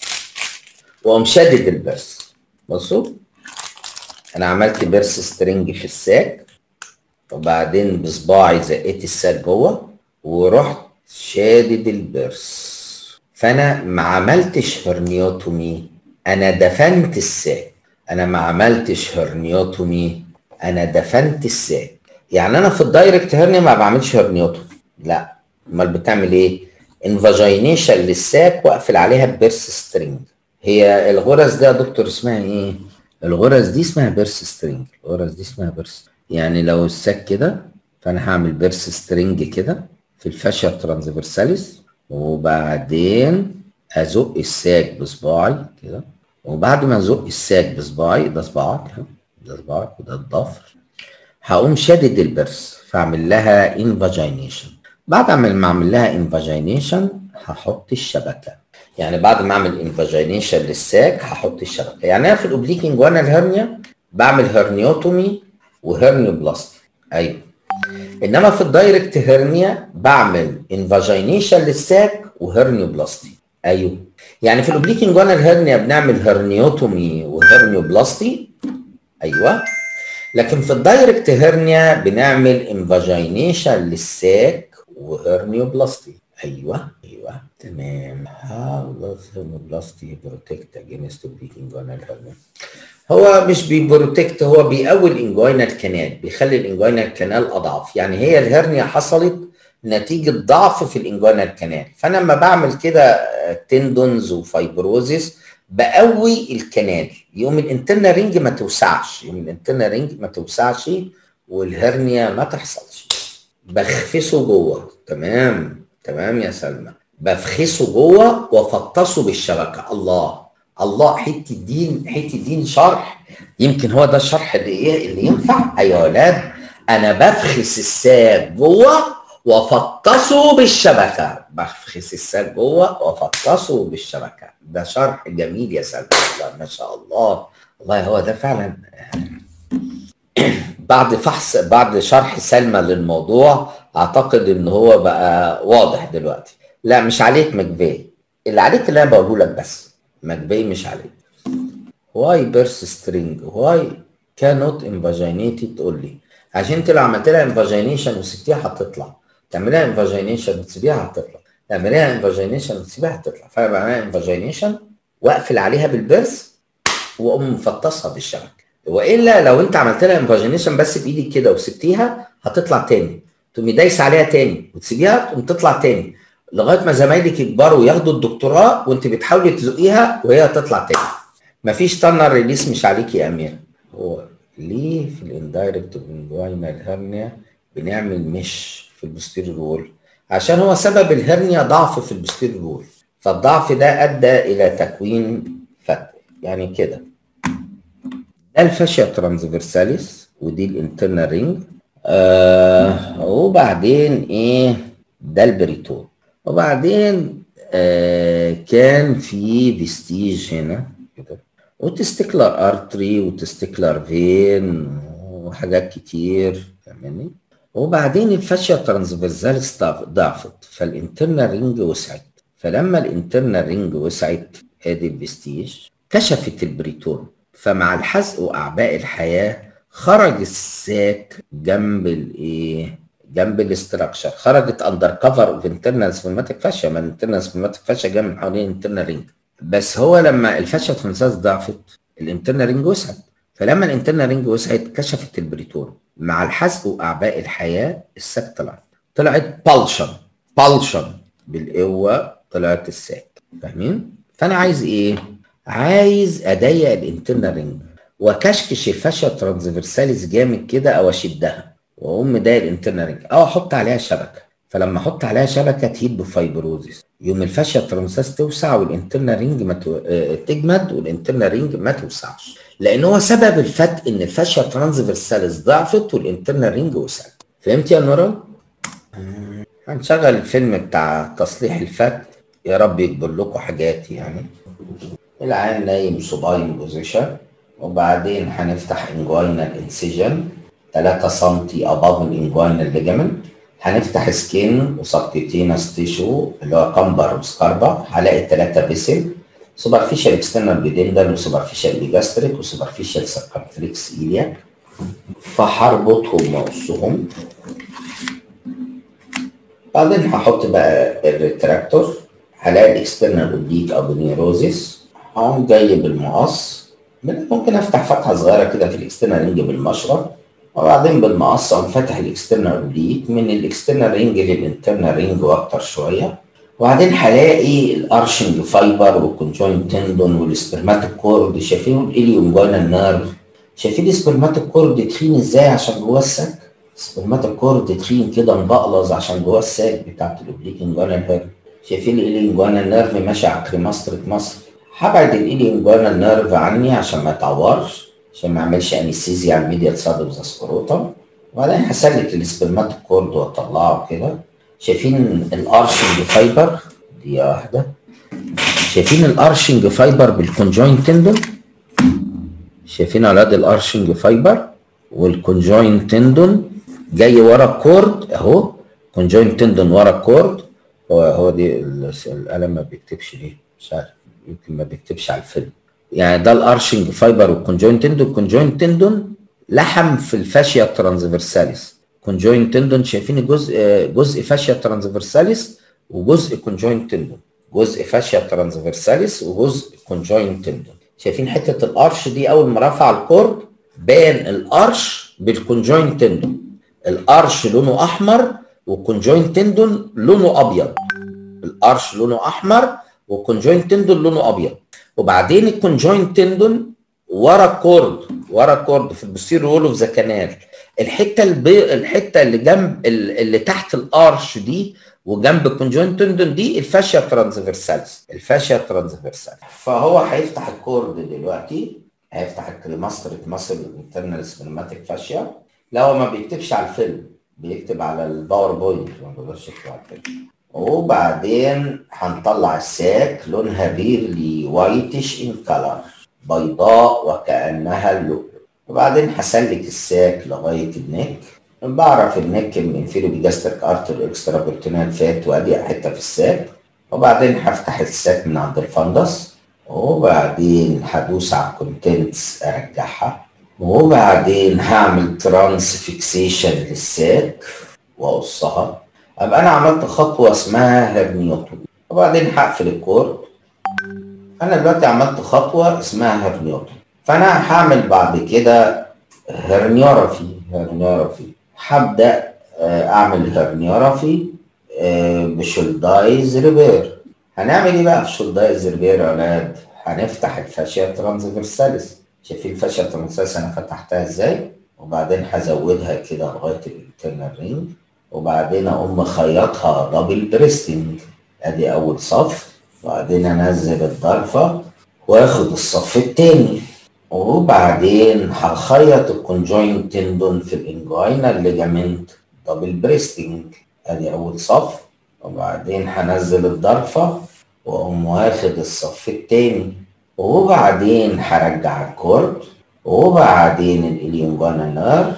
واقوم شادد البرس بصوا انا عملت بيرس سترينج في الساك وبعدين بصباعي زقيت الساك جوه ورحت شادد البرس فانا ما عملتش هرنيوتومي انا دفنت الساك انا ما عملتش هرنيوتومي انا دفنت الساك يعني انا في الدايركت هرنيا ما بعملش هرنيوتومي لا امال بتعمل ايه انفاجينيشن للساك واقفل عليها ببيرس سترينج هي الغرز ده يا دكتور اسمها ايه الغرز دي اسمها بيرس سترينج الغرز دي اسمها بيرس يعني لو الساك كده فانا هعمل بيرس سترينج كده في الفاشيا ترانسفيرساليس وبعدين ازق الساك بصباعي كده وبعد ما ازق الساك بصباعي ده صباعك ده صباعك وده الضفر هقوم شادد البرس فاعمل لها انفاجينيشن بعد ما اعمل لها انفاجينيشن هحط الشبكه يعني بعد ما اعمل انفاجينيشن للساك هحط الشبكه يعني انا في الاوبليكنج وانا الهرنيا بعمل هرنيوتومي وهرنيوبلاستي ايوه انما في الدايركت هرنيا بعمل انفاجينيشن للساك وهرنيوبلاستي ايوه يعني في الاوبليكنج وانا الهرنيا بنعمل هرنيوتومي وهرنيوبلاستي ايوه لكن في الدايركت هرنيا بنعمل انفاجينيشن للساك وهرنيوبلاستي ايوه ايوه تمام how does hernioplasty protect against bleeding on الهرنيا هو مش بيبروتكت هو بيقوي الانجوينال كانال بيخلي الانجوينال كانال اضعف يعني هي الهرنيا حصلت نتيجه ضعف في الانجوينال كانال فانا لما بعمل كده تندونز وفايبروزيس بقوي الكنال يوم الانترنال رينج ما توسعش يوم الانترنال رينج ما توسعش والهرنيا ما تحصلش بخفسه جوه تمام تمام يا سلمى بفخسه جوه وافطسه بالشبكه الله الله حته دين حته دين شرح يمكن هو ده الشرح اللي ايه اللي ينفع ايوه يا ولاد انا بفخس الساق جوه وافطسه بالشبكه بفخس الساق جوه وافطسه بالشبكه ده شرح جميل يا سلمى والله ما شاء الله والله هو ده فعلا بعد فحص بعد شرح سلمى للموضوع اعتقد ان هو بقى واضح دلوقتي لا مش عليك مكفي اللي عليك اللي انا بقوله لك بس مكفي مش عليك واي بيرس سترينج واي كانوت انفاجينيتي تقول لي عشان انت لو عملت لها انفاجينيشن وسبتيها هتطلع تعملها انفاجينيشن وتسيبيها هتطلع تعمليها انفاجينيشن وتسيبيها هتطلع فانا بعملها انفاجينيشن واقفل عليها بالبرس واقوم مفطسها بالشبكه والا لو انت عملت لها انفاجينيشن بس بايدك كده وسبتيها هتطلع تاني تقومي دايس عليها تاني وتسيبيها تقوم تطلع تاني لغايه ما زمايلك يكبروا وياخدوا الدكتوراه وانت بتحاولي تزقيها وهي هتطلع تاني مفيش تنر ريليس مش عليك يا امير هو ليه في الاندايركت انجوينال هرنيا بنعمل مش في البوستيريور وول عشان هو سبب الهرنيا ضعف في البوستيريور وول فالضعف ده ادى الى تكوين فتق يعني كده ده الفاشيا ترانسفيرساليس ودي الانترنال رينج آه وبعدين ايه ده البريتون وبعدين آه كان في فيستيج هنا كده وتستكلر ارتري وتستكلر فين وحاجات كتير فاهماني وبعدين الفاشيا ترانسفيرساليس ضعفت فالانترنال رينج وسعت فلما الانترنال رينج وسعت ادي الفيستيج كشفت البريتون فمع الحزق واعباء الحياه خرج الساك جنب الايه جنب الاستراكشر خرجت اندر كفر اوف انترنال سبلماتيك فاشيا ما الانترنال سبلماتيك فاشيا جايه من حوالين الانترنال رينج بس هو لما الفاشيا ترانساس ضعفت الانترنال رينج وسعت فلما الانترنال رينج وسعت كشفت البريتون مع الحزق واعباء الحياه الساك طلعت طلعت بالشن بالشن بالقوه طلعت الساك فاهمين فانا عايز ايه عايز اضيق الانترنال رينج واكشكش الفاشيا ترانسفيرساليس جامد كده او اشدها واقوم مضايق الانترنال رينج او احط عليها شبكه فلما احط عليها شبكه تهيد بفايبروزيس يوم الفاشيا ترانساس توسع والانترنال رينج ما تو... اه تجمد والانترنال رينج ما توسعش لان هو سبب الفتق ان الفاشيا ترانسفيرساليس ضعفت والانترنال رينج وسعت فهمت يا نورا؟ هنشغل الفيلم بتاع تصليح الفتق يا رب يكبر لكم حاجات يعني العين نايم سوباين بوزيشن وبعدين هنفتح انجوينال انسيجن 3 سم اباف الانجوينال ليجامنت هنفتح سكين وسبكيوتينس تيشو اللي هو كمبر وسكاربا هلاقي الثلاثه بيسل سوبرفيشال اكسترنال بيدندل وسوبرفيشال بيجاستريك وسوبرفيشال سيركمفلكس ايلياك فهربطهم واقصهم بعدين هحط بقى الريتراكتور هلاقي الاكسترنال اوبليك او بنيروزيس هقوم جاي بالمقص ممكن افتح فتحه صغيره كده في الاكسترنال رينج بالمشرط وبعدين بالمقص اقوم فاتح الاكسترنال اوبليك من الاكسترنال رينج للانترنال رينج واكتر شويه وبعدين هلاقي الارشنج فايبر والكونجوين تندون والسبرماتيك كورد شايفين الاليوم جوينال نيرف شايفين السبرماتيك كورد تخين ازاي عشان جوه الساك السبرماتيك كورد تخين كده مبقلظ عشان جوه الساك بتاعت الاوبليك انجوينال هيرف شايفين الاليوم جوينال نيرف ماشي على كريماسترة مصر هبعد الاليوم جوينال نيرف عني عشان ما يتعورش عشان ما اعملش انستيزيا على الميديال ساد اوف ذا سكروتم وبعدين هسلك السبرماتيك كورد واطلعه كده شايفين الارشنج فايبر دي واحده شايفين الارشنج فايبر بالكونجوينت تندون شايفين اولاد الارشنج فايبر والكونجوينت تندون جاي ورا الكورد اهو كونجوينت تندون ورا الكورد هو هو دي القلم ما بيكتبش ليه مش عارف يمكن ما بيكتبش على الفيلم يعني ده الارشنج فايبر والكونجوينت تندون الكونجوينت تندون لحم في الفاشيا ترانسفيرساليس كونجوينت تندون شايفين جزء جزء فاشيا ترانسفيرساليس وجزء كونجوينت تندون جزء فاشيا ترانسفيرساليس وجزء كونجوينت تندون شايفين حته الارش دي اول ما رفع الكورد بان الارش بالكونجوينت تندون الارش لونه احمر والكونجوينت تندون لونه ابيض الارش لونه احمر والكونجوينت تندون لونه ابيض وبعدين الكونجوينت تندون ورا الكورد ورا الكورد في البوستير رول اوف ذا كانال الحته البي... الحته اللي جنب اللي تحت الارش دي وجنب الكونجوينت تندون دي الفاشيا ترانسفيرساليس الفاشيا ترانسفيرساليس فهو هيفتح الكورد دلوقتي هيفتح الكليماستريك ماسل انترنال سبلماتيك فاشيا لا هو ما بيكتبش على الفيلم بيكتب على الباوربوينت ما بيقدرش يكتب على الفيلم وبعدين هنطلع الساك لونها بيرلي وايتش ان كلر بيضاء وكانها اللؤلؤ وبعدين هسلك الساك لغايه النك بعرف النك من انفيرو بيجاستريك ارتر اكسترا بورتينال فات واضيق حته في الساك وبعدين هفتح الساك من عند الفندس وبعدين هدوس على الكونتنتس ارجعها وبعدين هعمل ترانس فيكسيشن للساك واقصها ابقى انا عملت خطوه اسمها هرنيوتومي وبعدين هقفل الكورد انا دلوقتي عملت خطوه اسمها هرنيوتومي فانا هعمل بعد كده هرنيورافي هرنيورافي هبدا اعمل هرنيورافي بشولدايز ريبير هنعمل ايه بقى في شولدايز ريبير يا اولاد هنفتح الفاشيا ترانسفيرساليس شايفين الفاشيا ترانسفيرساليس انا فتحتها ازاي وبعدين هزودها كده لغايه الانترنال رينج وبعدين اقوم مخيطها دبل بريستنج ادي اول صف وبعدين انزل الضرفه واخد الصف التاني وبعدين هخيط الكونجوينت تندون في الانجوينال ليجامنت دبل بريستنج ادي اول صف وبعدين هنزل الضرفه واقوم واخد الصف التاني وبعدين هرجع الكورد وبعدين الاليونجونا نيرف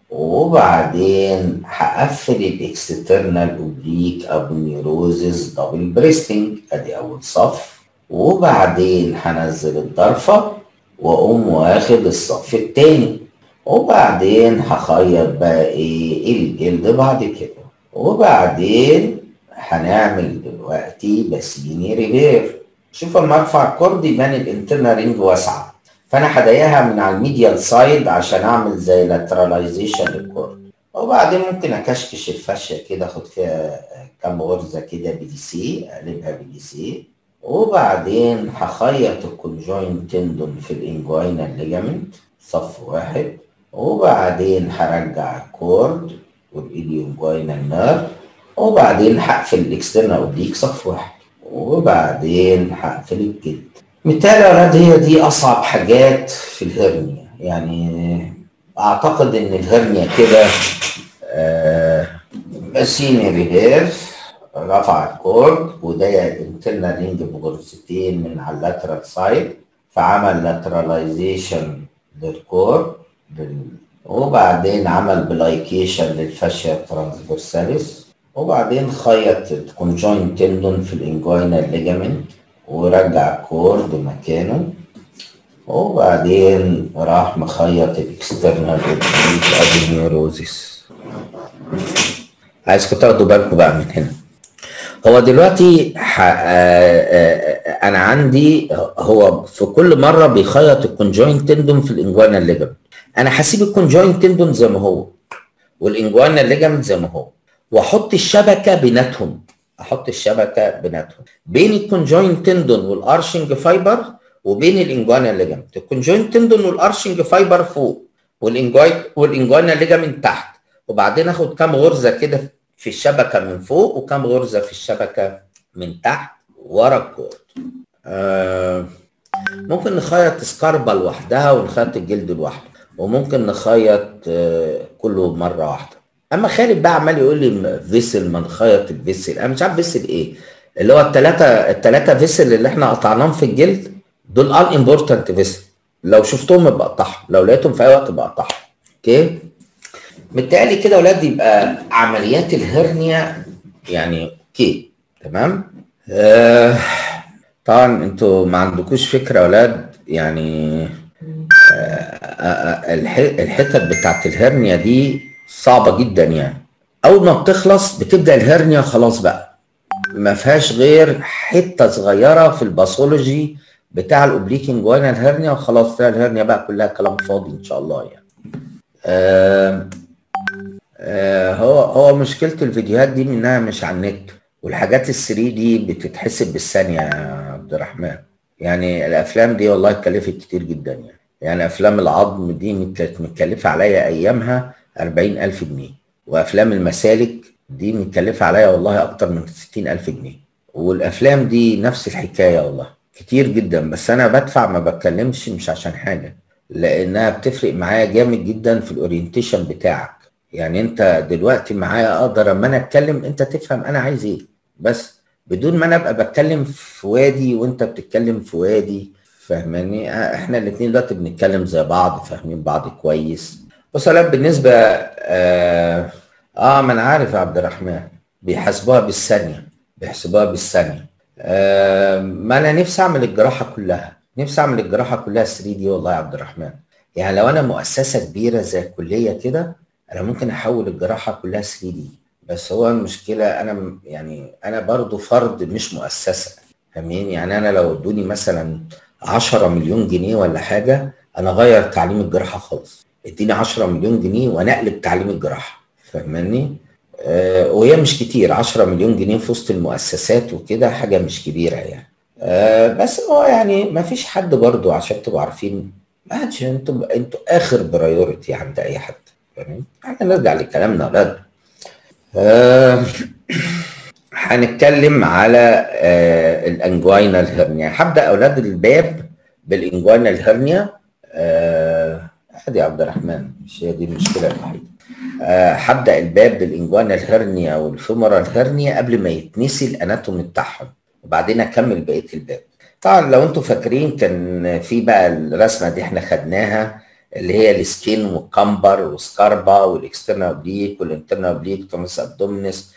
وبعدين هقفل الاكسترنال اوبليك ابنيوروزيس دبل بريستنج ادي اول صف وبعدين هنزل الضرفه واقوم واخد الصف التاني وبعدين هخيط بقى ايه الجلد بعد كده وبعدين هنعمل دلوقتي باسيني ريبير شوف اما ارفع الكورد يبان الانترنال رينج واسعه فانا هضيقها من على الميديال سايد عشان اعمل زي لاتراليزيشن للكورد وبعدين ممكن اكشكش الفاشيه كده اخد فيها كام غرزه كده بي دي سي اقلبها بي دي سي وبعدين هخيط الكونجوينت تندون في الانجوينال ليجامنت صف واحد وبعدين هرجع الكورد والإليونجوينال نيرف وبعدين هقفل الاكسترنال اوبليك صف واحد وبعدين هقفل الجلد بالتالي يا ولاد هي دي اصعب حاجات في الهرنيا يعني اعتقد ان الهرنيا كده آه بسيني ريبير رفع الكورد وضيق الانترنال رينج بغرزتين من على اللاترال سايد فعمل لاتراليزيشن للكورد وبعدين عمل بلايكيشن للفاشيا ترانسفيرساليس وبعدين خيط الكونجوينت تندون في الانجوينال ليجامنت ورجع الكورد مكانه وبعدين راح مخيط الاكسترنال اوبليك ادينيوروزيس عايزكم تاخدوا بالكم بقى من هنا هو دلوقتي ح... انا عندي هو في كل مره بيخيط الكونجوينت تندون في الانجوينال ليجامنت انا هسيب الكونجوينت تندون زي ما هو والانجوينال ليجامنت زي ما هو واحط الشبكه بيناتهم احط الشبكه بيناتهم بين الكونجوينت تندون والارشنج فايبر وبين الانجوينال ليجامنت الكونجوينت تندون والارشنج فايبر فوق والانجوين والانجوينال ليجامنت تحت وبعدين اخد كام غرزه كده في الشبكه من فوق وكام غرزه في الشبكه من تحت ورا الكورد آه ممكن نخيط سكاربا لوحدها ونخيط الجلد لوحده وممكن نخيط آه كله مره واحده اما خالد بقى عمال يقول لي فيسل ما نخيط الفيسل انا مش عارف فيسل ايه اللي هو الثلاثه الثلاثه فيسل اللي احنا قطعناهم في الجلد دول ان امبورتنت فيسل لو شفتهم يبقى قطعهم لو لقيتهم في اي وقت يبقى قطعهم اوكي بالتالي كده يا اولاد يبقى عمليات الهرنيا يعني اوكي تمام آه طبعا انتوا ما عندكوش فكره يا اولاد يعني آه الحتت بتاعت الهرنيا دي صعبه جدا يعني اول ما بتخلص بتبدا الهرنيا خلاص بقى ما فيهاش غير حته صغيره في الباثولوجي بتاع الاوبليكنج وانا الهرنيا وخلاص تلاقي الهرنيا بقى كلها كلام فاضي ان شاء الله يعني آه آه هو هو مشكله الفيديوهات دي انها مش على النت والحاجات ال 3 دي بتتحسب بالثانيه يا عبد الرحمن يعني الافلام دي والله اتكلفت كتير جدا يعني يعني افلام العظم دي كانت متكلفه عليا ايامها 40000 جنيه وافلام المسالك دي متكلفه عليا والله اكتر من 60000 جنيه والافلام دي نفس الحكايه والله كتير جدا بس انا بدفع ما بتكلمش مش عشان حاجه لانها بتفرق معايا جامد جدا في الاورينتيشن بتاعك يعني انت دلوقتي معايا اقدر اما انا اتكلم انت تفهم انا عايز ايه بس بدون ما انا ابقى بتكلم في وادي وانت بتتكلم في وادي فاهماني احنا الاثنين دلوقتي بنتكلم زي بعض فاهمين بعض كويس بص بالنسبه آه, اه ما انا عارف يا عبد الرحمن بيحاسبوها بالثانيه بيحسبوها بالثانيه آه ما انا نفسي اعمل الجراحه كلها نفسي اعمل الجراحه كلها 3 دي والله يا عبد الرحمن يعني لو انا مؤسسه كبيره زي الكليه كده انا ممكن احول الجراحه كلها 3 دي بس هو المشكله انا يعني انا برضو فرد مش مؤسسه فاهمين يعني انا لو ادوني مثلا 10 مليون جنيه ولا حاجه انا اغير تعليم الجراحه خالص اديني 10 مليون جنيه وانا اقلب تعليم الجراحه فاهماني آه وهي مش كتير 10 مليون جنيه في وسط المؤسسات وكده حاجه مش كبيره يعني آه بس هو يعني ما فيش حد برضو عشان تبقوا عارفين ما حدش انتوا انتوا اخر برايورتي عند اي حد فاهمين احنا نرجع لكلامنا يا اولاد آه هنتكلم على آه الانجوينال هرنيا هبدا اولاد الباب بالانجوينال هرنيا آه عادي يا عبد الرحمن مش هي دي المشكله الوحيده آه هبدا الباب بالانجوينال هرنيا والفيمورال هرنيا قبل ما يتنسي الاناتومي بتاعهم وبعدين اكمل بقيه الباب طبعا لو انتم فاكرين كان في بقى الرسمه دي احنا خدناها اللي هي السكين والكمبر والسكاربا والاكسترنال اوبليك والانترنال اوبليك توماس ابدومينس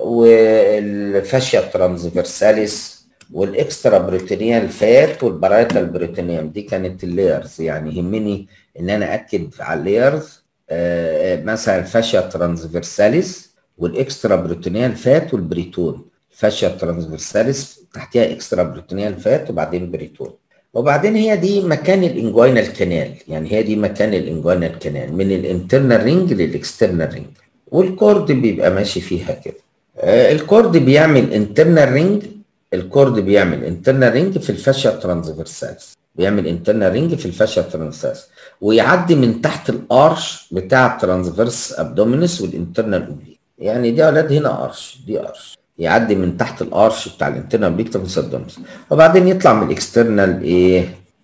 والفاشيا ترانسفيرساليس والاكسترا بريتونيال فات والبرايتال بريتونيوم دي كانت اللايرز يعني يهمني ان انا اكد على اللايرز آه مثلا الفاشيا ترانسفيرساليس والاكسترا بريتونيال فات والبريتون فاشيا ترانسفيرساليس تحتها اكسترا بريتونيال فات وبعدين بريتون وبعدين هي دي مكان الانجوينال كانال يعني هي دي مكان الانجوينال كانال من الانترنال رينج للاكسترنال رينج والكورد بيبقى ماشي فيها كده آه الكورد بيعمل انترنال رينج الكورد بيعمل انترنال رينج في الفاشيا ترانسفيرسالس بيعمل انترنال رينج في الفاشيا ترانسفيرسالس ويعدي من تحت الارش بتاع الترانسفيرس ابدومينس والانترنال اوبليك يعني دي اولاد هنا ارش دي ارش يعدي من تحت الارش بتاع الانترنال اوبليك ترانسفيرس وبعدين يطلع من الاكسترنال ايه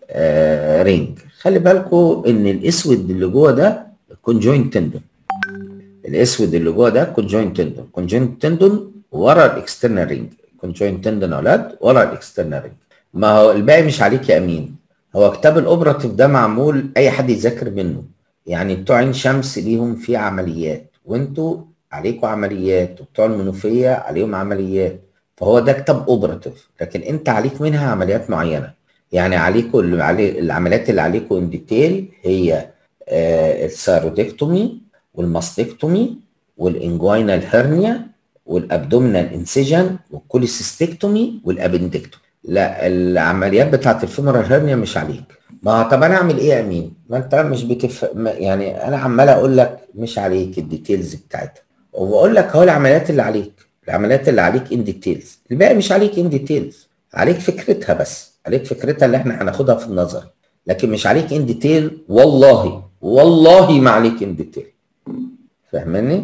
آه رينج خلي بالكم ان الاسود اللي جوه ده الكونجوينت تندون الاسود اللي جوه ده كونجوينت تندون كونجوينت تندون ورا الاكسترنال رينج كونجوينت تندون يا اولاد ورا الاكسترنال رينج ما هو الباقي مش عليك يا امين هو كتاب الاوبراتيف ده معمول اي حد يذاكر منه يعني بتوع عين شمس ليهم فيه عمليات وانتوا عليكم عمليات وبتوع المنوفيه عليهم عمليات فهو ده كتاب اوبراتيف لكن انت عليك منها عمليات معينه يعني عليكم اللي علي العمليات اللي عليكم ان ديتيل هي آه السيرودكتومي والماستكتومي والانجوينال هرنيا والابدومينال انسيجن والكوليسيستكتومي والابندكتومي لا العمليات بتاعت الفيمورال هرنيا مش عليك ما طب انا اعمل ايه يا امين ما انت مش بتف يعني انا عمال اقول لك مش عليك الديتيلز بتاعتها وبقول لك اهو العمليات اللي عليك العمليات اللي عليك ان ديتيلز الباقي مش عليك ان ديتيلز عليك فكرتها بس عليك فكرتها اللي احنا هناخدها في النظر لكن مش عليك ان ديتيل والله والله ما عليك ان ديتيل فاهمني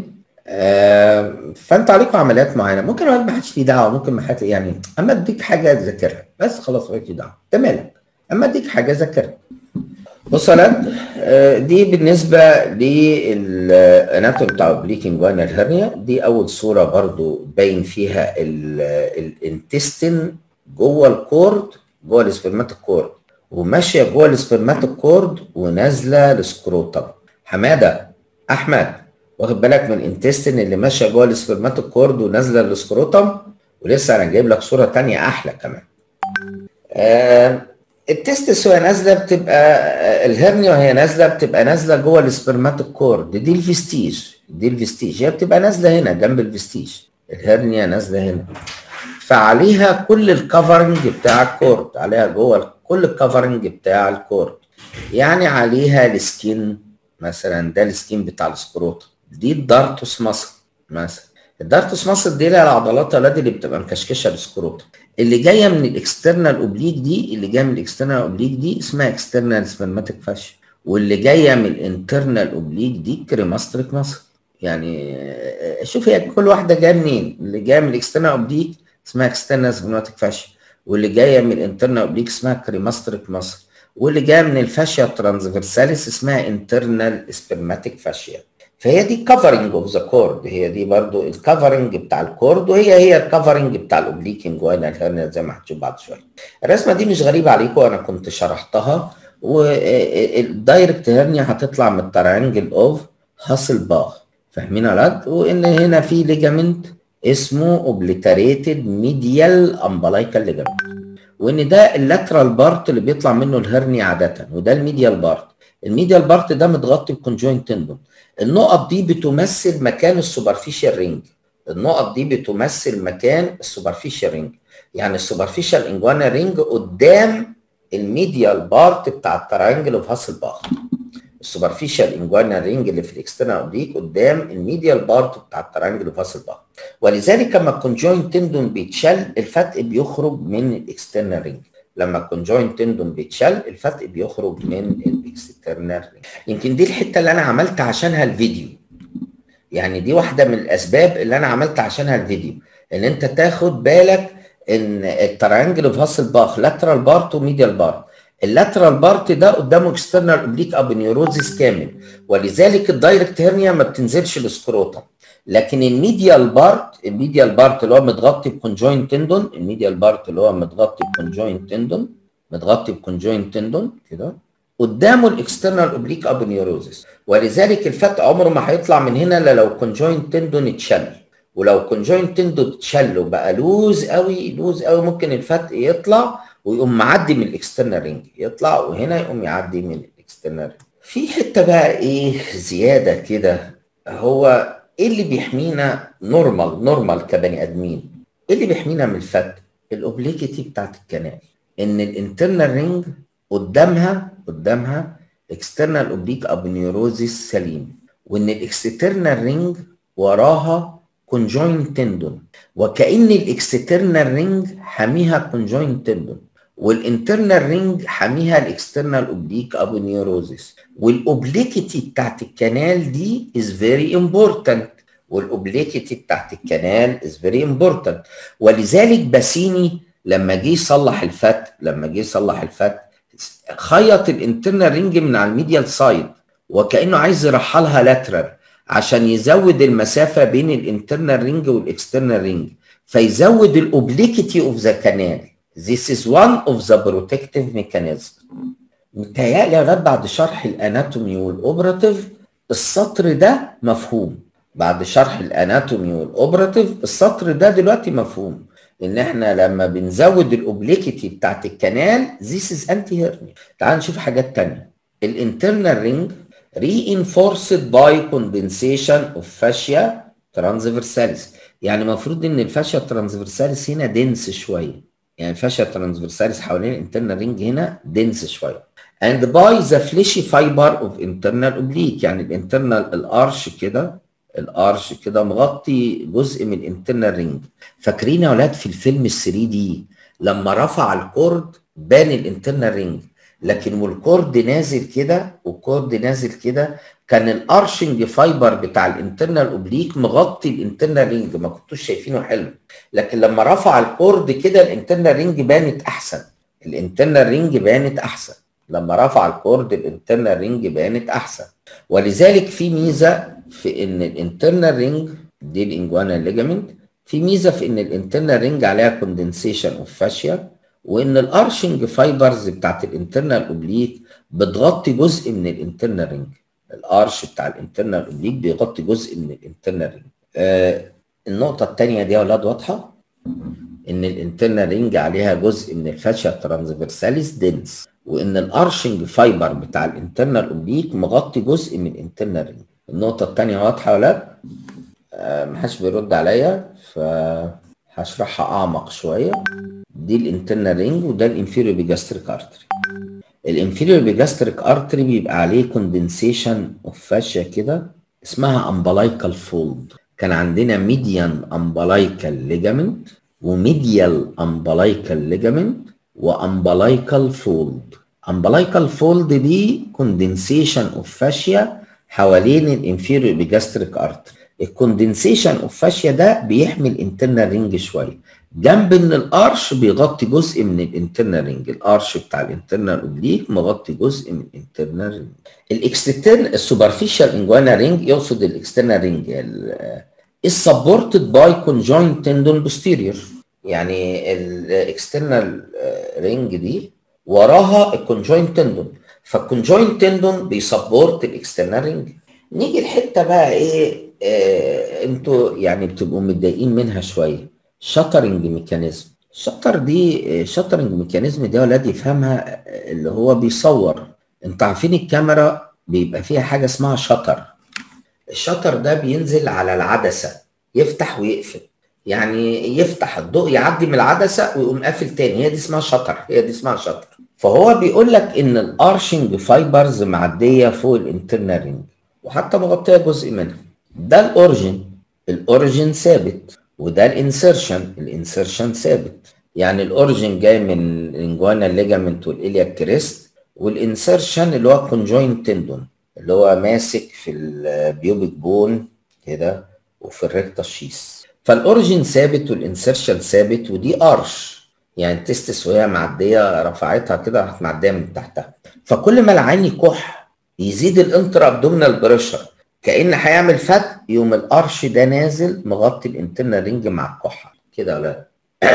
آه فانت عليكم عمليات معينه ممكن ما حدش ليه دعوه ممكن ما حد يعني اما اديك حاجه تذاكرها بس خلاص مالكش دعوه انت مالك اما اديك حاجه ذاكرها بص يا ولاد آه، دي بالنسبه للاناتومي بتاع اوبليك انجوانال هيرنيا دي اول صوره برضو باين فيها الانتستين جوه الكورد جوه السبرماتيك كورد وماشيه جوه السبرماتيك كورد ونازله للسكروتم حماده احمد واخد بالك من الانتستين اللي ماشيه جوه السبرماتيك كورد ونازله للسكروتم ولسه انا جايب لك صوره تانية احلى كمان آه التستس وهي نازله بتبقى آه، الهرنيا وهي نازله بتبقى نازله جوه السبرماتيك كورد دي الفيستيج دي الفيستيج هي بتبقى نازله هنا جنب الفيستيج الهرنيا نازله هنا فعليها كل الكفرنج بتاع الكورد عليها جوه كل الكفرنج بتاع الكورد يعني عليها السكين مثلا ده السكين بتاع السكروت دي الدارتوس ماسل مثلا الدارتوس ماسل دي لها العضلات التي اللي بتبقى مكشكشه السكروت اللي جايه من الاكسترنال اوبليك دي اللي جايه من الاكسترنال اوبليك دي اسمها اكسترنال سبرماتيك فاشيا واللي جايه من الانترنال اوبليك دي كريماستريك ماسل يعني آه، شوف هي كل واحده جايه منين اللي جايه من الاكسترنال اوبليك اسمها اكسترنال سبرماتيك فاشيا واللي جايه من الانترنال اوبليك اسمها كريماستريك ماسل واللي جايه من الفاشيا ترانسفيرساليس اسمها انترنال سبرماتيك فاشيا فهي دي كفرنج اوف ذا كورد هي دي برضو الكفرنج بتاع الكورد وهي هي الكفرنج بتاع الاوبليك انجوانال هيرنيا زي ما هتشوف بعد شويه الرسمه دي مش غريبه عليكم انا كنت شرحتها والدايركت هيرنيا هتطلع من الترانجل اوف هاسل باغ فاهمين يا ولاد وان هنا في ليجامنت اسمه اوبليتريتد ميديال امبلايكال ليجامنت وان ده اللاترال بارت اللي بيطلع منه الهرنيا عاده وده الميديال بارت الميديال بارت ده متغطي بكونجوينت تندون النقط دي بتمثل مكان السوبرفيشال رينج النقط دي بتمثل مكان السوبرفيشال رينج يعني السوبرفيشال انجوانا رينج قدام الميديال بارت بتاع الترانجل اوف هاسل باخ السوبرفيشال انجوانا رينج اللي في الاكسترنال اوبليك قدام الميديال بارت بتاع الترانجل اوف هاسل باخ ولذلك لما الكونجوينت تندون بيتشل الفتق بيخرج من الاكسترنال رينج لما الكونجوينت تندون بيتشل الفتق بيخرج من الاكسترنال رينج يمكن دي الحته اللي انا عملت عشانها الفيديو يعني دي واحده من الاسباب اللي انا عملت عشانها الفيديو ان انت تاخد بالك ان التريانجل اوف هاسل باخ لاترال بارت وميديال بارت اللاترال بارت ده قدامه اكسترنال اوبليك ابنيوروزيس كامل ولذلك الدايركت هيرنيا ما بتنزلش السكروتم لكن الميديال بارت الميديال بارت اللي هو متغطي بكونجوينت تندون الميديال بارت اللي هو متغطي بكونجوينت تندون متغطي بكونجوينت تندون كده قدامه الاكسترنال اوبليك ابنيوروزيس ولذلك الفتق عمره ما هيطلع من هنا الا لو كونجوينت تندون اتشل ولو كونجوينت تندون اتشل وبقى لوز قوي لوز قوي ممكن الفتق يطلع ويقوم معدي من الاكسترنال رينج يطلع وهنا يقوم يعدي من الاكسترنال رينج في حته بقى ايه زياده كده هو ايه اللي بيحمينا نورمال نورمال كبني ادمين ايه اللي بيحمينا من الفتق الاوبليكيتي بتاعت الكنال ان الانترنال رينج قدامها قدامها اكسترنال اوبليك ابنيوروزيس سليم وان الاكسترنال رينج وراها كونجوينت تندون وكأن الاكسترنال رينج حاميها كونجوينت تندون والانترنال رينج حاميها الاكسترنال اوبليك ابونيوروزيس والاوبليكيتي بتاعت الكنال دي از فيري امبورتنت والاوبليكيتي بتاعت الكنال از فيري امبورتنت ولذلك باسيني لما جه يصلح الفت لما جه يصلح الفت خيط الانترنال رينج من على الميديال سايد وكانه عايز يرحلها لاترال عشان يزود المسافه بين الانترنال رينج والاكسترنال رينج فيزود الاوبليكيتي اوف ذا كانال This is one of the protective mechanism. متهيألي يا ولاد بعد شرح الاناتومي والاوبراتيف السطر ده مفهوم. بعد شرح الاناتومي والاوبراتيف السطر ده دلوقتي مفهوم. ان احنا لما بنزود الاوبليكيتي بتاعت الكنال this is anti hernia. تعال نشوف حاجات تانية. الانترنال رينج reinforced by condensation of fascia transversalis. يعني المفروض ان الفاشيا ترانسفيرساليس هنا دنس شويه. يعني الفاشيا ترانسفيرساليس حوالين الانترنال رينج هنا دنس شويه and by the fleshy fiber of internal oblique يعني الانترنال الارش كده الارش كده مغطي جزء من الانترنال رينج فاكرين يا اولاد في الفيلم ال 3 دي لما رفع الكورد بان الانترنال رينج لكن والكورد نازل كده والكورد نازل كده كان الارشنج فايبر بتاع الانترنال اوبليك مغطي الانترنال رينج ما كنتوش شايفينه حلو لكن لما رفع الكورد كده الانترنال رينج بانت احسن الانترنال رينج بانت احسن لما رفع الكورد الانترنال رينج بانت احسن ولذلك في ميزه في ان الانترنال رينج دي الانجوانا ليجامنت في ميزه في ان الانترنال رينج عليها كوندنسيشن اوف فاشيا وان الارشنج فايبرز بتاعت الانترنال اوبليك بتغطي جزء من الانترنال رينج الارش بتاع الانترنال اوبليك بيغطي جزء من الانترنال رينج آه النقطه الثانيه دي يا اولاد واضحه ان الانترنال رينج عليها جزء من الفاشيا ترانسفيرساليس دنس وان الارشنج فايبر بتاع الانترنال اوبليك مغطي جزء من الانترنال رينج النقطه الثانيه واضحه ولا لا آه محدش بيرد عليا فهشرحها اعمق شويه دي الانترنال رينج وده الانفيريور بيجاستريك ارتري الانفيريور بيجاستريك ارتري بيبقى عليه كوندنسيشن اوف فاشيا كده اسمها امبلايكال فولد كان عندنا ميديان امبلايكال ليجامنت وميديال امبلايكال ليجامنت وامبلايكال فولد امبلايكال فولد دي كوندنسيشن اوف فاشيا حوالين الانفيريور بيجاستريك ارتري الكوندنسيشن اوف فاشيا ده بيحمي الانترنال رينج شويه جنب ان الارش بيغطي جزء من الانترنال رينج الارش بتاع الانترنال اوبليك مغطي جزء من الانترنال رينج الاكسترن السوبرفيشال انجوانا رينج يقصد الاكسترنال رينج is supported by conjoint tendon posterior يعني الاكسترنال رينج دي وراها الكونجوينت تندون فالكونجوينت تندون بيسبورت الاكسترنال رينج نيجي الحته بقى ايه آه انتوا يعني بتبقوا متضايقين منها شويه شاترنج ميكانيزم الشطر دي شاترنج ميكانيزم دي ولاد يفهمها اللي هو بيصور انتوا عارفين الكاميرا بيبقى فيها حاجه اسمها شطر الشطر ده بينزل على العدسه يفتح ويقفل يعني يفتح الضوء يعدي من العدسه ويقوم قافل تاني هي دي اسمها شطر هي دي اسمها شطر فهو بيقول لك ان الارشنج فايبرز معديه فوق الانترنال رينج وحتى مغطيه جزء منها ده الاوريجن الاوريجن ثابت وده الانسرشن الانسرشن ثابت يعني الاوريجن جاي من الانجوانا ليجامنت والاليا كريست والانسرشن اللي هو الكونجوينت تندون اللي هو ماسك في البيوبيك بون كده وفي الريكتا شيس فالاوريجن ثابت والانسرشن ثابت ودي ارش يعني التستس وهي معديه رفعتها كده راحت معديه من تحتها فكل ما العين يكح يزيد الانترا ابدومينال بريشر كان هيعمل فتح يوم الارش ده نازل مغطي الانترنال رينج مع الكحه كده ولا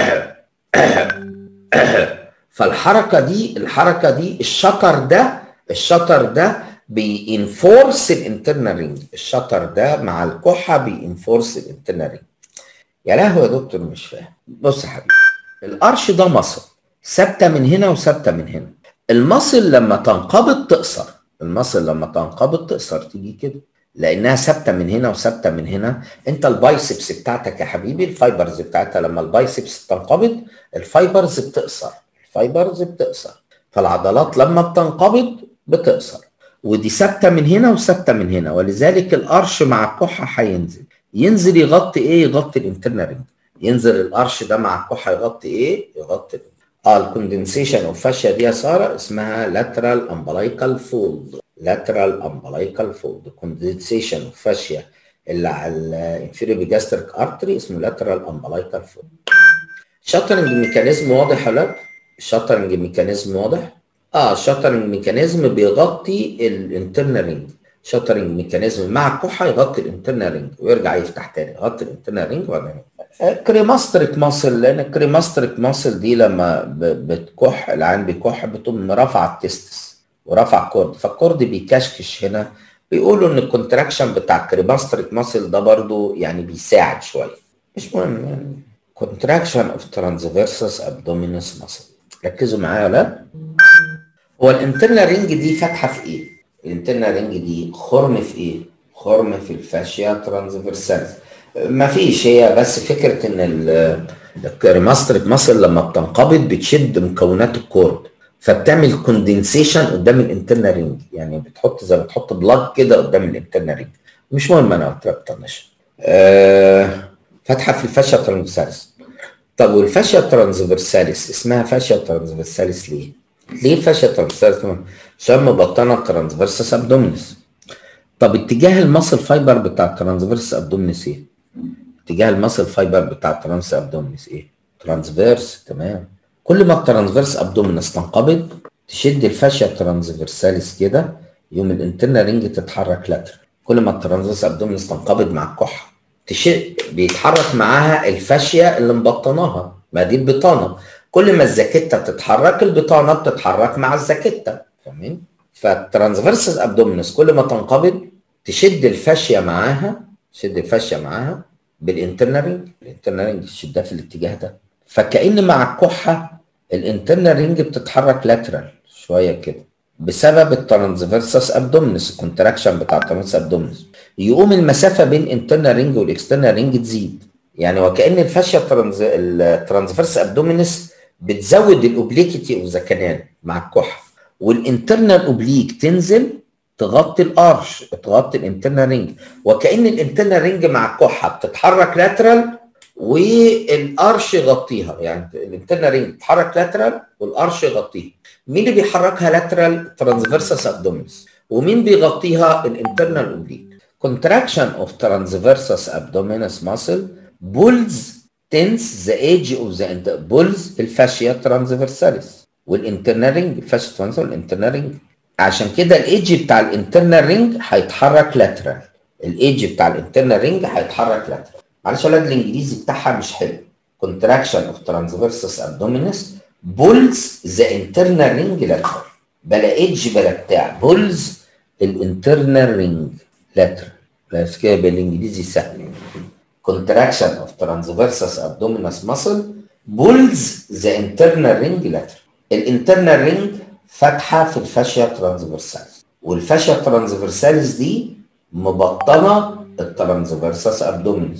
فالحركه دي الحركه دي الشطر ده الشطر ده بينفورس الانترنال رينج الشطر ده مع الكحه بينفورس الانترنال رينج يا لهوي يا دكتور مش فاهم بص يا حبيبي الارش ده مصل ثابته من هنا وثابته من هنا المصل لما تنقبض تقصر المصل لما تنقبض تقصر تيجي كده لانها ثابته من هنا وثابته من هنا انت البايسبس بتاعتك يا حبيبي الفايبرز بتاعتها لما البايسبس تنقبض الفايبرز بتقصر الفايبرز بتقصر فالعضلات لما بتنقبض بتقصر ودي ثابته من هنا وثابته من هنا ولذلك الارش مع الكحه هينزل ينزل يغطي ايه يغطي الانترنال رينج ينزل الارش ده مع الكحه يغطي ايه يغطي اه الكوندنسيشن اوف فاشيا دي يا ساره اسمها لاترال امبلايكال فولد لاترال امبلايكال فولد كوندنسيشن اوف فاشيا اللي على الانفيريور بيجاستريك ارتري اسمه لاترال امبلايكال فولد شاترنج ميكانيزم واضح ولا لا الشاترنج ميكانيزم واضح اه الشاترنج ميكانيزم بيغطي الانترنال رينج شاترنج ميكانيزم مع الكحه يغطي الانترنال رينج ويرجع يفتح تاني يغطي الانترنال رينج وبعدين كريماستريك ماسل لان الكريماستريك ماسل دي لما بتكح العين بيكح بتقوم رافعه التستس ورفع كورد فالكورد بيكشكش هنا بيقولوا ان الكونتراكشن بتاع الكريماستريك ماسل ده برضو يعني بيساعد شويه مش مهم يعني كونتراكشن اوف ترانسفيرسس ابدومينس ماسل ركزوا معايا ولا هو الانترنال رينج دي فاتحه في ايه؟ الانترنال رينج دي خرم في ايه؟ خرم في الفاشيا ترانسفيرساليس ما فيش هي بس فكره ان الكريماستريك ماسل لما بتنقبض بتشد مكونات الكورد فبتعمل كوندنسيشن قدام الانترنال رينج يعني بتحط زي ما بتحط بلاج كده قدام الانترنال رينج مش مهم انا قلت لك طنش آه فاتحه في الفاشيا ترانسفيرساليس طب والفاشيا ترانسفيرساليس اسمها فاشيا ترانسفيرساليس ليه؟ ليه فاشيا ترانسفيرساليس؟ عشان مبطنه ترانسفيرسس ابدومينس طب اتجاه المصل فايبر بتاع الترانسفيرس ابدومينس ايه؟ اتجاه المصل فايبر بتاع الترانس ابدومينس ايه؟ ترانسفيرس تمام كل ما الترانسفيرس ابدومينس تنقبض تشد الفاشيا ترانسفيرساليس كده يوم الانترنال رينج تتحرك لاترال كل ما الترانسفيرس ابدومينس تنقبض مع الكحه تشد بيتحرك معاها الفاشيا اللي مبطناها ما دي البطانه كل ما الزاكيتا بتتحرك البطانه بتتحرك مع الزاكيتا فاهمين فالترانسفيرسس ابدومينس كل ما تنقبض تشد الفاشيا معاها تشد الفاشيا معاها بالانترنال رينج الانترنال رينج تشدها في الاتجاه ده فكأن مع الكحه الانترنال رينج بتتحرك لاترال شويه كده بسبب الترانسفيرسس ابدومينس الكونتراكشن بتاع الترانسفيرسس ابدومينس يقوم المسافه بين انترنال رينج والاكسترنال رينج تزيد يعني وكأن الفاشيا الترانسفيرس ابدومينس بتزود الاوبليكيتي اوف ذا كانال مع الكحه والانترنال اوبليك تنزل تغطي الارش تغطي الانترنال رينج وكأن الانترنال رينج مع الكحه بتتحرك لاترال والارش يغطيها يعني الانترنال رينج بتتحرك لاترال والارش يغطيها مين اللي بيحركها لاترال ترانسفيرسس ابدومينس ومين بيغطيها الانترنال اوبليك contraction of transversus abdominis muscle pulls tense the edge of the pulls الفاشيا transversalis والانترنال رينج الفاشيا transversalis والانترنال رينج عشان كده الايدج بتاع الانترنال رينج هيتحرك لاترال الايدج بتاع الانترنال رينج هيتحرك لاترال معلش يا ولاد الانجليزي بتاعها مش حلو contraction of transversus abdominis pulls the internal ring lateral بلا ايدج بلا بتاع pulls الانترنال رينج لاترال بس كده بالانجليزي سهل contraction of transversus abdominis muscle pulls the internal ring lateral الانترنال رينج فاتحه في الفاشيا ترانسفيرساليس والفاشيا ترانسفيرساليس دي مبطنه الترانسفيرسس ابدومينس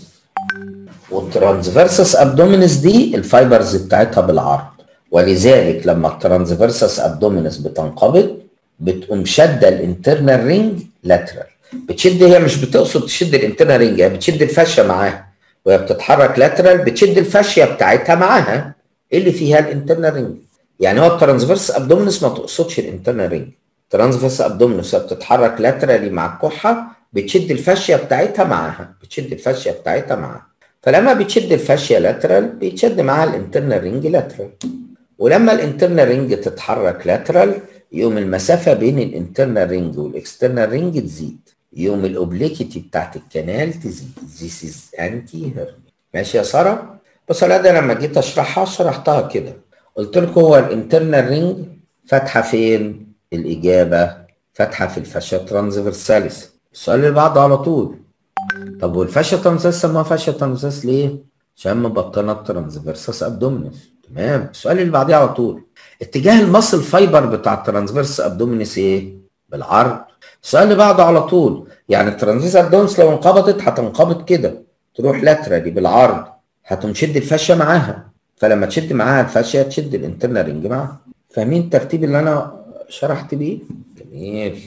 والترانسفيرسس ابدومينس دي الفايبرز بتاعتها بالعرض ولذلك لما الترانسفيرسس ابدومينس بتنقبض بتقوم شاده الانترنال رينج لاترال بتشد هي مش بتقصد تشد الانترنال رينج هي بتشد الفاشيه معاها وهي بتتحرك لاترال بتشد الفاشيه بتاعتها معاها اللي فيها الانترنال رينج يعني هو الترانسفيرس ابدومينس ما تقصدش الانترنال رينج الترانسفيرس ابدومينس بتتحرك لاترالي مع الكحه بتشد الفاشيه بتاعتها معاها بتشد الفاشيه بتاعتها معاها فلما بتشد الفاشيه لاترال بيتشد معاها الانترنال رينج لاترال ولما الانترنال رينج تتحرك لاترال يقوم المسافه بين الانترنال رينج والاكسترنال رينج تزيد يقوم الاوبليكيتي بتاعت الكنال تزيد This is انتي هيرمي ماشي يا ساره بس انا لما جيت اشرحها شرحتها كده قلت لكم هو الانترنال رينج فاتحه فين الاجابه فاتحه في الفاشيا ترانسفيرساليس السؤال اللي بعده على طول طب والفاشيا ترانسفيرساليس سموها فاشيا ترانسفيرساليس ليه عشان مبطنه الترانسفيرسس ابدومينس تمام السؤال اللي بعديه على طول اتجاه المصل فايبر بتاع الترانسفيرس ابدومينس ايه بالعرض السؤال اللي بعده على طول يعني الترانسفيرس ابدومينس لو انقبضت هتنقبض كده تروح لاترالي بالعرض هتقوم تشد الفاشيه معاها فلما تشد معاها الفاشيه تشد الانترنال رينج معاها فاهمين الترتيب اللي انا شرحت بيه جميل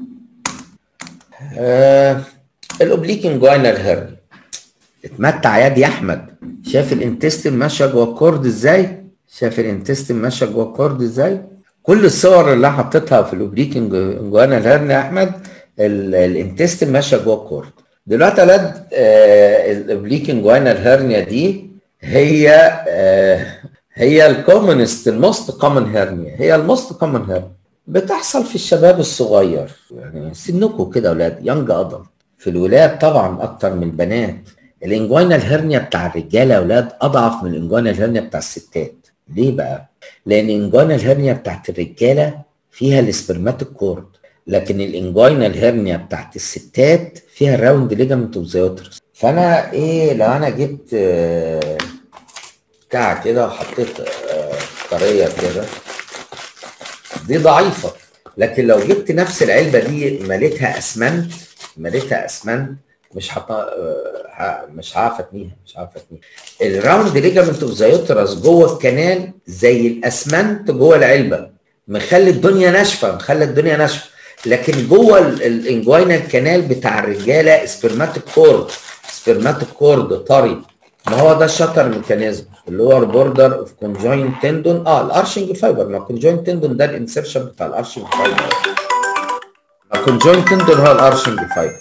آه الاوبليك انجوينال هيرني اتمتع يا دي احمد شايف الانتستين ماشيه جوه الكورد ازاي شايف الانتستين ماشيه جوه الكورد ازاي كل الصور اللي انا حطيتها في الاوبليك انجوينال هيرني يا احمد الانتستين ماشيه جوه الكورد دلوقتي يا ولاد آه الاوبليك انجوينال هيرنيا دي هي آه هي الكومنست الموست كومن هيرنيا هي الموست كومن هيرنيا بتحصل في الشباب الصغير يعني سنكم كده اولاد يانج ادلت في الولاد طبعا اكتر من البنات الانجوينال هيرنيا بتاع الرجاله يا اولاد اضعف من الانجوينال هيرنيا بتاع الستات ليه بقى لان الانجوينال هيرنيا بتاعت الرجاله فيها السبرماتيك كورد لكن الانجوينال هيرنيا بتاعت الستات فيها الراوند ليجامنت اوف ذا فانا ايه لو انا جبت آه بتاع كده وحطيت آه طريه كده دي ضعيفه لكن لو جبت نفس العلبه دي مليتها اسمنت مليتها اسمنت مش حط مش عارف اتنيها مش عارف اتنيها الراوند ليجامنت اوف ذا يوترس جوه الكنال زي الاسمنت جوه العلبه مخلي الدنيا ناشفه مخلي الدنيا ناشفه لكن جوه الانجوينال كانال بتاع الرجاله سبرماتيك كورد سبرماتيك كورد طري ما هو ده الشطر ميكانيزم اللور بوردر اوف كونجوين تندون اه الارشنج فايبر ما الكونجوين تندون ده الانسرشن بتاع الارشنج فايبر الكونجوين تندون هو الارشنج فايبر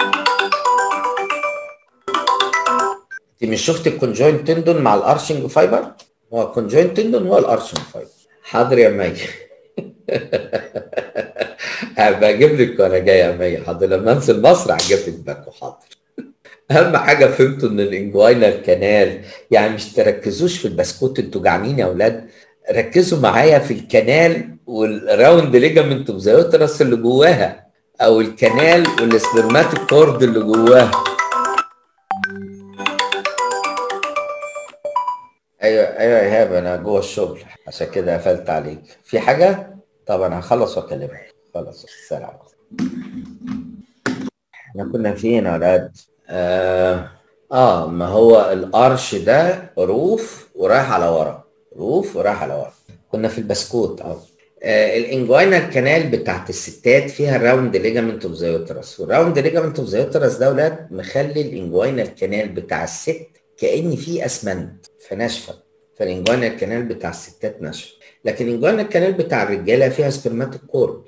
انت مش شفت الكونجوين تندون مع الارشنج فايبر هو الكونجوين تندون هو الارشنج فايبر حاضر يا مي هبقى اجيب لك وانا جاي يا مي حاضر لما انزل مصر هجيب لك باكو حاضر اهم حاجه فهمتوا ان الانجوينال كانال يعني مش تركزوش في البسكوت انتوا جعانين يا اولاد ركزوا معايا في الكنال والراوند ليجامنت اوف ذا اللي جواها او الكنال والسبرماتيك كورد اللي جواها ايوه ايوه يا ايهاب انا جوه الشغل عشان كده قفلت عليك في حاجه طبعا هخلص واكلمك خلاص السلام احنا كنا فين يا ولاد آه, اه ما هو الارش ده روف ورايح على ورا روف ورايح على ورا كنا في البسكوت اه آه الانجوينال كانال بتاعت الستات فيها الراوند ليجامنت اوف ذا يوترس والراوند ليجامنت اوف ذا يوترس ده ولاد مخلي الانجوينال كانال بتاع الست كان فيه اسمنت فناشفه فالانجوينال كانال بتاع الستات ناشفه لكن الانجوينال كانال بتاع الرجاله فيها سبرماتيك كورد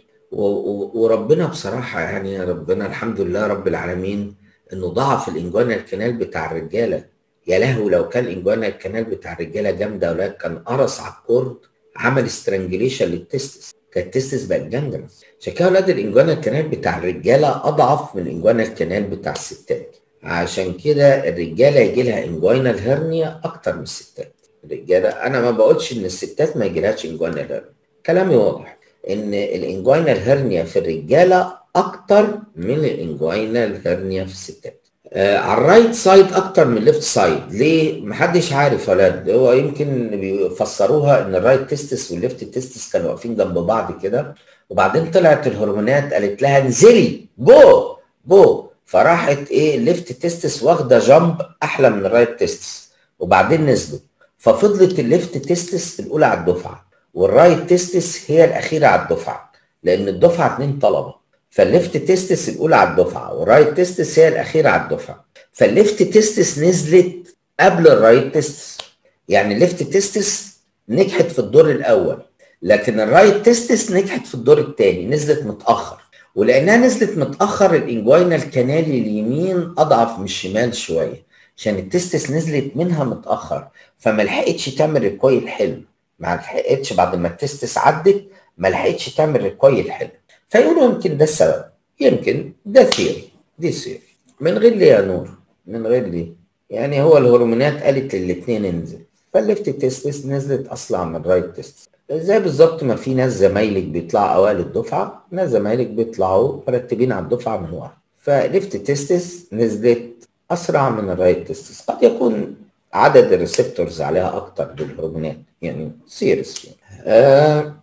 وربنا بصراحه يعني ربنا الحمد لله رب العالمين انه ضعف الانجوينال كانال بتاع الرجاله يا لهوي لو كان الانجوينال كانال بتاع الرجاله جامده ولا كان قرص على الكورد عمل استرانجليشن للتستس كانت التستس بقت جامده عشان كده ولاد الانجوينال كانال بتاع الرجاله اضعف من الانجوينال كانال بتاع الستات عشان كده الرجاله يجي لها انجوينال هرنيا اكتر من الستات الرجاله انا ما بقولش ان الستات ما يجيلهاش انجوينال هرنيا كلامي واضح ان الانجوينال هرنيا في الرجاله اكتر من الانجوينال هرنيا في الستات آه على الرايت سايد اكتر من الليفت سايد ليه محدش عارف يا ولاد هو يمكن بيفسروها ان الرايت تستس والليفت تستس كانوا واقفين جنب بعض كده وبعدين طلعت الهرمونات قالت لها انزلي جو جو فراحت ايه الليفت تستس واخده جامب احلى من الرايت تستس وبعدين نزلوا ففضلت الليفت تستس الاولى على الدفعه والرايت تستس هي الاخيره على الدفعه لان الدفعه اتنين طلبه فالليفت تستس الاولى على الدفعه والرايت تستس هي الاخيره على الدفعه فالليفت تستس نزلت قبل الرايت تستس يعني الليفت تستس نجحت في الدور الاول لكن الرايت تستس نجحت في الدور الثاني نزلت متاخر ولانها نزلت متاخر الانجوينال كانال اليمين اضعف من الشمال شويه عشان التستس نزلت منها متاخر فما لحقتش تعمل ريكويل حلو ما لحقتش بعد ما التستس عدت ما لحقتش تعمل ريكويل حلو فيقولوا يمكن ده السبب يمكن ده ثيوري دي ثيوري من غير ليه يا نور من غير ليه يعني هو الهرمونات قالت للاثنين انزل فالليفت تستس نزلت اسرع من الرايت تستس زي بالظبط ما في ناس زمايلك بيطلعوا اوائل الدفعه ناس زمايلك بيطلعوا مرتبين على الدفعه من ورا فليفت تستس نزلت اسرع من الرايت تستس قد يكون عدد الريسبتورز عليها اكتر بالهرمونات يعني سيريس يعني. آه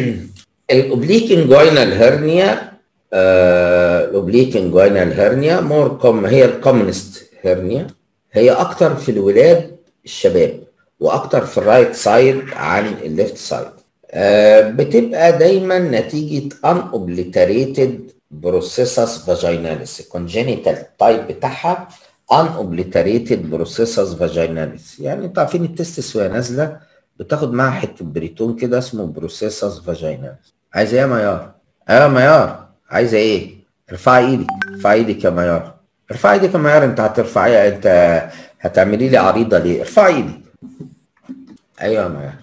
الاوبليك انجوينال هرنيا الاوبليك انجوينال هرنيا مور كوم هي الكومنست هرنيا هي اكتر في الولاد الشباب واكتر في الرايت سايد عن الليفت سايد آه بتبقى دايما نتيجه ان اوبليتريتد بروسيسس فاجيناليس الكونجينيتال تايب بتاعها ان اوبليتريتد بروسيسس فاجيناليس يعني انتوا عارفين التستس وهي نازله بتاخد معاها حته بريتون كده اسمه بروسيسس فاجيناليس عايزه ايه يا ميار؟ ايوه يا ميار عايزه ايه؟ ارفعي ايدك ارفعي ايدك يا ميار ارفعي ايدك يا ميار انت هترفعيها انت هتعملي لي عريضه ليه؟ ارفعي ايدك ايوه يا ميار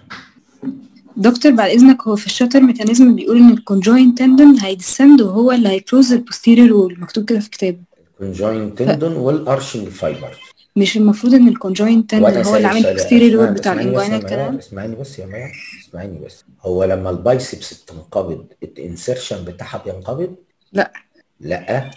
دكتور بعد اذنك هو في الشاتر ميكانيزم بيقول ان الكونجوين تندون هيدسند وهو اللي هيكلوز البوستيريور وول مكتوب كده في الكتاب الكونجوين تندون والارشنج فايبر مش المفروض ان الكونجوين تندون هو اللي عامل البوستيريور وول بتاع الانجوينال كانال كانال اسمعيني بس يا ميار اسمعيني بس هو لما البايسبس بتنقبض الانسرشن بتاعها بينقبض؟ لا لا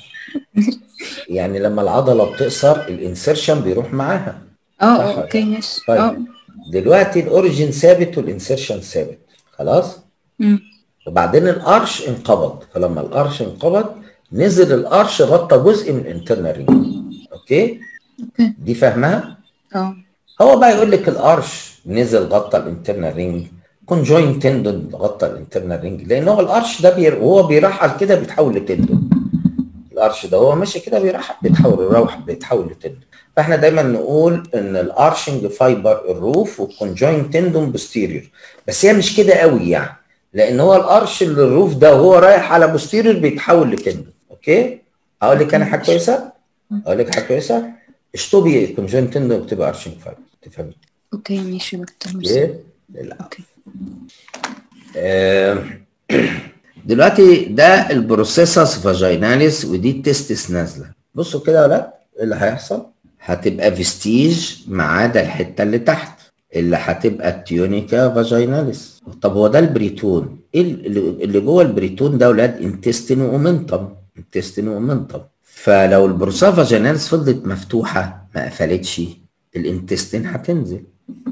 يعني لما العضله بتقصر الانسرشن بيروح معاها اه صح اه ولا اوكي لا؟ ماشي طيب. اه دلوقتي الاوريجين ثابت والانسرشن ثابت خلاص مم. وبعدين الارش انقبض فلما الارش انقبض نزل الارش غطى جزء من الانترنال رينج اوكي اوكي دي فاهمها اه هو بقى يقول لك الارش نزل غطى الانترنال رينج كونجوين تندون غطى الانترنال رينج لان هو الارش ده بير... وهو بيرحل كده بيتحول لتندون الارش ده هو ماشي كده بيرحل بيتحول يروح بيتحول لتندون فاحنا دايما نقول ان الارشنج فايبر الروف والكونجوين تندون بوستيريور بس هي مش كده قوي يعني لان هو الارش اللي الروف ده وهو رايح على بوستيريور بيتحول لتندون اوكي اقول لك انا حاجه كويسه اقول لك حاجه كويسه اشطبي الكونجوين تندون بتبقى ارشنج فايبر تفهمي اوكي ماشي يا دكتور ميرسي ايه لا اوكي آه، دلوقتي ده البروسيسس فاجيناليس ودي التستس نازله بصوا كده يا ولاد ايه اللي هيحصل هتبقى فيستيج ما عدا الحته اللي تحت اللي هتبقى التيونيكا فاجيناليس طب هو ده البريتون ايه اللي اللي جوه البريتون ده ولاد انتستين واومنتم انتستين واومنتم فلو البروسا فاجيناليس فضلت مفتوحه ما قفلتش الانتستين هتنزل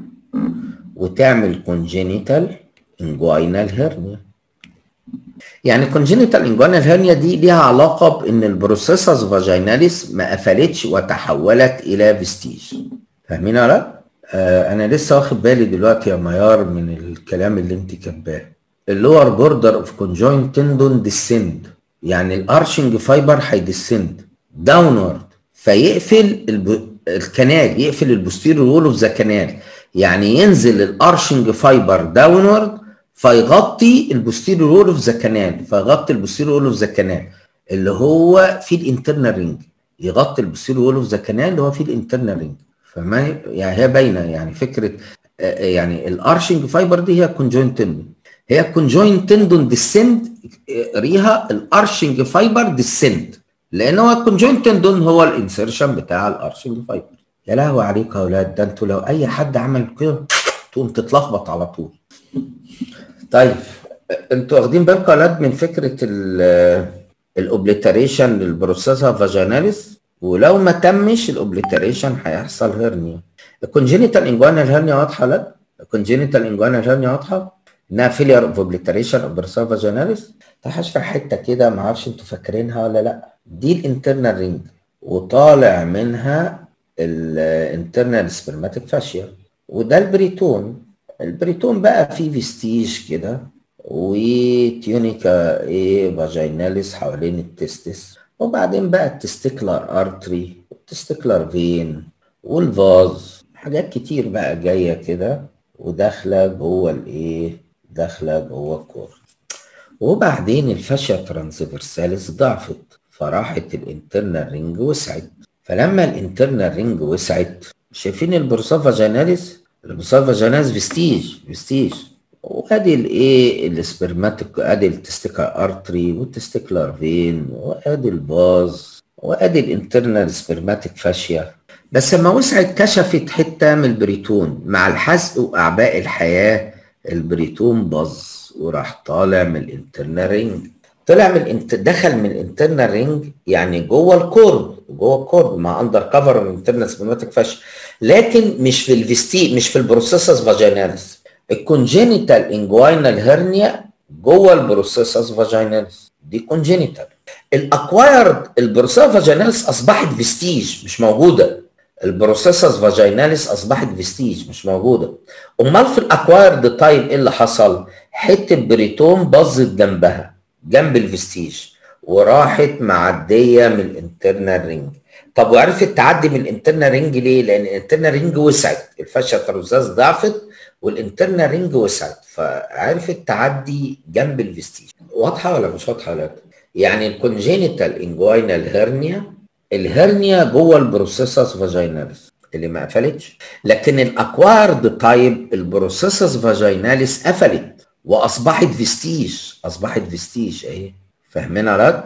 وتعمل كونجينيتال انجوينال هيرنيا يعني كونجينيتال انجوينال هيرنيا دي ليها علاقه بان البروسيسس فاجيناليس ما قفلتش وتحولت الى فيستيج فاهمين ولا لا؟ آه انا لسه واخد بالي دلوقتي يا ميار من الكلام اللي انت كاتباه اللور بوردر اوف كونجوينت تندون ديسند يعني الارشنج فايبر هيديسند داونورد فيقفل الب... الكنال يقفل البوستيريور وول اوف ذا كنال يعني ينزل الارشنج فايبر داونورد فيغطي البوستيريور وول اوف ذا كنال فيغطي البوستيريور وول اوف ذا كنال اللي هو في الانترنال رينج يغطي البوستيريور وول اوف ذا كنال اللي هو في الانترنال رينج فما يعني هي باينه يعني فكره يعني الارشنج فايبر دي هي كونجوينت تندون هي كونجوينت تندون ديسند ريها الارشنج فايبر ديسند لان هو الكونجوينت تندون هو الانسرشن بتاع الارشنج فايبر يا لهوي عليكم يا اولاد ده انتوا لو اي حد عمل كده تقوم تتلخبط على طول طيب انتوا واخدين بالكم يا اولاد من فكره الاوبليتريشن للبروسيسا فاجيناليس ولو ما تمش الاوبليتريشن هيحصل هيرنيا الكونجينيتال انجوانال هيرنيا واضحه لا الكونجينيتال انجوانال هيرنيا واضحه انها فيلير اوف اوبليتريشن اوف بروسيسا فاجيناليس طب هشرح حته كده ما اعرفش انتوا فاكرينها ولا لا دي الانترنال رينج وطالع منها الانترنال سبرماتيك فاشيا وده البريتون البريتون بقى فيه فيستيج كده وتيونيكا ايه فاجيناليس حوالين التستس وبعدين بقى التستيكلر ارتري والتستيكلر فين والفاز حاجات كتير بقى جايه كده وداخله جوه الايه داخله جوه الكور وبعدين الفاشيا ترانسفيرساليس ضعفت فراحت الانترنال رينج وسعت فلما الانترنال رينج وسعت شايفين البروسا فاجيناليس البروسا فاجيناليس فيستيج فيستيج وادي الايه السبرماتيك ادي التستيكا ارتري والتستيكلر فين وادي الباز وادي الانترنال سبرماتيك فاشيا بس لما وسعت كشفت حته من البريتون مع الحزق واعباء الحياه البريتون باظ وراح طالع من الانترنال رينج طلع من الانت... دخل من الانترنال رينج يعني جوه الكورد جوه الكورد مع اندر كفر من الانترنال سبرماتيك فاشيا لكن مش في الفيستي مش في البروسيسس فاجيناليس الكونجينيتال انجوينال هيرنيا جوه البروسيسس فاجيناليس دي كونجينيتال الاكوايرد البروسيسس فاجيناليس اصبحت فيستيج مش موجوده البروسيسس فاجيناليس اصبحت فيستيج مش موجوده امال في الاكوايرد تايب ايه اللي حصل حته بريتون باظت جنبها جنب الفيستيج وراحت معديه من الانترنال رينج طب وعرفت تعدي من الانترنال رينج ليه لان الانترنال رينج وسعت الفاشيا تروزاز ضعفت والانترنال رينج وسعت فعرفت تعدي جنب الفيستيج واضحه ولا مش واضحه ولا يعني الكونجينيتال انجوينال هيرنيا الهرنيا جوه البروسيسس فاجيناليس اللي ما قفلتش لكن الاكوارد تايب البروسيسس فاجيناليس قفلت واصبحت فيستيج اصبحت فيستيج اهي فاهمين يا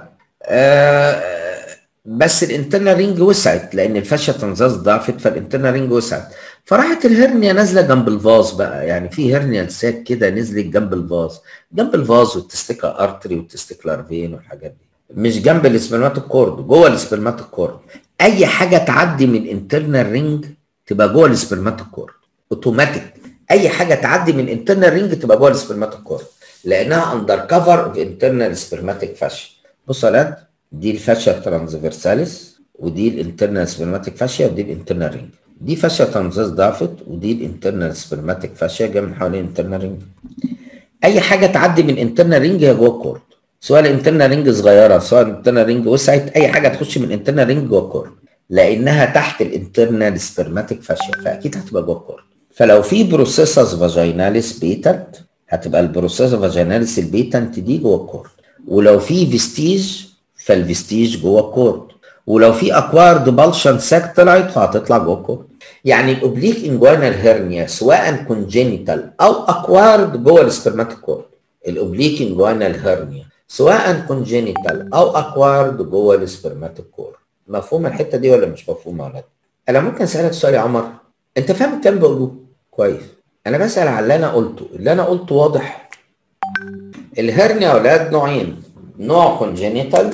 آه بس الانترنال رينج وسعت لان الفاشيا تنزاز ضعفت فالانترنال رينج وسعت فراحت الهرنيا نازله جنب الفاز بقى يعني في هرنيا لساك كده نزلت جنب الفاز جنب الفاز والتستيكا ارتري والتستيكلار فين والحاجات دي مش جنب السبرماتيك كورد جوه السبرماتيك كورد اي حاجه تعدي من انترنال رينج تبقى جوه السبرماتيك كورد اوتوماتيك اي حاجه تعدي من انترنال رينج تبقى جوه السبرماتيك كورد لانها اندر كفر اوف انترنال سبرماتيك فاشيا بصوا يا ولاد دي الفاشيا ترانسفيرساليس ودي الانترنال سبرماتيك فاشيا ودي الانترنال رينج دي فاشيا ترانزاس ضعفت ودي الانترنال سبرماتيك فاشيا جايه من حوالين الانترنال رينج اي حاجه تعدي من انترنال رينج هي جوه الكورد سواء الانترنال رينج صغيره سواء الانترنال رينج وسعت اي حاجه تخش من الانترنال رينج جوه الكورد لانها تحت الانترنال سبرماتيك فاشيا فاكيد هتبقى جوه الكورد فلو في بروسيسس فاجيناليس بيتنت هتبقى البروسيسس فاجيناليس البيتنت دي جوه الكورد ولو في فيستيج فالفيستيج جوه الكورد ولو في اكوارد بالشن ساك طلعت فهتطلع جوه الكورد يعني الاوبليك انجوينال هيرنيا سواء كونجينيتال او اكوارد جوه السبرماتيك كورد الاوبليك انجوانال هيرنيا سواء كونجينيتال او اكوارد جوه السبرماتيك كور مفهوم الحته دي ولا مش مفهومه ولا انا ممكن اسالك سؤال يا عمر انت فاهم الكلام بقوله كويس انا بسال على اللي انا قلته اللي انا قلته واضح الهرنيا يا اولاد نوعين نوع كونجينيتال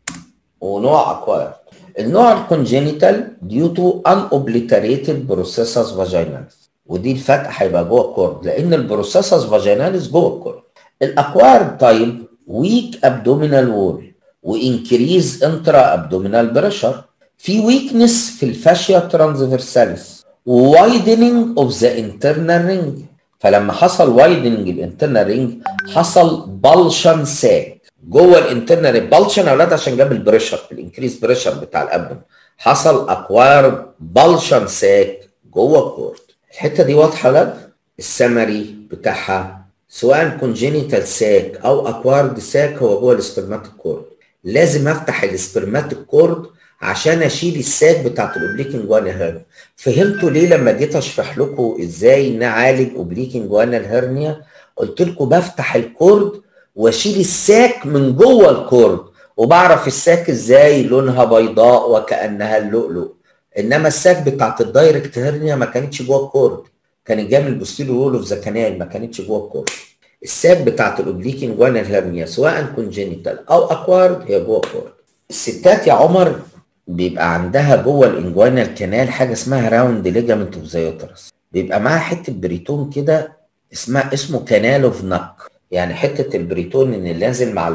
ونوع اكوايرد النوع الكونجينيتال ديو تو ان اوبليتريتد بروسيسس فاجيناليس ودي الفتح هيبقى جوه الكورد لان البروسيسس فاجيناليس جوه الكورد الاكوايرد تايب ويك ابدومينال وول وانكريز انترا ابدومينال بريشر في ويكنس في الفاشيا ترانسفيرساليس وايدنينج اوف ذا انترنال رينج فلما حصل وايدنينج الانترنال رينج حصل بلشن ساك جوه الانترنال بلشن يا اولاد عشان جاب البريشر الانكريز بريشر بتاع الابدن حصل اكواير بلشن ساك جوه الكورد الحته دي واضحه لك السمري بتاعها سواء كونجينيتال ساك او اكوارد ساك هو جوه السبرماتيك كورد لازم افتح السبرماتيك كورد عشان اشيل الساك بتاعت الاوبليك انجوانا هيرنيا فهمتوا ليه لما جيت اشرح لكم ازاي نعالج اوبليك انجوانا الهرنيا قلت لكم بفتح الكورد واشيل الساك من جوه الكورد وبعرف الساك ازاي لونها بيضاء وكانها اللؤلؤ انما الساك بتاعت الدايركت هرنيا ما كانتش جوه الكورد كانت جايه من البوستيريور وول اوف ذا كانال ما كانتش جوه الكورد الساك بتاعت الاوبليك انجوانا الهرنيا سواء كونجينيتال او اكوارد هي جوه الكورد الستات يا عمر بيبقى عندها جوه الانجوانا الكنال حاجه اسمها راوند ليجامنت اوف ذا يوترس بيبقى معاها حته بريتون كده اسمها اسمه كانال اوف نك يعني حته البريتون اللي نازل مع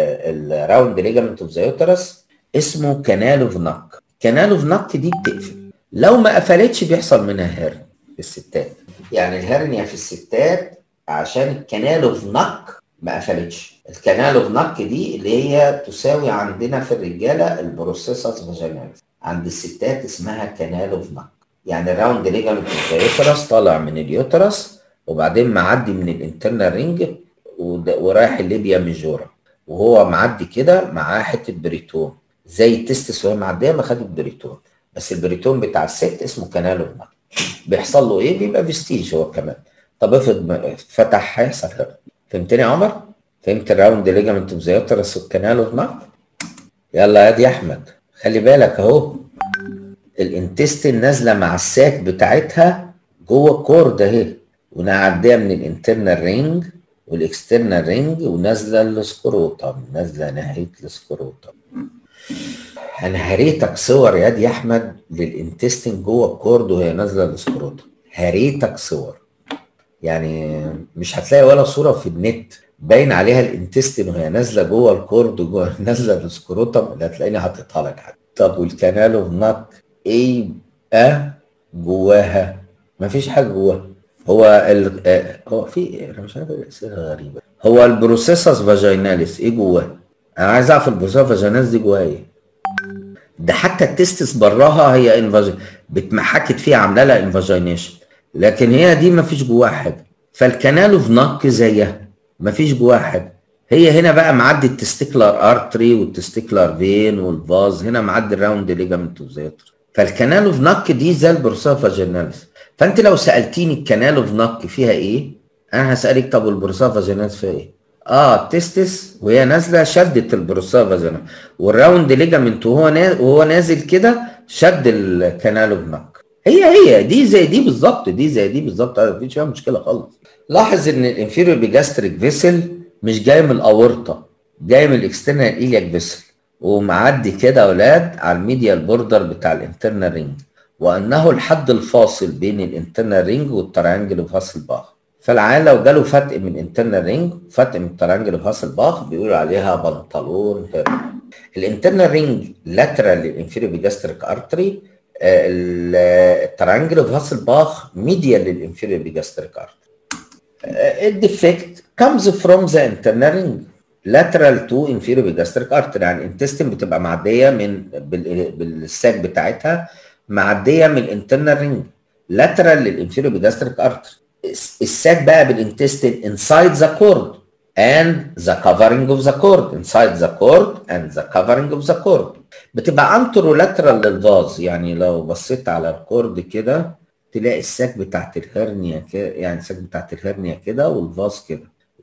الراوند ليجامنت اوف ذا يوترس اسمه كانال اوف نك كانال اوف نك دي بتقفل لو ما قفلتش بيحصل منها هرن في الستات يعني الهرنيا في الستات عشان الكانال اوف نك ما قفلتش الكانال اوف نك دي اللي هي تساوي عندنا في الرجاله البروسيسس فاجيناليس عند الستات اسمها كانال اوف نك يعني الراوند ليجامنت اوف اليوترس طالع من اليوترس وبعدين معدي من الانترنال رينج ورايح الليبيا ميجورا وهو معدي كده معاه حته بريتون زي التستس وهي معديه ما خدت بريتون بس البريتون بتاع الست اسمه كانال اوف نك بيحصل له ايه؟ بيبقى فيستيج هو كمان طب افرض فتح هيحصل هرم فهمتني يا عمر؟ فهمت الراوند ليجامنت اوف ذا يوترس والكانال اوف نك؟ يلا يا دي احمد خلي بالك اهو الانتستين نازله مع الساك بتاعتها جوه الكورد اهي ونعديها من الانترنال رينج والاكسترنال رينج ونازله السكروتم نازله ناحيه السكروتم انا هريتك صور يا دي احمد للانتستين جوه الكورد وهي نازله السكروتم هريتك صور يعني مش هتلاقي ولا صوره في النت باين عليها الانتستين وهي نازله جوه الكورد جوه نازله السكروتم اللي هتلاقيني حاططها لك حاجة. طب والكانال اوف نك ايه اه جواها مفيش حاجه جواها هو ال هو في انا مش عارف الاسئله غريبه هو البروسيسس فاجيناليس ايه جواه؟ انا عايز اعرف البروسيسس فاجيناليس دي جواها ايه؟ ده حتى التستس براها هي انفاج بتمحكت فيها عامله لها انفاجينيشن لكن هي دي ما فيش جواها حاجه فالكانال اوف نك زيها ما فيش جواها حاجه هي هنا بقى معدي التستيكلر ارتري والتستيكلر فين والفاز هنا معدي الراوند ليجامنت اوف زيتر فالكانال اوف نك دي زي البروسيسس فاجيناليس فانت لو سالتيني الكانال اوف نك فيها ايه انا هسالك طب والبروسيسس فاجيناليس فيها ايه اه التستس وهي نازله شدت البروسيسس فاجيناليس والراوند ليجامنت وهو نازل وهو نازل كده شد الكانال اوف نك هي هي دي زي دي بالظبط دي زي دي بالظبط مفيش فيها مشكله خالص لاحظ ان الانفيريور بيجاستريك فيسل مش جاي من الاورطه جاي من الاكسترنال ايلياك فيسل ومعدي كده يا اولاد على الميديال بوردر بتاع الانترنال رينج وانه الحد الفاصل بين الانترنال رينج والتريانجل اوف هاسلباخ فالعيان لو جاله فتق من انترنال رينج فتق من التريانجل اوف هاسلباخ بيقولوا عليها بنطلون هيرن الانترنال رينج لاترال للانفيريور بيجاستريك ارتري التريانجل اوف هاسلباخ ميديال للانفيريور بيجاستريك ارتري الديفكت comes from the internal ring lateral to inferior gastric artery يعني الانتستين بتبقى معديه من بالساك بتاعتها معديه من الانترنال رينج lateral للانفيريور gastric artery الساك بقى بالانتستين inside the cord and the covering of the cord inside the cord and the covering of the cord بتبقى انترولاترال للفاز يعني لو بصيت على الكورد كده تلاقي الساك بتاعت الهرنيا كده يعني الساك بتاعت الهرنيا كده والفاز كده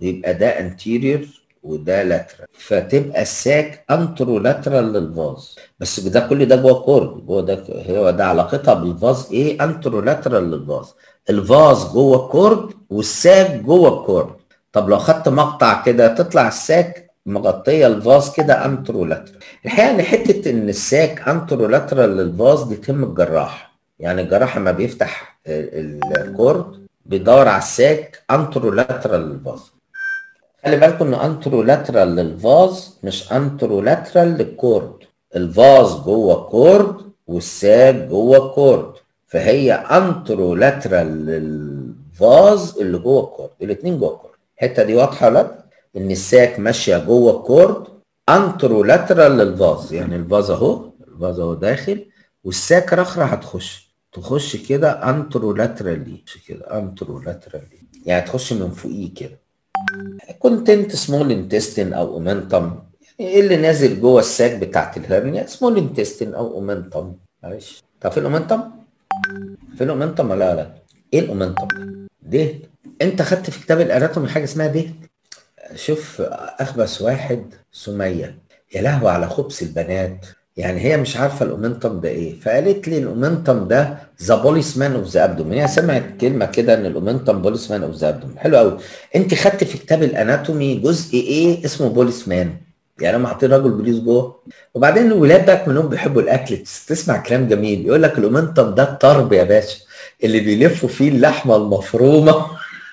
ويبقى ده انتيريور وده لاترال فتبقى الساك انترو لاترال للفاز بس ده كل ده جوه الكورد جوه ده هو ده علاقتها بالفاز ايه انترو لاترال للفاز الفاز جوه الكورد والساك جوه الكورد طب لو خدت مقطع كده تطلع الساك مغطيه الفاز كده انترو لاترال الحقيقه ان حته ان الساك انترو لاترال للفاز دي تهم الجراح يعني الجراح لما بيفتح الكورد بيدور على الساك انترو لاترال للفاز خلي بالكم ان انترو لاترال للفاز مش انترو لاترال للكورد الفاز جوه الكورد والساك جوه الكورد فهي انترو لاترال للفاز اللي جوه الكورد الاثنين جوه الكورد الحته دي واضحه لك ان الساك ماشيه جوه الكورد انترو لاترال للفاز يعني الفاز اهو الفاز اهو داخل والساك رخرة هتخش تخش كده انترو لاترالي كده انترو لاترالي يعني تخش من فوقيه كده كونتنت سمول انتستين او اومنتم يعني ايه اللي نازل جوه الساك بتاعت الهرنيا سمول انتستين او اومنتم معلش طب في الاومنتم في الاومنتم ولا لا ايه الاومنتم ده انت خدت في كتاب الاناتومي حاجه اسمها ده شوف اخبث واحد سميه يا لهوي على خبث البنات يعني هي مش عارفه الاومنتم ده ايه فقالت لي الاومنتم ده ذا بوليس مان اوف ذا ابدومين هي سمعت كلمه كده ان الاومنتم بوليس مان اوف ذا ابدومين حلو قوي انت خدت في كتاب الاناتومي جزء ايه اسمه بوليس مان يعني هم حاطين راجل بوليس جوه وبعدين الولاد بقى منهم بيحبوا الاكل تسمع كلام جميل يقول لك الاومنتم ده الطرب يا باشا اللي بيلفوا فيه اللحمه المفرومه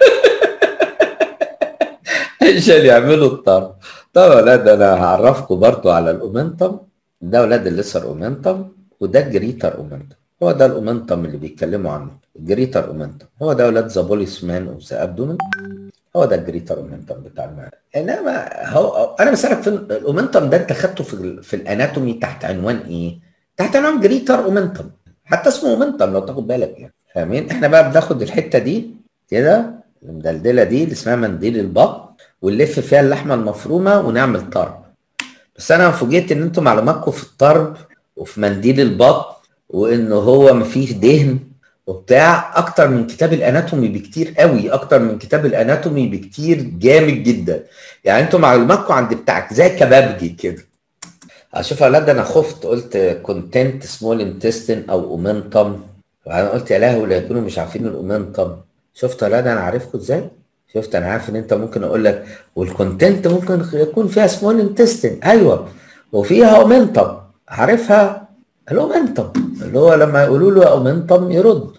عشان يعملوا الطرب طب يا ولاد انا هعرفكم برضو على الاومنتم ده ولاد الليسر اومنتم وده الجريتر اومنتم هو ده الاومنتم اللي بيتكلموا عنه الجريتر اومنتم هو ده ولاد ذا بوليس مان اوف ذا ابدومن هو ده الجريتر اومنتم بتاع المعده انما هو انا بسالك في الاومنتم ده انت خدته في, في الاناتومي تحت عنوان ايه؟ تحت عنوان جريتر اومنتم حتى اسمه اومنتم لو تاخد بالك يعني فاهمين؟ احنا بقى بناخد الحته دي كده المدلدله دي اللي اسمها منديل البطن ونلف فيها اللحمه المفرومه ونعمل طرب بس انا فوجئت ان انتوا معلوماتكم في الطرب وفي منديل البطن وان هو مفيش دهن وبتاع اكتر من كتاب الاناتومي بكتير قوي اكتر من كتاب الاناتومي بكتير جامد جدا يعني انتوا معلوماتكم عند بتاعك زي كبابجي كده اشوف يا اولاد انا خفت قلت كونتنت سمول انتستين او اومنتم وبعدين قلت يا لهوي لا يكونوا مش عارفين الاومنتم شفت يا اولاد انا عارفكم ازاي شفت انا عارف ان انت ممكن اقول لك والكونتنت ممكن يكون فيها سمول انتستين ايوه وفيها اومنتم عارفها الاومنتم اللي هو لما يقولوا له اومنتم يرد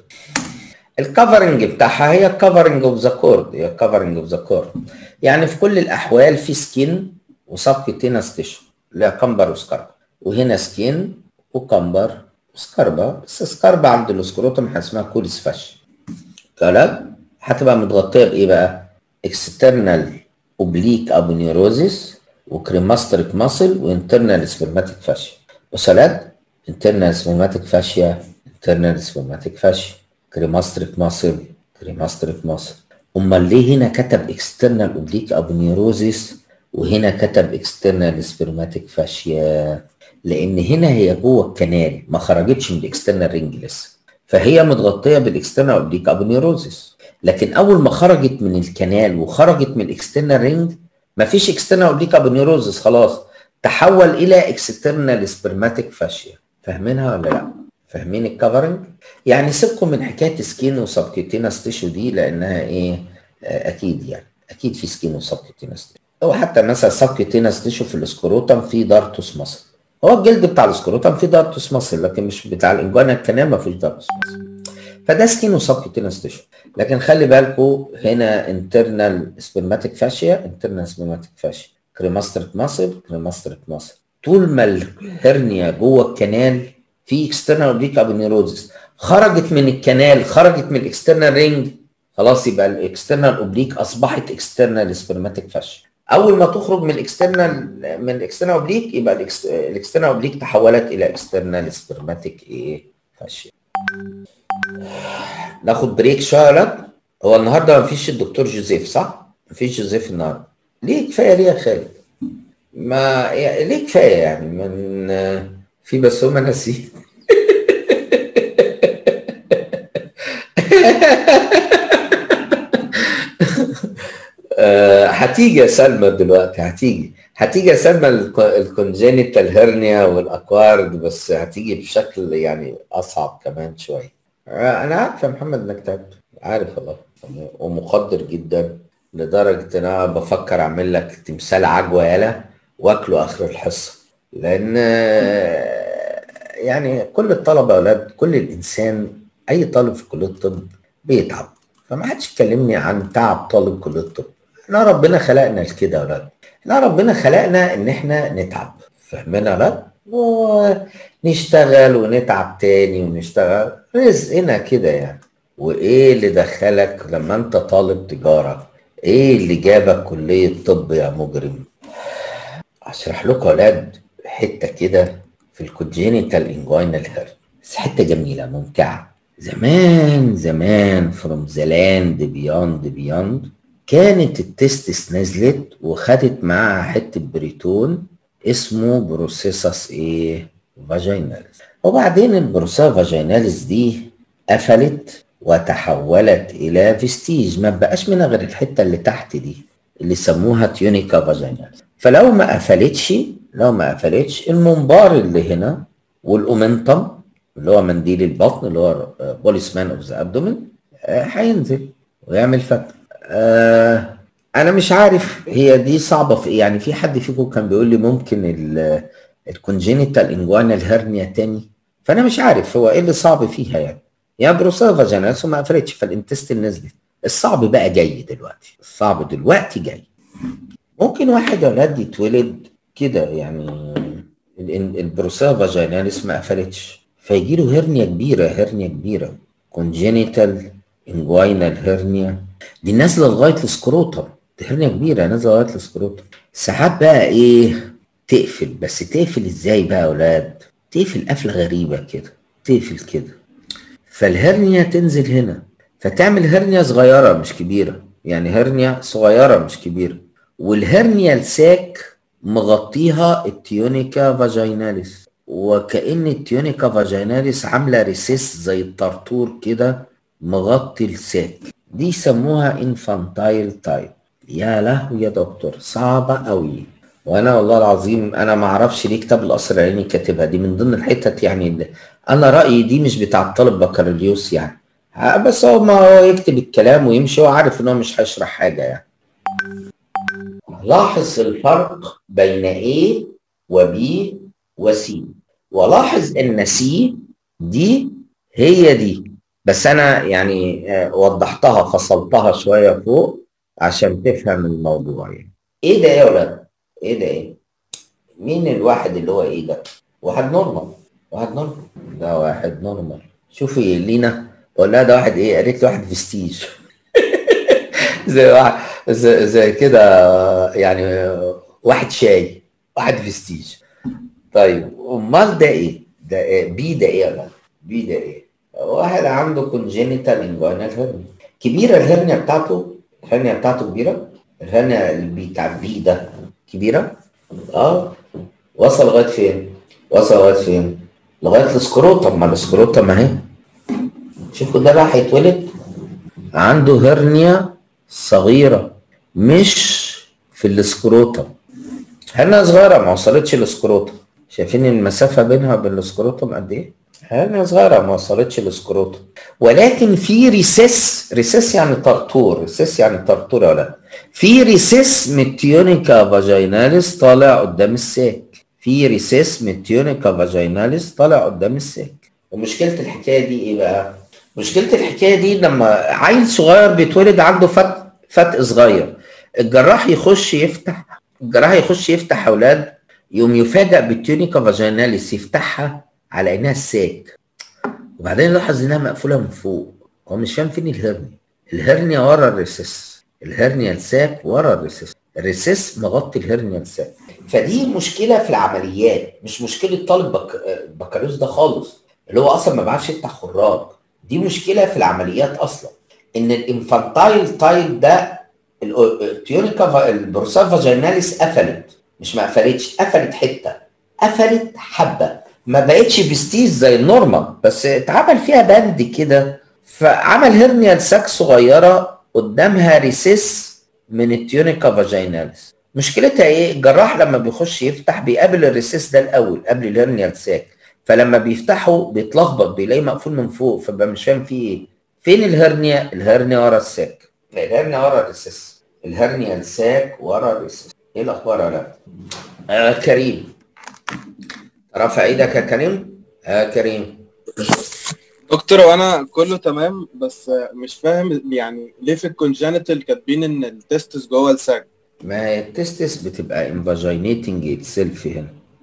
الكفرنج بتاعها هي الكفرنج اوف ذا كورد هي الكفرنج اوف ذا كورد يعني في كل الاحوال في سكين وسبكتينس تيشو اللي هي كمبر وسكاربا وهنا سكين وكمبر وسكاربا بس سكاربا عند الاسكروتوم اسمها كوليس فاش كلام هتبقى متغطيه بايه بقى؟ اكسترنال اوبليك ابونيروزيس وكريماستريك ماسل وانترنال سبرماتيك فاشيا وصلات انترنال سبرماتيك فاشيا انترنال سبرماتيك فاشيا كريماستريك ماسل كريماستريك ماسل امال ليه هنا كتب اكسترنال اوبليك ابونيروزيس وهنا كتب اكسترنال سبرماتيك فاشيا لان هنا هي جوه الكنال ما خرجتش من الاكسترنال رينج لسه فهي متغطيه بالاكسترنال اوبليك ابونيروزيس لكن اول ما خرجت من الكنال وخرجت من الاكسترنال رينج مفيش اكسترنال اوبليك ابونيروزس خلاص تحول الى اكسترنال سبرماتيك فاشيا فاهمينها ولا لا؟ فاهمين الكفرنج؟ يعني سيبكم من حكايه سكين وسبكيوتينس تيشو دي لانها ايه؟ اكيد يعني اكيد في سكين وسبكيوتينس تيشو او حتى مثلا سبكيوتينس تيشو في الاسكروتم في دارتوس مصل هو الجلد بتاع الاسكروتم فيه دارتوس مصل لكن مش بتاع الانجوانا الكنال ما فيش دارتوس مصل فده سكين وسبكيوتينس تيشو لكن خلي بالكم هنا انترنال سبرماتيك فاشيا انترنال سبرماتيك فاشيا كريماستريك ماسل كريماستريك ماسل طول ما الهرنيا جوه الكنال في اكسترنال اوبليك ابونيروزس خرجت من الكنال خرجت من الاكسترنال رينج خلاص يبقى الاكسترنال اوبليك اصبحت اكسترنال سبرماتيك فاشيا اول ما تخرج من الاكسترنال من الاكسترنال اوبليك يبقى الاكسترنال اوبليك تحولت الى اكسترنال سبرماتيك ايه فاشيا ناخد بريك شويه لا هو النهارده ما فيش الدكتور جوزيف صح؟ ما فيش جوزيف النهارده ليه كفايه ليه يا خالد؟ ما يعني ليه كفايه يعني من في بس هما ناسيين هتيجي يا سلمى دلوقتي هتيجي هتيجي يا سلمى الكونجينيتال هيرنيا والاكوارد بس هتيجي بشكل يعني اصعب كمان شويه انا عارف يا محمد انك تعبت عارف والله ومقدر جدا لدرجه ان انا بفكر اعمل لك تمثال عجوه يالا واكله اخر الحصه لان يعني كل الطلبه يا اولاد كل الانسان اي طالب في كليه الطب بيتعب فما حدش يكلمني عن تعب طالب كليه الطب احنا ربنا خلقنا لكده يا ولاد احنا ربنا خلقنا ان احنا نتعب فاهمين يا ولاد ونشتغل ونتعب تاني ونشتغل رزقنا كده يعني وايه اللي دخلك لما انت طالب تجاره ايه اللي جابك كليه طب يا مجرم اشرح لكم يا ولاد حته كده في الكونجينيتال انجوينال هيرن بس حته جميله ممتعه زمان زمان فروم ذا لاند بيوند بيوند كانت التستس نزلت وخدت معاها حته بريتون اسمه بروسيسس ايه فاجيناليس وبعدين البروسيسا فاجيناليس دي قفلت وتحولت الى فيستيج ما بقاش منها غير الحته اللي تحت دي اللي سموها تيونيكا فاجيناليس فلو ما قفلتش لو ما قفلتش المنبار اللي هنا والاومنتم اللي هو منديل البطن اللي هو بوليسمان اوف ذا ابدومين هينزل ويعمل فتح آه انا مش عارف هي دي صعبه في ايه يعني في حد فيكم كان بيقول لي ممكن الكونجينيتال انجوانال هيرنيا تاني فانا مش عارف هو ايه اللي صعب فيها يعني يا بروسا فاجينالس وما قفلتش فالانتستين نزلت الصعب بقى جاي دلوقتي الصعب دلوقتي جاي ممكن واحد اولاد يتولد كده يعني البروسا فاجينالس ما قفلتش فيجي له هرنيا كبيره هرنيا كبيره كونجينيتال انجوينال هرنيا دي نازله لغايه السكروتم دي هرنيا كبيره نازله لغايه السكروتم ساعات بقى ايه تقفل بس تقفل ازاي بقى يا اولاد تقفل قفله غريبه كده تقفل كده فالهرنيا تنزل هنا فتعمل هرنيا صغيره مش كبيره يعني هرنيا صغيره مش كبيره والهرنيا الساك مغطيها التيونيكا فاجيناليس وكأن التيونيكا فاجيناليس عاملة ريسيس زي الطرطور كده مغطي الساك دي يسموها انفانتايل تايب يا لهوي يا دكتور صعبة قوي وانا والله العظيم انا ما اعرفش ليه كتاب القصر العيني كاتبها دي من ضمن الحتت يعني اللي انا رايي دي مش بتاع الطالب بكالوريوس يعني بس هو ما هو يكتب الكلام ويمشي وعارف ان هو مش هيشرح حاجه يعني لاحظ الفرق بين A و B و C ولاحظ ان C دي هي دي بس انا يعني وضحتها فصلتها شويه فوق عشان تفهم الموضوع يعني ايه ده يا ولاد ايه ده ايه مين الواحد اللي هو ايه ده واحد نورمال واحد نورمال ده واحد نورمال شوفي لينا بقول لها ده واحد ايه قالت لي واحد فيستيج زي واحد زي, زي كده يعني واحد شاي واحد فيستيج طيب امال ده ايه ده إيه؟ بي ده ايه ولا بي ده ايه واحد عنده كونجينيتال انجوينال هيرنيا كبيره الهرنيا بتاعته الهرنيا بتاعته كبيره الهرنيا اللي بتاع بي ده كبيره اه وصل لغايه فين وصل لغايه فين لغايه السكروتم ما السكروتم اهي شوفوا ده بقى هيتولد عنده هرنيا صغيره مش في السكروتم هرنيا صغيره ما وصلتش للسكروتم شايفين المسافه بينها وبين السكروتم قد ايه هرنيا صغيره ما وصلتش للسكروتم ولكن في ريسيس ريسيس يعني طرطور ريسيس يعني طرطور يا ولاد في ريسيس من التيونيكا فاجيناليس طالع قدام الساك في ريسيس من التيونيكا فاجيناليس طالع قدام الساك ومشكله الحكايه دي ايه بقى مشكله الحكايه دي لما عيل صغير بيتولد عنده فتق فتق صغير الجراح يخش يفتح الجراح يخش يفتح اولاد يقوم يفاجئ بالتيونيكا فاجيناليس يفتحها على انها الساك وبعدين يلاحظ انها مقفوله من فوق هو مش فاهم فين الهرنيا الهرنيا ورا الريسيس الهرنيا الساك ورا الريسيس الريسيس مغطي الهرنيا الساك فدي مشكله في العمليات مش مشكله طالب بك... بكالوريوس ده خالص اللي هو اصلا ما بيعرفش يفتح خراج دي مشكله في العمليات اصلا ان الانفانتايل تايب ده التيونيكا البروسال فاجيناليس قفلت مش ما قفلتش قفلت حته قفلت حبه ما بقتش بستيز زي النورمال بس اتعمل فيها بند كده فعمل هرنيا لساك صغيره قدامها ريسيس من التيونيكا فاجيناليس مشكلتها ايه الجراح لما بيخش يفتح بيقابل الريسيس ده الاول قبل الهرنيال ساك فلما بيفتحه بيتلخبط بيلاقيه مقفول من فوق فبقى مش فاهم فيه ايه فين الهرنيا الهرنيا ورا الساك الهرنيا ورا الريسيس الهرنيا الساك ورا الريسيس ايه الاخبار يا ولاد آه كريم رافع ايدك يا كريم آه كريم دكتور وانا كله تمام بس مش فاهم يعني ليه في الكونجنتال كاتبين ان التستس جوه الساك ما هي التستس بتبقى انفاجينيتنج اتسيلف هنا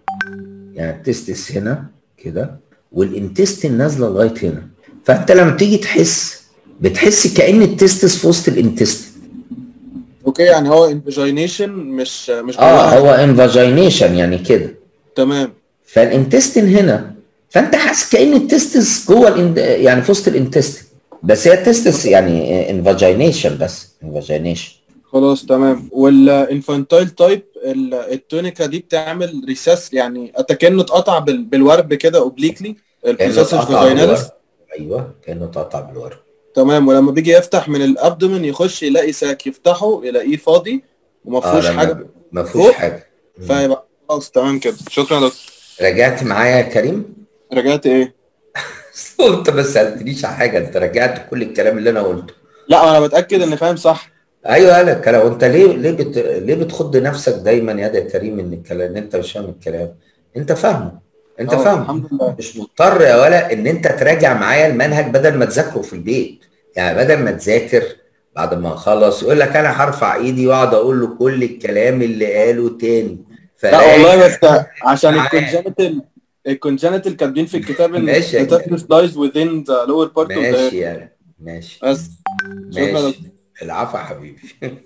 يعني التستس هنا كده والانتستين نازله لغايه هنا فانت لما تيجي تحس بتحس كأن التستس في وسط الانتستين اوكي يعني هو انفاجينيشن مش مش اه جواها. هو انفاجينيشن يعني كده تمام فالانتستين هنا فانت حاسس كأن التستس جوه الإن... يعني في وسط الانتستين بس هي التستس يعني انفاجينيشن بس انفاجينيشن خلاص تمام والانفانتايل تايب التونيكا دي بتعمل ريسس يعني كأنه اتقطع بال- بالورب كده اوبليكلي كأنه البروسيس اتقطع فاجيناليس بالورق. ايوه كأنه اتقطع بالورق تمام ولما بيجي يفتح من الابدومن يخش يلاقي ساك يفتحه يلاقيه فاضي وما اه فيهوش لما حاجه ما فيهوش فوق. حاجه مم. فيبقى خلاص تمام كده شكرا يا دكتور رجعت معايا يا كريم رجعت ايه؟ انت ما سالتنيش على حاجه انت رجعت كل الكلام اللي انا قلته لا انا بتاكد ان فاهم صح ايوه انا الكلام وانت ليه ليه بت... ليه بتخض نفسك دايما يا ده يا كريم ان الكلام ان انت مش فاهم الكلام انت فاهمه انت آه، فاهمه الحمد لله مش مضطر يا ولا ان انت تراجع معايا المنهج بدل ما تذاكره في البيت يعني بدل ما تذاكر بعد ما اخلص يقول لك انا هرفع ايدي واقعد اقول له كل الكلام اللي قاله تاني لا والله بس عشان معاك. الكونجنتال الكونجنتال كاتبين في الكتاب ان ماشي يا the tetanus lies within the lower part of the ماشي يعني ماشي بس شكرا يا ماشي دكتور العفو يا حبيبي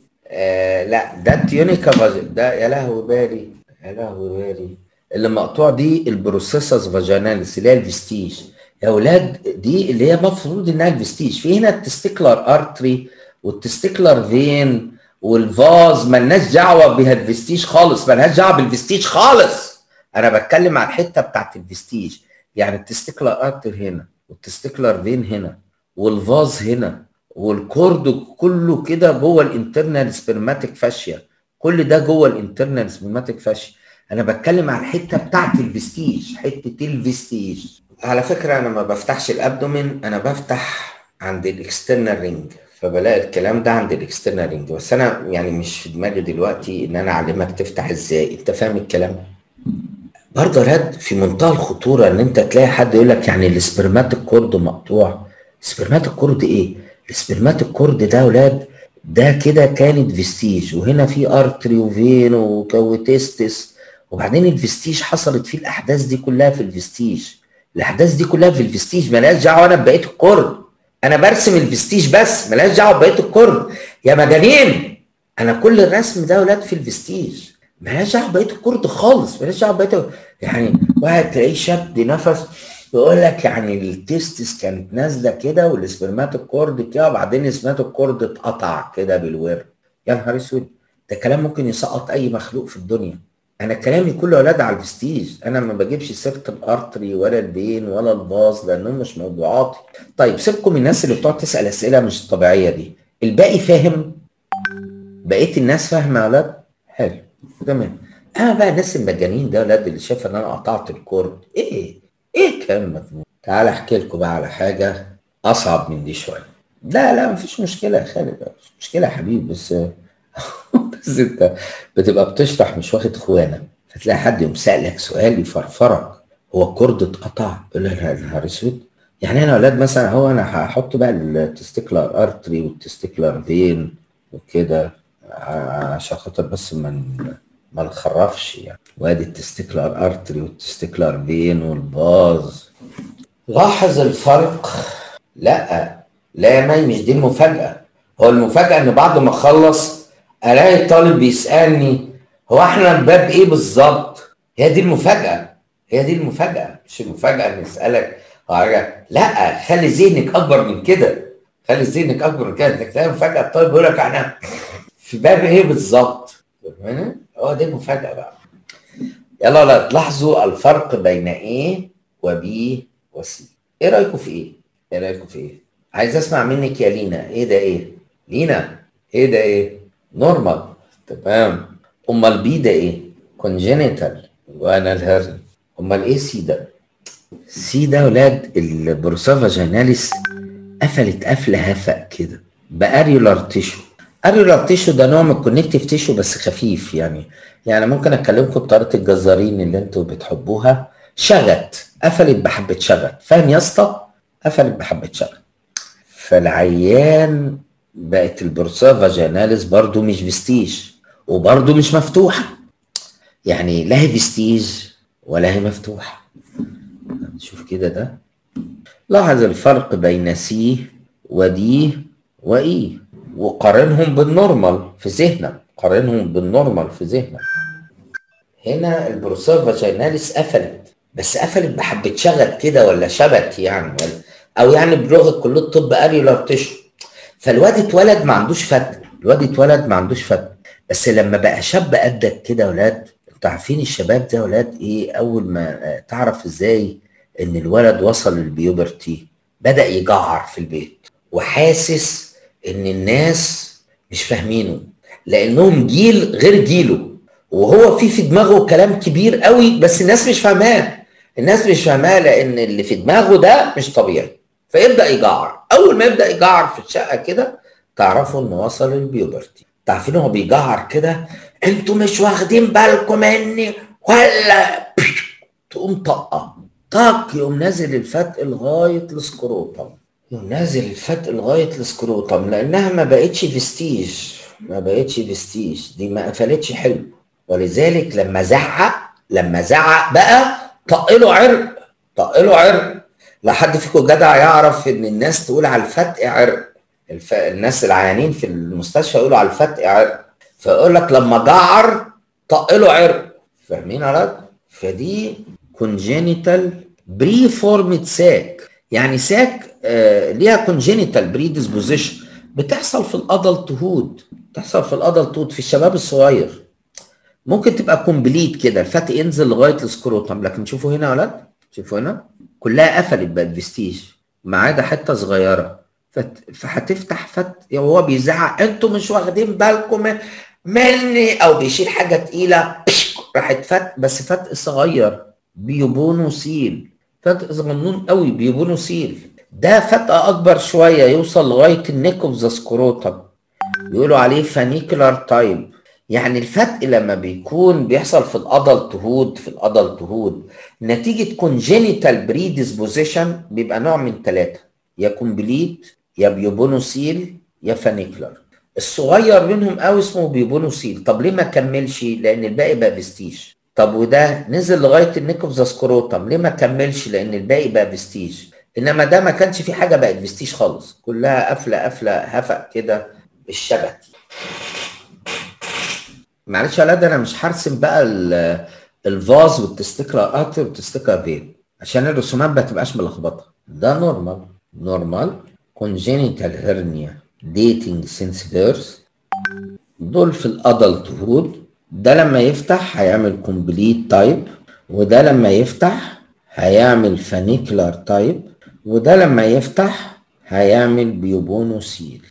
آه لا ده التيونيكا فاج- ده يا لهوي بالي يا لهوي بالي اللي مقطوع دي البروسيسس فاجيناليس اللي هي الفيستيج يا اولاد دي اللي هي المفروض انها الفيستيج في هنا التستيكلر ارتري والتستيكلر فين والفاز ملناش دعوه بها الفيستيج خالص ملناش دعوه بالفيستيج خالص انا بتكلم على الحته بتاعت الفيستيج يعني التستيكلر ارتري هنا والتستيكلر فين هنا والفاز هنا والكورد كله كده جوه الانترنال سبرماتيك فاشيا كل ده جوه الانترنال سبرماتيك فاشيا انا بتكلم على الحته بتاعت الفيستيج حته الفيستيج على فكره انا ما بفتحش الابدومين انا بفتح عند الاكسترنال رينج فبلاقي الكلام ده عند الاكسترنال رينج بس انا يعني مش في دماغي دلوقتي ان انا اعلمك تفتح ازاي انت فاهم الكلام برضه رد في منتهى الخطوره ان انت تلاقي حد يقول لك يعني السبرماتيك كورد مقطوع السبرماتيك كورد ايه السبرماتيك كورد ده يا ولاد ده كده كانت فيستيج وهنا في ارتري وفين وكوتيستس وبعدين الفيستيج حصلت فيه الاحداث دي كلها في الفيستيج الاحداث دي كلها في الفيستيج مالهاش دعوه انا ببقيه الكورد انا برسم الفيستيج بس مالهاش دعوه ببقيه الكورد يا مجانين انا كل الرسم ده يا ولاد في الفيستيج مالهاش دعوه ببقيه الكورد خالص مالهاش دعوه ببقيه يعني واحد تلاقيه شد نفس يقول لك يعني التستس كانت نازله كده والسبرماتيك كورد كده وبعدين السبرماتيك كورد اتقطع كده بالورم يا نهار اسود ده كلام ممكن يسقط اي مخلوق في الدنيا انا كلامي كله اولاد على الفستيج انا ما بجيبش سيره الارتري ولا البين ولا الباص لانهم مش موضوعاتي طيب سيبكم من الناس اللي بتقعد تسال اسئله مش طبيعيه دي الباقي فاهم بقيه الناس فاهمه يا اولاد حلو تمام انا بقى الناس المجانين ده يا اولاد اللي شايفه ان انا قطعت الكورد ايه ايه الكلام المجنون تعال احكي لكم بقى على حاجه اصعب من دي شويه لا لا مفيش مشكله يا خالد مفيش مشكله يا حبيبي بس بس انت بتبقى بتشرح مش واخد خوانه فتلاقي حد يقوم سالك سؤال يفرفرك هو الكورد اتقطع يقول لك يا نهار اسود يعني انا اولاد مثلا هو انا هحط بقى التستيكلر ارتري والتستيكلر فين وكده عشان خاطر بس ما ما نخرفش يعني وادي التستيكلر ارتري والتستيكلر فين والباز لاحظ الفرق لا لا يا مي مش دي المفاجأة هو المفاجأة ان بعد ما اخلص الاقي طالب بيسألني هو احنا الباب ايه بالظبط هي دي المفاجأة هي دي المفاجأة مش المفاجأة ان يسألك حاجة لا خلي ذهنك اكبر من كده خلي ذهنك اكبر من كده انك تلاقي مفاجأة الطالب بيقول لك احنا في باب ايه بالظبط هو دي المفاجأة بقى يلا لا تلاحظوا الفرق بين A و B و C ايه رأيكم في ايه؟ ايه رأيكم في ايه؟ عايز اسمع منك يا لينا ايه ده ايه؟ لينا ايه ده ايه؟ نورمال تمام امال بي ده ايه كونجينيتال وانا الهرن امال ايه سي ده سي ده ولاد البروسافا جاناليس قفلت قفله هفق كده باريولار تيشو اريولار تيشو ده نوع من الكونكتيف تيشو بس خفيف يعني يعني ممكن اكلمكم بطريقه الجزارين اللي انتوا بتحبوها شغت قفلت بحبه شغت فاهم يا اسطى قفلت بحبه شغت فالعيان بقت البروسافا جاناليس برضو مش فيستيج وبرضو مش مفتوحه يعني لا هي فيستيج ولا هي مفتوحه نشوف كده ده لاحظ الفرق بين سي ودي واي وقارنهم بالنورمال في ذهنك قارنهم بالنورمال في ذهنك هنا البروسافا جايناليس قفلت بس قفلت بحبة شغل كده ولا شبت يعني ولا او يعني بلغه كليه الطب اريولار تيشو فالواد اتولد ما عندوش فتق الواد اتولد ما عندوش فتق بس لما بقى شاب قدك كده يا ولاد انتوا عارفين الشباب ده يا ولاد ايه اول ما تعرف ازاي ان الولد وصل للبيوبرتي بدا يجعر في البيت وحاسس ان الناس مش فاهمينه لانهم جيل غير جيله وهو في في دماغه كلام كبير قوي بس الناس مش فاهماه الناس مش فاهماه لان اللي في دماغه ده مش طبيعي فيبدا يجعر اول ما يبدا يجعر في الشقه كده تعرفوا انه وصل للبيوبرتي تعرفين هو بيجعر كده انتوا مش واخدين بالكم مني ولا تقوم طقه طق يقوم نازل الفتق لغايه السكروتم يقوم نازل الفتق لغايه السكروتم لانها ما بقتش فيستيج ما بقتش فيستيج دي ما قفلتش حلو ولذلك لما زعق لما زعق بقى طق له عرق طق له عرق لا حد فيكم جدع يعرف ان الناس تقول على الفتق عرق الف... الناس العيانين في المستشفى يقولوا على الفتق عرق فيقول لك لما جعر طق له عرق فاهمين يا فدي كونجينيتال بري فورمد ساك يعني ساك آه ليها كونجينيتال بري ديسبوزيشن بتحصل في الادلت هود بتحصل في الادلت هود في الشباب الصغير ممكن تبقى كومبليت كده الفتق ينزل لغايه السكروتم لكن شوفوا هنا يا ولاد شوفوا هنا كلها قفلت بقت فيستيج ما عدا حته صغيره فت... فهتفتح فت وهو بيزعق انتوا مش واخدين بالكم مني او بيشيل حاجه تقيله راحت فت بس فتق صغير بيبونوسيل فتق صغنون قوي بيبونوسيل ده فتق اكبر شويه يوصل لغايه النيك اوف ذا سكروتم يقولوا عليه فانيكولار تايب يعني الفتق لما بيكون بيحصل في الادلت هود في الادلت هود نتيجه كونجينيتال بري ديسبوزيشن بيبقى نوع من ثلاثه يا كومبليت يا بيوبونوسيل يا فانيكولار الصغير منهم قوي اسمه بيوبونوسيل طب ليه ما كملش لان الباقي بقى فيستيج طب وده نزل لغايه النيك اوف ذا سكروتم ليه ما كملش لان الباقي بقى فيستيج انما ده ما كانش في حاجه بقت فيستيج خالص كلها قفله قفله هفق كده بالشبك معلش يا ولاد انا مش هرسم بقى الفاز والتستيكلر ارتر والتستيكلر فين عشان الرسومات ما تبقاش ملخبطه ده نورمال نورمال congenital hernia dating since birth دول في الادلت هود ده لما يفتح هيعمل كومبليت تايب وده لما يفتح هيعمل فانيكولار تايب وده لما يفتح هيعمل بيوبونوسيل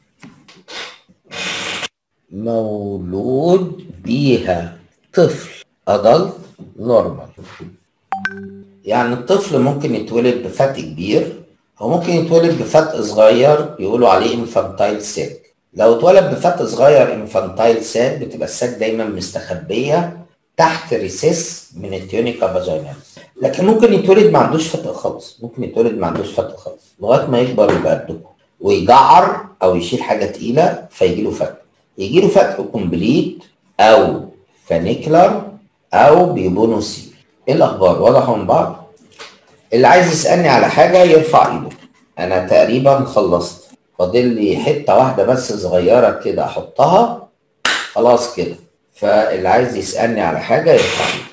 مولود بيها طفل ادلت نورمال يعني الطفل ممكن يتولد بفتق كبير هو ممكن يتولد بفتق صغير يقولوا عليه انفانتايل ساك لو اتولد بفتق صغير انفانتايل ساك بتبقى الساك دايما مستخبيه تحت ريسيس من التيونيكا فاجيناليس لكن ممكن يتولد ما عندوش فتق خالص ممكن يتولد ما عندوش فتق خالص لغايه ما يكبر ويبقى قدكم ويجعر او يشيل حاجه تقيله فيجي له فتق يجي له فتق كومبليت او فانيكلر او بيبونوسيل ايه الاخبار واضحه من بعض اللي عايز يسالني على حاجه يرفع ايده انا تقريبا خلصت فاضل لي حته واحده بس صغيره كده احطها خلاص كده فاللي عايز يسالني على حاجه يرفع ايده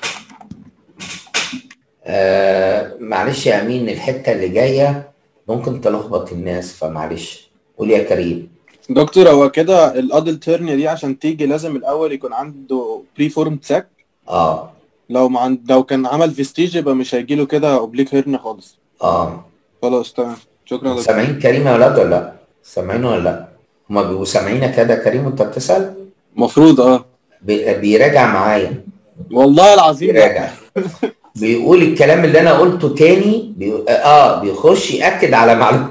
آه معلش يا امين الحته اللي جايه ممكن تلخبط الناس فمعلش قول يا كريم دكتور هو كده الادلت هيرنيا دي عشان تيجي لازم الاول يكون عنده بري فورم ساك اه لو ما عند... لو كان عمل فيستيج يبقى مش هيجي له كده اوبليك هيرنيا خالص اه خلاص تمام شكرا دكتور سامعين كريم يا ولاد ولا لا؟ سامعينه ولا لا؟ هما بيبقوا سامعينك كده يا كريم وانت بتسال؟ المفروض اه بي- بيراجع معايا والله العظيم بيراجع بيقول الكلام اللي انا قلته تاني بي... اه بيخش ياكد على معلومات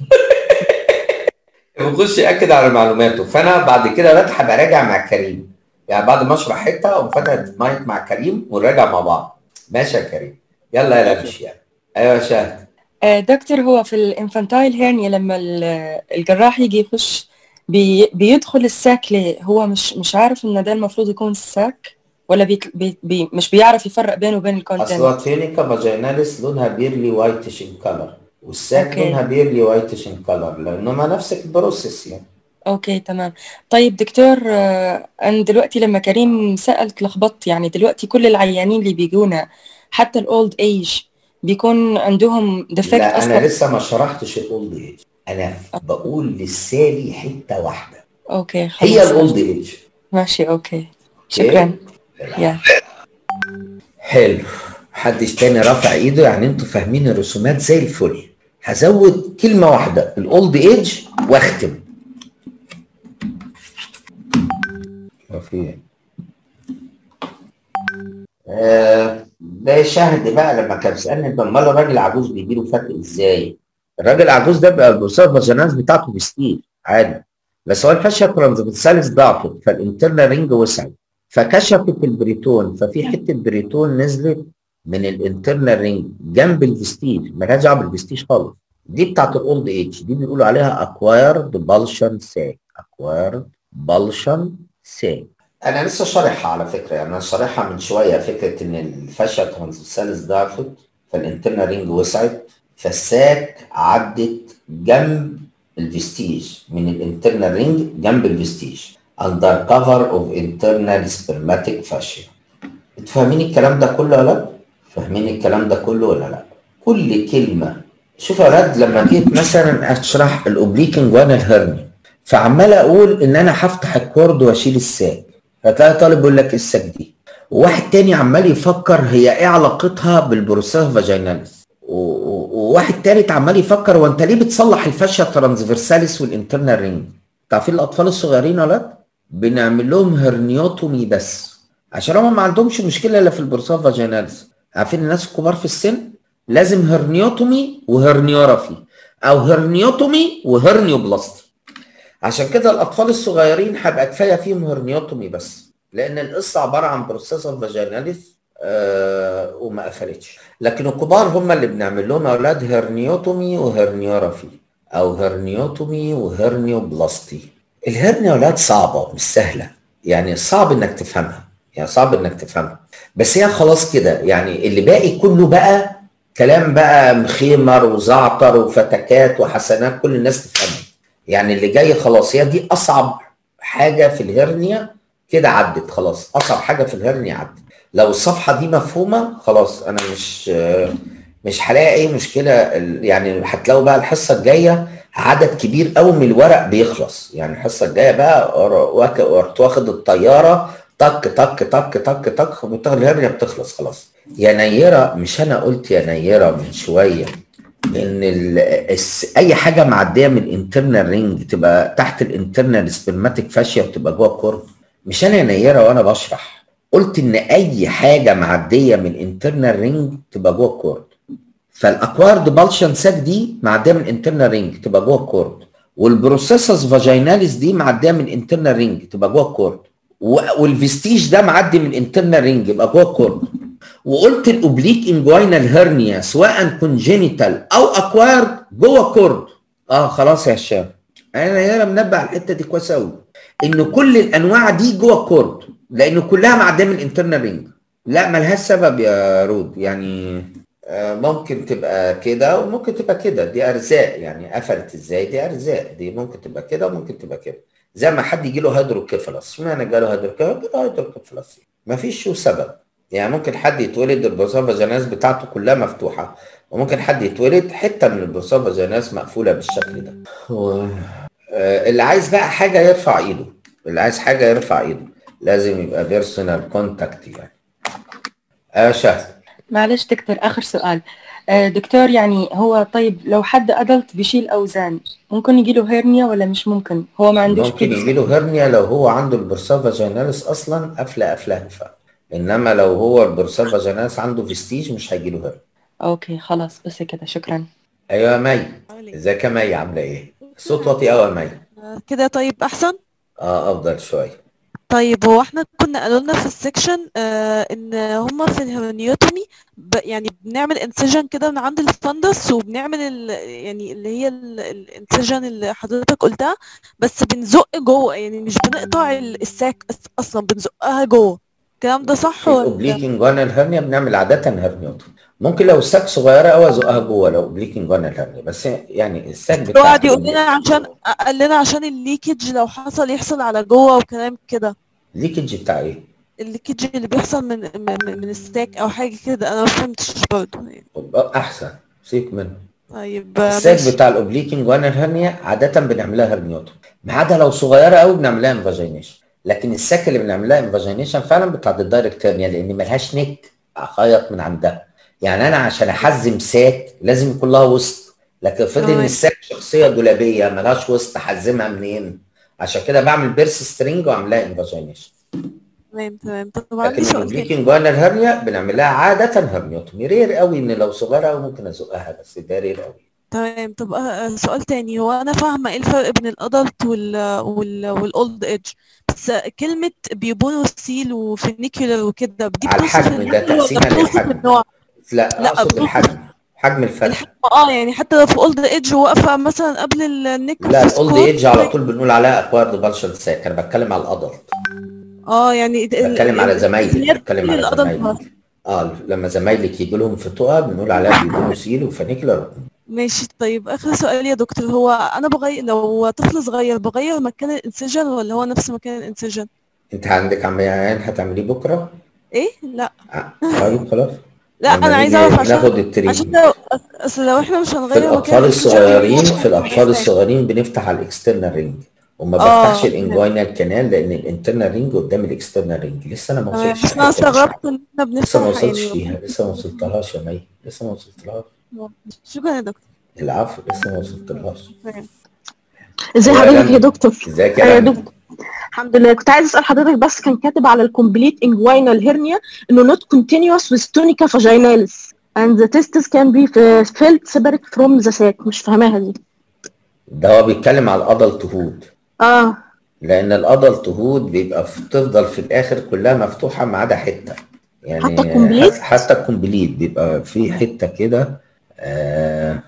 بيخش ياكد على معلوماته فانا بعد كده بلحق براجع مع كريم يعني بعد ما اشرح حته اقوم فاتح المايك مع كريم ونراجع مع بعض ماشي يا كريم يلا يا لبش يعني ايوه يا شاهد آه، دكتور هو في الانفانتايل هيرنيا لما ال- الجراح يجي يخش بي بيدخل الساك ليه هو مش مش عارف ان ده المفروض يكون الساك ولا بي بي بي مش بيعرف يفرق بينه وبين اصل الكونتنت تيونيكا فاجيناليس لونها بيرلي وايتش ان كلر والساك أوكي. لونها بيرلي وايتش ان كلر لانهما نفس البروسيس يعني اوكي تمام طيب دكتور آه، انا دلوقتي لما كريم سأل اتلخبطت يعني دلوقتي كل العيانين اللي بيجونا حتى الاولد ايج بيكون عندهم ديفكت لا انا اصلا لسه ما شرحتش الاولد ايج انا بقول للسالي حته واحده اوكي خلاص هي الاولد ايج ماشي اوكي شكرا يا حلو محدش تاني رافع ايده يعني انتوا فاهمين الرسومات زي الفل هزود كلمه واحده الاولد ايج واختم هو في ايه؟ آه، ده شاهد بقى لما كان بيسالني طب امال الراجل العجوز بيجي له فتق ازاي؟ الراجل العجوز ده بقى البروسيس فاجينالز بتاعته بستيل عادي بس هو الفاشيا ترانسفيرساليس ضعفت فالانترنال رينج وسعت فكشفت البريتون ففي حته بريتون نزلت من الانترنال رينج جنب الفستيج مالهاش دعوه بالفستيج خالص دي بتاعت الاولد ايج دي بيقولوا عليها اكوايرد بالشن ساك اكوايرد بالشن ساك انا لسه شارحها على فكره يعني انا شارحها من شويه فكره ان الفاشيا ترانسفيرساليس ضعفت فالانترنال رينج وسعت فالساك عدت جنب الفستيج من الانترنال رينج جنب الفستيج under cover of internal spermatic fascia انتوا فاهمين الكلام ده كله ولا لا؟ فاهمين الكلام ده كله ولا لا؟ كل كلمة شوف يا رد لما جيت مثلا اشرح الاوبليكنج وانا الهرني فعمال اقول ان انا هفتح الكورد واشيل الساك فتلاقي طالب يقول لك ايه الساك دي وواحد تاني عمال يفكر هي ايه علاقتها بالبروسيس فاجيناليس و- و- وواحد تالت عمال يفكر هو انت ليه بتصلح الفاشيا ترانسفيرساليس والانترنال رينج تعرفين الاطفال الصغيرين ولا لا؟ بنعمل لهم هرنيوتومي بس عشان هم ما عندهمش مشكله الا في البروسيس فاجيناليس عارفين الناس الكبار في السن لازم هرنيوتومي وهرنيورافي او هرنيوتومي وهرنيوبلاستي عشان كده الاطفال الصغيرين هيبقى كفايه فيهم هرنيوتومي بس لان القصه عباره عن بروسيس فاجيناليس آه وما قفلتش لكن الكبار هم اللي بنعمل لهم اولاد هرنيوتومي وهرنيورافي او هرنيوتومي وهرنيوبلاستي الهرنيا اولاد صعبه ومش سهله يعني صعب انك تفهمها يعني صعب انك تفهمها بس هي خلاص كده يعني اللي باقي كله بقى كلام بقى مخيمر وزعتر وفتكات وحسنات كل الناس تفهمها يعني اللي جاي خلاص هي دي اصعب حاجه في الهرنيا كده عدت خلاص اصعب حاجه في الهرنيا عدت لو الصفحه دي مفهومه خلاص انا مش مش هلاقي اي مشكله ال- يعني هتلاقوا بقى الحصه الجايه عدد كبير قوي من الورق بيخلص يعني الحصه الجايه بقى ور- واك- رحت واخد الطياره طك طك طك طك طك وبتاخد الهرنيا بتخلص خلاص يا نيره مش انا قلت يا نيره من شويه ان ال- الس- اي حاجه معديه من الانترنال رينج تبقى تحت الانترنال سبرماتيك فاشيا وتبقى جوه الكورن مش انا يا نيره وانا بشرح قلت ان اي حاجه معديه من الانترنال رينج تبقى جوه الكورن فالاكوارد بالشن ساك دي معديه من الانترنال رينج تبقى جوه الكورد والبروسيسس فاجيناليس دي معديه من الانترنال رينج تبقى جوه الكورد و- والفيستيج ده معدي من الانترنال رينج يبقى جوه الكورد وقلت الاوبليك انجوينال هيرنيا سواء كونجينيتال او اكوارد جوه الكورد اه خلاص يا هشام انا هنا منبه على الحته دي كويس قوي ان كل الانواع دي جوه الكورد لان كلها معديه من الانترنال رينج لا ملهاش سبب يا رود يعني آه، ممكن تبقى كده وممكن تبقى كده دي ارزاق يعني قفلت ازاي دي ارزاق دي ممكن تبقى كده وممكن تبقى كده زي ما حد يجي له هيدروكيفالس اشمعنى جاله هيدروكيفالس جاله هيدروكيفالس مفيش شو سبب يعني ممكن حد يتولد البروسوفا فاجيناس بتاعته كلها مفتوحه وممكن حد يتولد حته من البروسوفا فاجيناس مقفوله بالشكل ده هو آه، اللي عايز بقى حاجه يرفع ايده اللي عايز حاجه يرفع ايده لازم يبقى بيرسونال كونتاكت يعني اه شهد معلش دكتور آخر سؤال آه، دكتور يعني هو طيب لو حد ادلت بيشيل اوزان ممكن يجيله هيرنيا ولا مش ممكن هو ما عندوش ممكن predisposition. يجيله هرنيا لو هو عنده البرسا فاجيناليس اصلا قافله قافله هفه انما لو هو البرسا فاجيناليس عنده فيستيج مش هيجيله هرنيا اوكي خلاص بس كده شكرا ايوه يا مي عامل ايه؟ ازيك يا مي عامله ايه الصوت واطي قوي يا مي آه، كده طيب احسن اه افضل شويه طيب هو احنا كنا قالوا لنا في السكشن آه ان هما في الهرنيوتومي ب يعني بنعمل انسجن كده من عند الفندس وبنعمل ال يعني اللي هي الانسجن اللي حضرتك قلتها بس بنزق جوه يعني مش بنقطع ال- الساك أس- اصلا بنزقها جوه الكلام ده صح في ولا الاوبليكنج جوانال هرنيا بنعمل عاده هرنيوتوم ممكن لو الساك صغيره قوي ازقها جوه لو اوبليكنج جوانال هرنيا بس يعني الساك هو بتاع قعد يقول لنا عشان قال لنا عشان الليكج لو حصل يحصل على جوه وكلام كده الليكج بتاع ايه؟ الليكج اللي بيحصل من من, من الستاك او حاجه كده انا ما فهمتش برضه يعني احسن سيبك منه طيب آه، الساك ماشي بتاع الاوبليكنج جوانال هرنيا عاده بنعملها هرنيوتوم ما عدا لو صغيره قوي بنعملها انفاجينيشن لكن الساك اللي بنعملها انفاجينيشن فعلا بتاعت الدايركت هرنيا لان ملهاش نيك اخيط من عندها يعني انا عشان احزم ساك لازم يكون لها وسط لكن افرض ان تمام. الساك شخصيه دولابيه ملهاش وسط احزمها منين عشان كده بعمل بيرس سترينج واعملها انفاجينيشن تمام تمام طب عندي لكن سؤال تاني الاوبليكنج جوانال هرنيا بنعملها عاده هرنيوتومي رير قوي ان لو صغيره قوي ممكن ازقها بس ده رير قوي تمام طب آه، آه، سؤال تاني هو انا فاهمه ايه الفرق بين الادلت وال وال والاولد ايدج بس كلمه بيبونوسيل وفينيكولر وكده دي على بتوصف الحجم ده النوع ولا تقسيمه بتوصف للحجم النوع لا لا، اقصد بص- الحجم حجم الفرق الحجم اه يعني حتى لو في اولد ايدج واقفه مثلا قبل النيك لا في الاولد سكور، ايدج على طول بنقول عليها اكوارد بالشر ساك انا بتكلم على الادلت اه يعني ال- بتكلم على ال- زمايلي النير بتكلم على الأدلت زمايلي اه لما زمايلك يجي لهم في تقى بنقول عليها بيبونوسيل وفانيكولار ماشي طيب اخر سؤال يا دكتور هو انا بغير لو طفل صغير بغير مكان الانسجن ولا هو نفس مكان الانسجن انت عندك عملية هتعمليه بكره؟ ايه لا آه، طيب خلاص لا لما انا عايزه نيجي اعرف عشان ناخد التريتمنت عشان لو اصل لو احنا مش في هنغير مكان الاطفال الانسجن الصغيرين مش في الاطفال هنحتاج. الصغيرين بنفتح على الاكسترنال رينج وما آه، بفتحش فهمت. الانجوينال كانال لان الانترنال رينج قدام الاكسترنال رينج لسه انا ما تمام وصلتش بس انا الحتة دي. استغربت ان احنا لسه ما بنفتح وصلتش يعني فيها لسه ما وصلتلهاش يا مي لسه ما وصلتلهاش شكرا يا دكتور العفو لسه ما وصلتلهاش تمام. ازي يا حضرتك لمى. يا دكتور ازيك آه، يا لمى؟ دكتور الحمد لله كنت عايز اسال حضرتك بس كان كاتب على الكومبليت انجوينال هيرنيا انه not continuous with tunica vaginalis and the testis can be felt separate from the sac مش فاهماها دي ده هو بيتكلم على الادلت هود اه لان الادلت هود بيبقى في- تفضل في الاخر كلها مفتوحه ما عدا حته يعني حتى الكومبليت؟ حت- حتى الكومبليت بيبقى في حته كده آه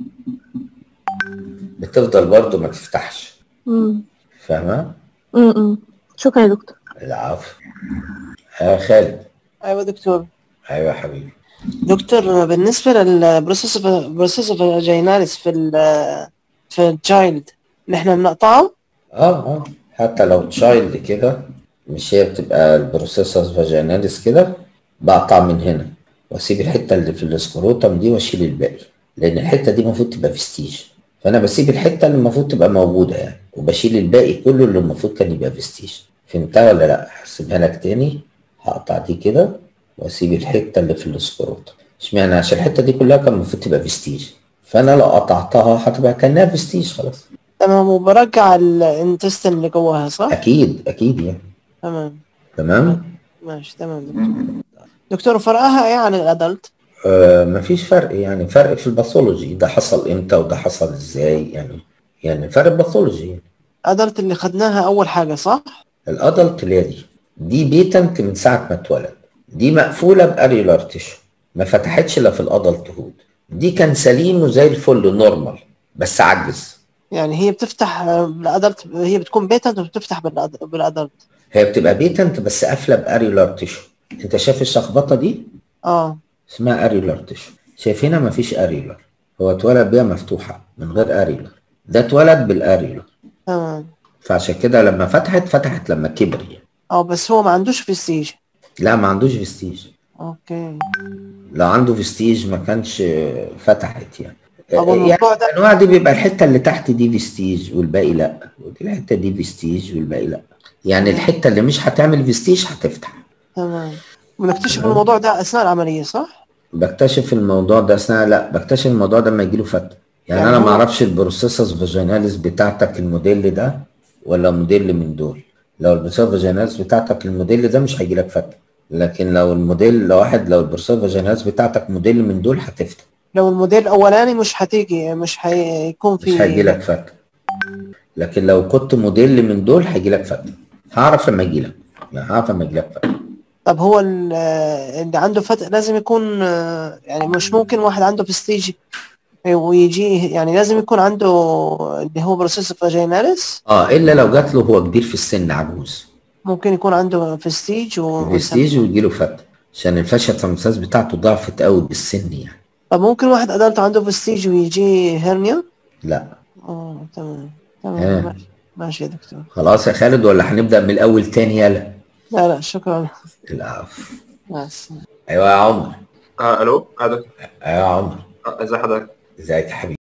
بتفضل برضو ما تفتحش امم فاهمه امم شكرا يا دكتور العفو يا خالد ايوه دكتور ايوه يا حبيبي دكتور بالنسبه للبروسيس بروسيس فاجيناليس في ال في التشايلد نحن بنقطعه اه اه حتى لو تشايلد كده مش هي بتبقى البروسيسس فاجيناليس كده بقطع من هنا واسيب الحته اللي في السكروتم دي واشيل الباقي لان الحته دي المفروض تبقى فيستيج فانا بسيب الحته اللي المفروض تبقى موجوده يعني وبشيل الباقي كله اللي المفروض كان يبقى فيستيج فهمتها ولا لا هسيبها لك تاني هقطع دي كده واسيب الحته اللي في السكروتم اشمعنى عشان الحته دي كلها كان المفروض تبقى فيستيج فانا لو قطعتها هتبقى كانها فيستيج خلاص تمام وبرجع الانتستين اللي جواها صح؟ اكيد اكيد يعني تمام تمام ماشي تمام دكتور دكتور فرقها ايه عن الادلت؟ آه مفيش فرق يعني فرق في الباثولوجي ده حصل امتى وده حصل ازاي يعني يعني فرق باثولوجي يعني. ادلت اللي خدناها اول حاجه صح؟ الادلت اللي هي دي دي بيتنت من ساعه ما اتولد دي مقفوله باريولار تيشو ما فتحتش الا في الادلت هود دي كان سليم وزي الفل نورمال بس عجز يعني هي بتفتح آه، بالادلت هي بتكون بيتنت وبتفتح بالأد- بالادلت هي بتبقى بيتنت بس قافله باريولار تيشو انت شايف الشخبطه دي اه اسمها اريولار تيشو شايف هنا مفيش اريولار هو اتولد بيها مفتوحه من غير اريولار ده اتولد بالاريولار تمام فعشان كده لما فتحت فتحت لما كبر يعني اه بس هو ما عندوش فيستيج لا ما عندوش فيستيج اوكي لو عنده فيستيج ما كانش فتحت يعني طب يعني الموضوع ده الانواع دي بيبقى الحته اللي تحت دي فيستيج والباقي لا ودي الحته دي فيستيج والباقي لا يعني الحته اللي مش هتعمل فيستيج هتفتح تمام ونكتشف الموضوع ده اثناء العمليه صح؟ بكتشف الموضوع ده اثناء لا بكتشف الموضوع ده لما يجي له فتة يعني, يعني انا ما هو- اعرفش البروسيسس فاجيناليس بتاعتك الموديل ده ولا موديل من دول لو البروسيسس فاجيناليس بتاعتك الموديل ده مش هيجي لك فتة لكن لو الموديل لو واحد لو البروسيسس فاجيناليس بتاعتك موديل من دول هتفتح لو الموديل الاولاني مش هتيجي مش هيكون في مش هيجي لك فتة لكن لو كنت موديل من دول هيجي لك فتة هعرف لما يجي لك يعني هعرف لما يجي لك فتة طب هو ال- اللي عنده فتح لازم يكون آه، يعني مش ممكن واحد عنده فستيج ويجي يعني لازم يكون عنده اللي هو بروسيس فاجيناليس اه الا لو جات له هو كبير في السن عجوز ممكن يكون عنده فستيج و... برستيج ويجي له فتة عشان الفاشية الترانسفاز بتاعته ضعفت قوي بالسن يعني طب ممكن واحد ادلت عنده فستيج ويجي هرنيا لا اه تمام آه. تمام ماشي ماشي يا دكتور خلاص يا خالد ولا هنبدأ من الأول تاني يلا لا لا شكرا العفو مع السلامة أيوة يا عمر آه الو هذا أيوة يا عمر آه، ازي حضرتك ازيك يا حبيبي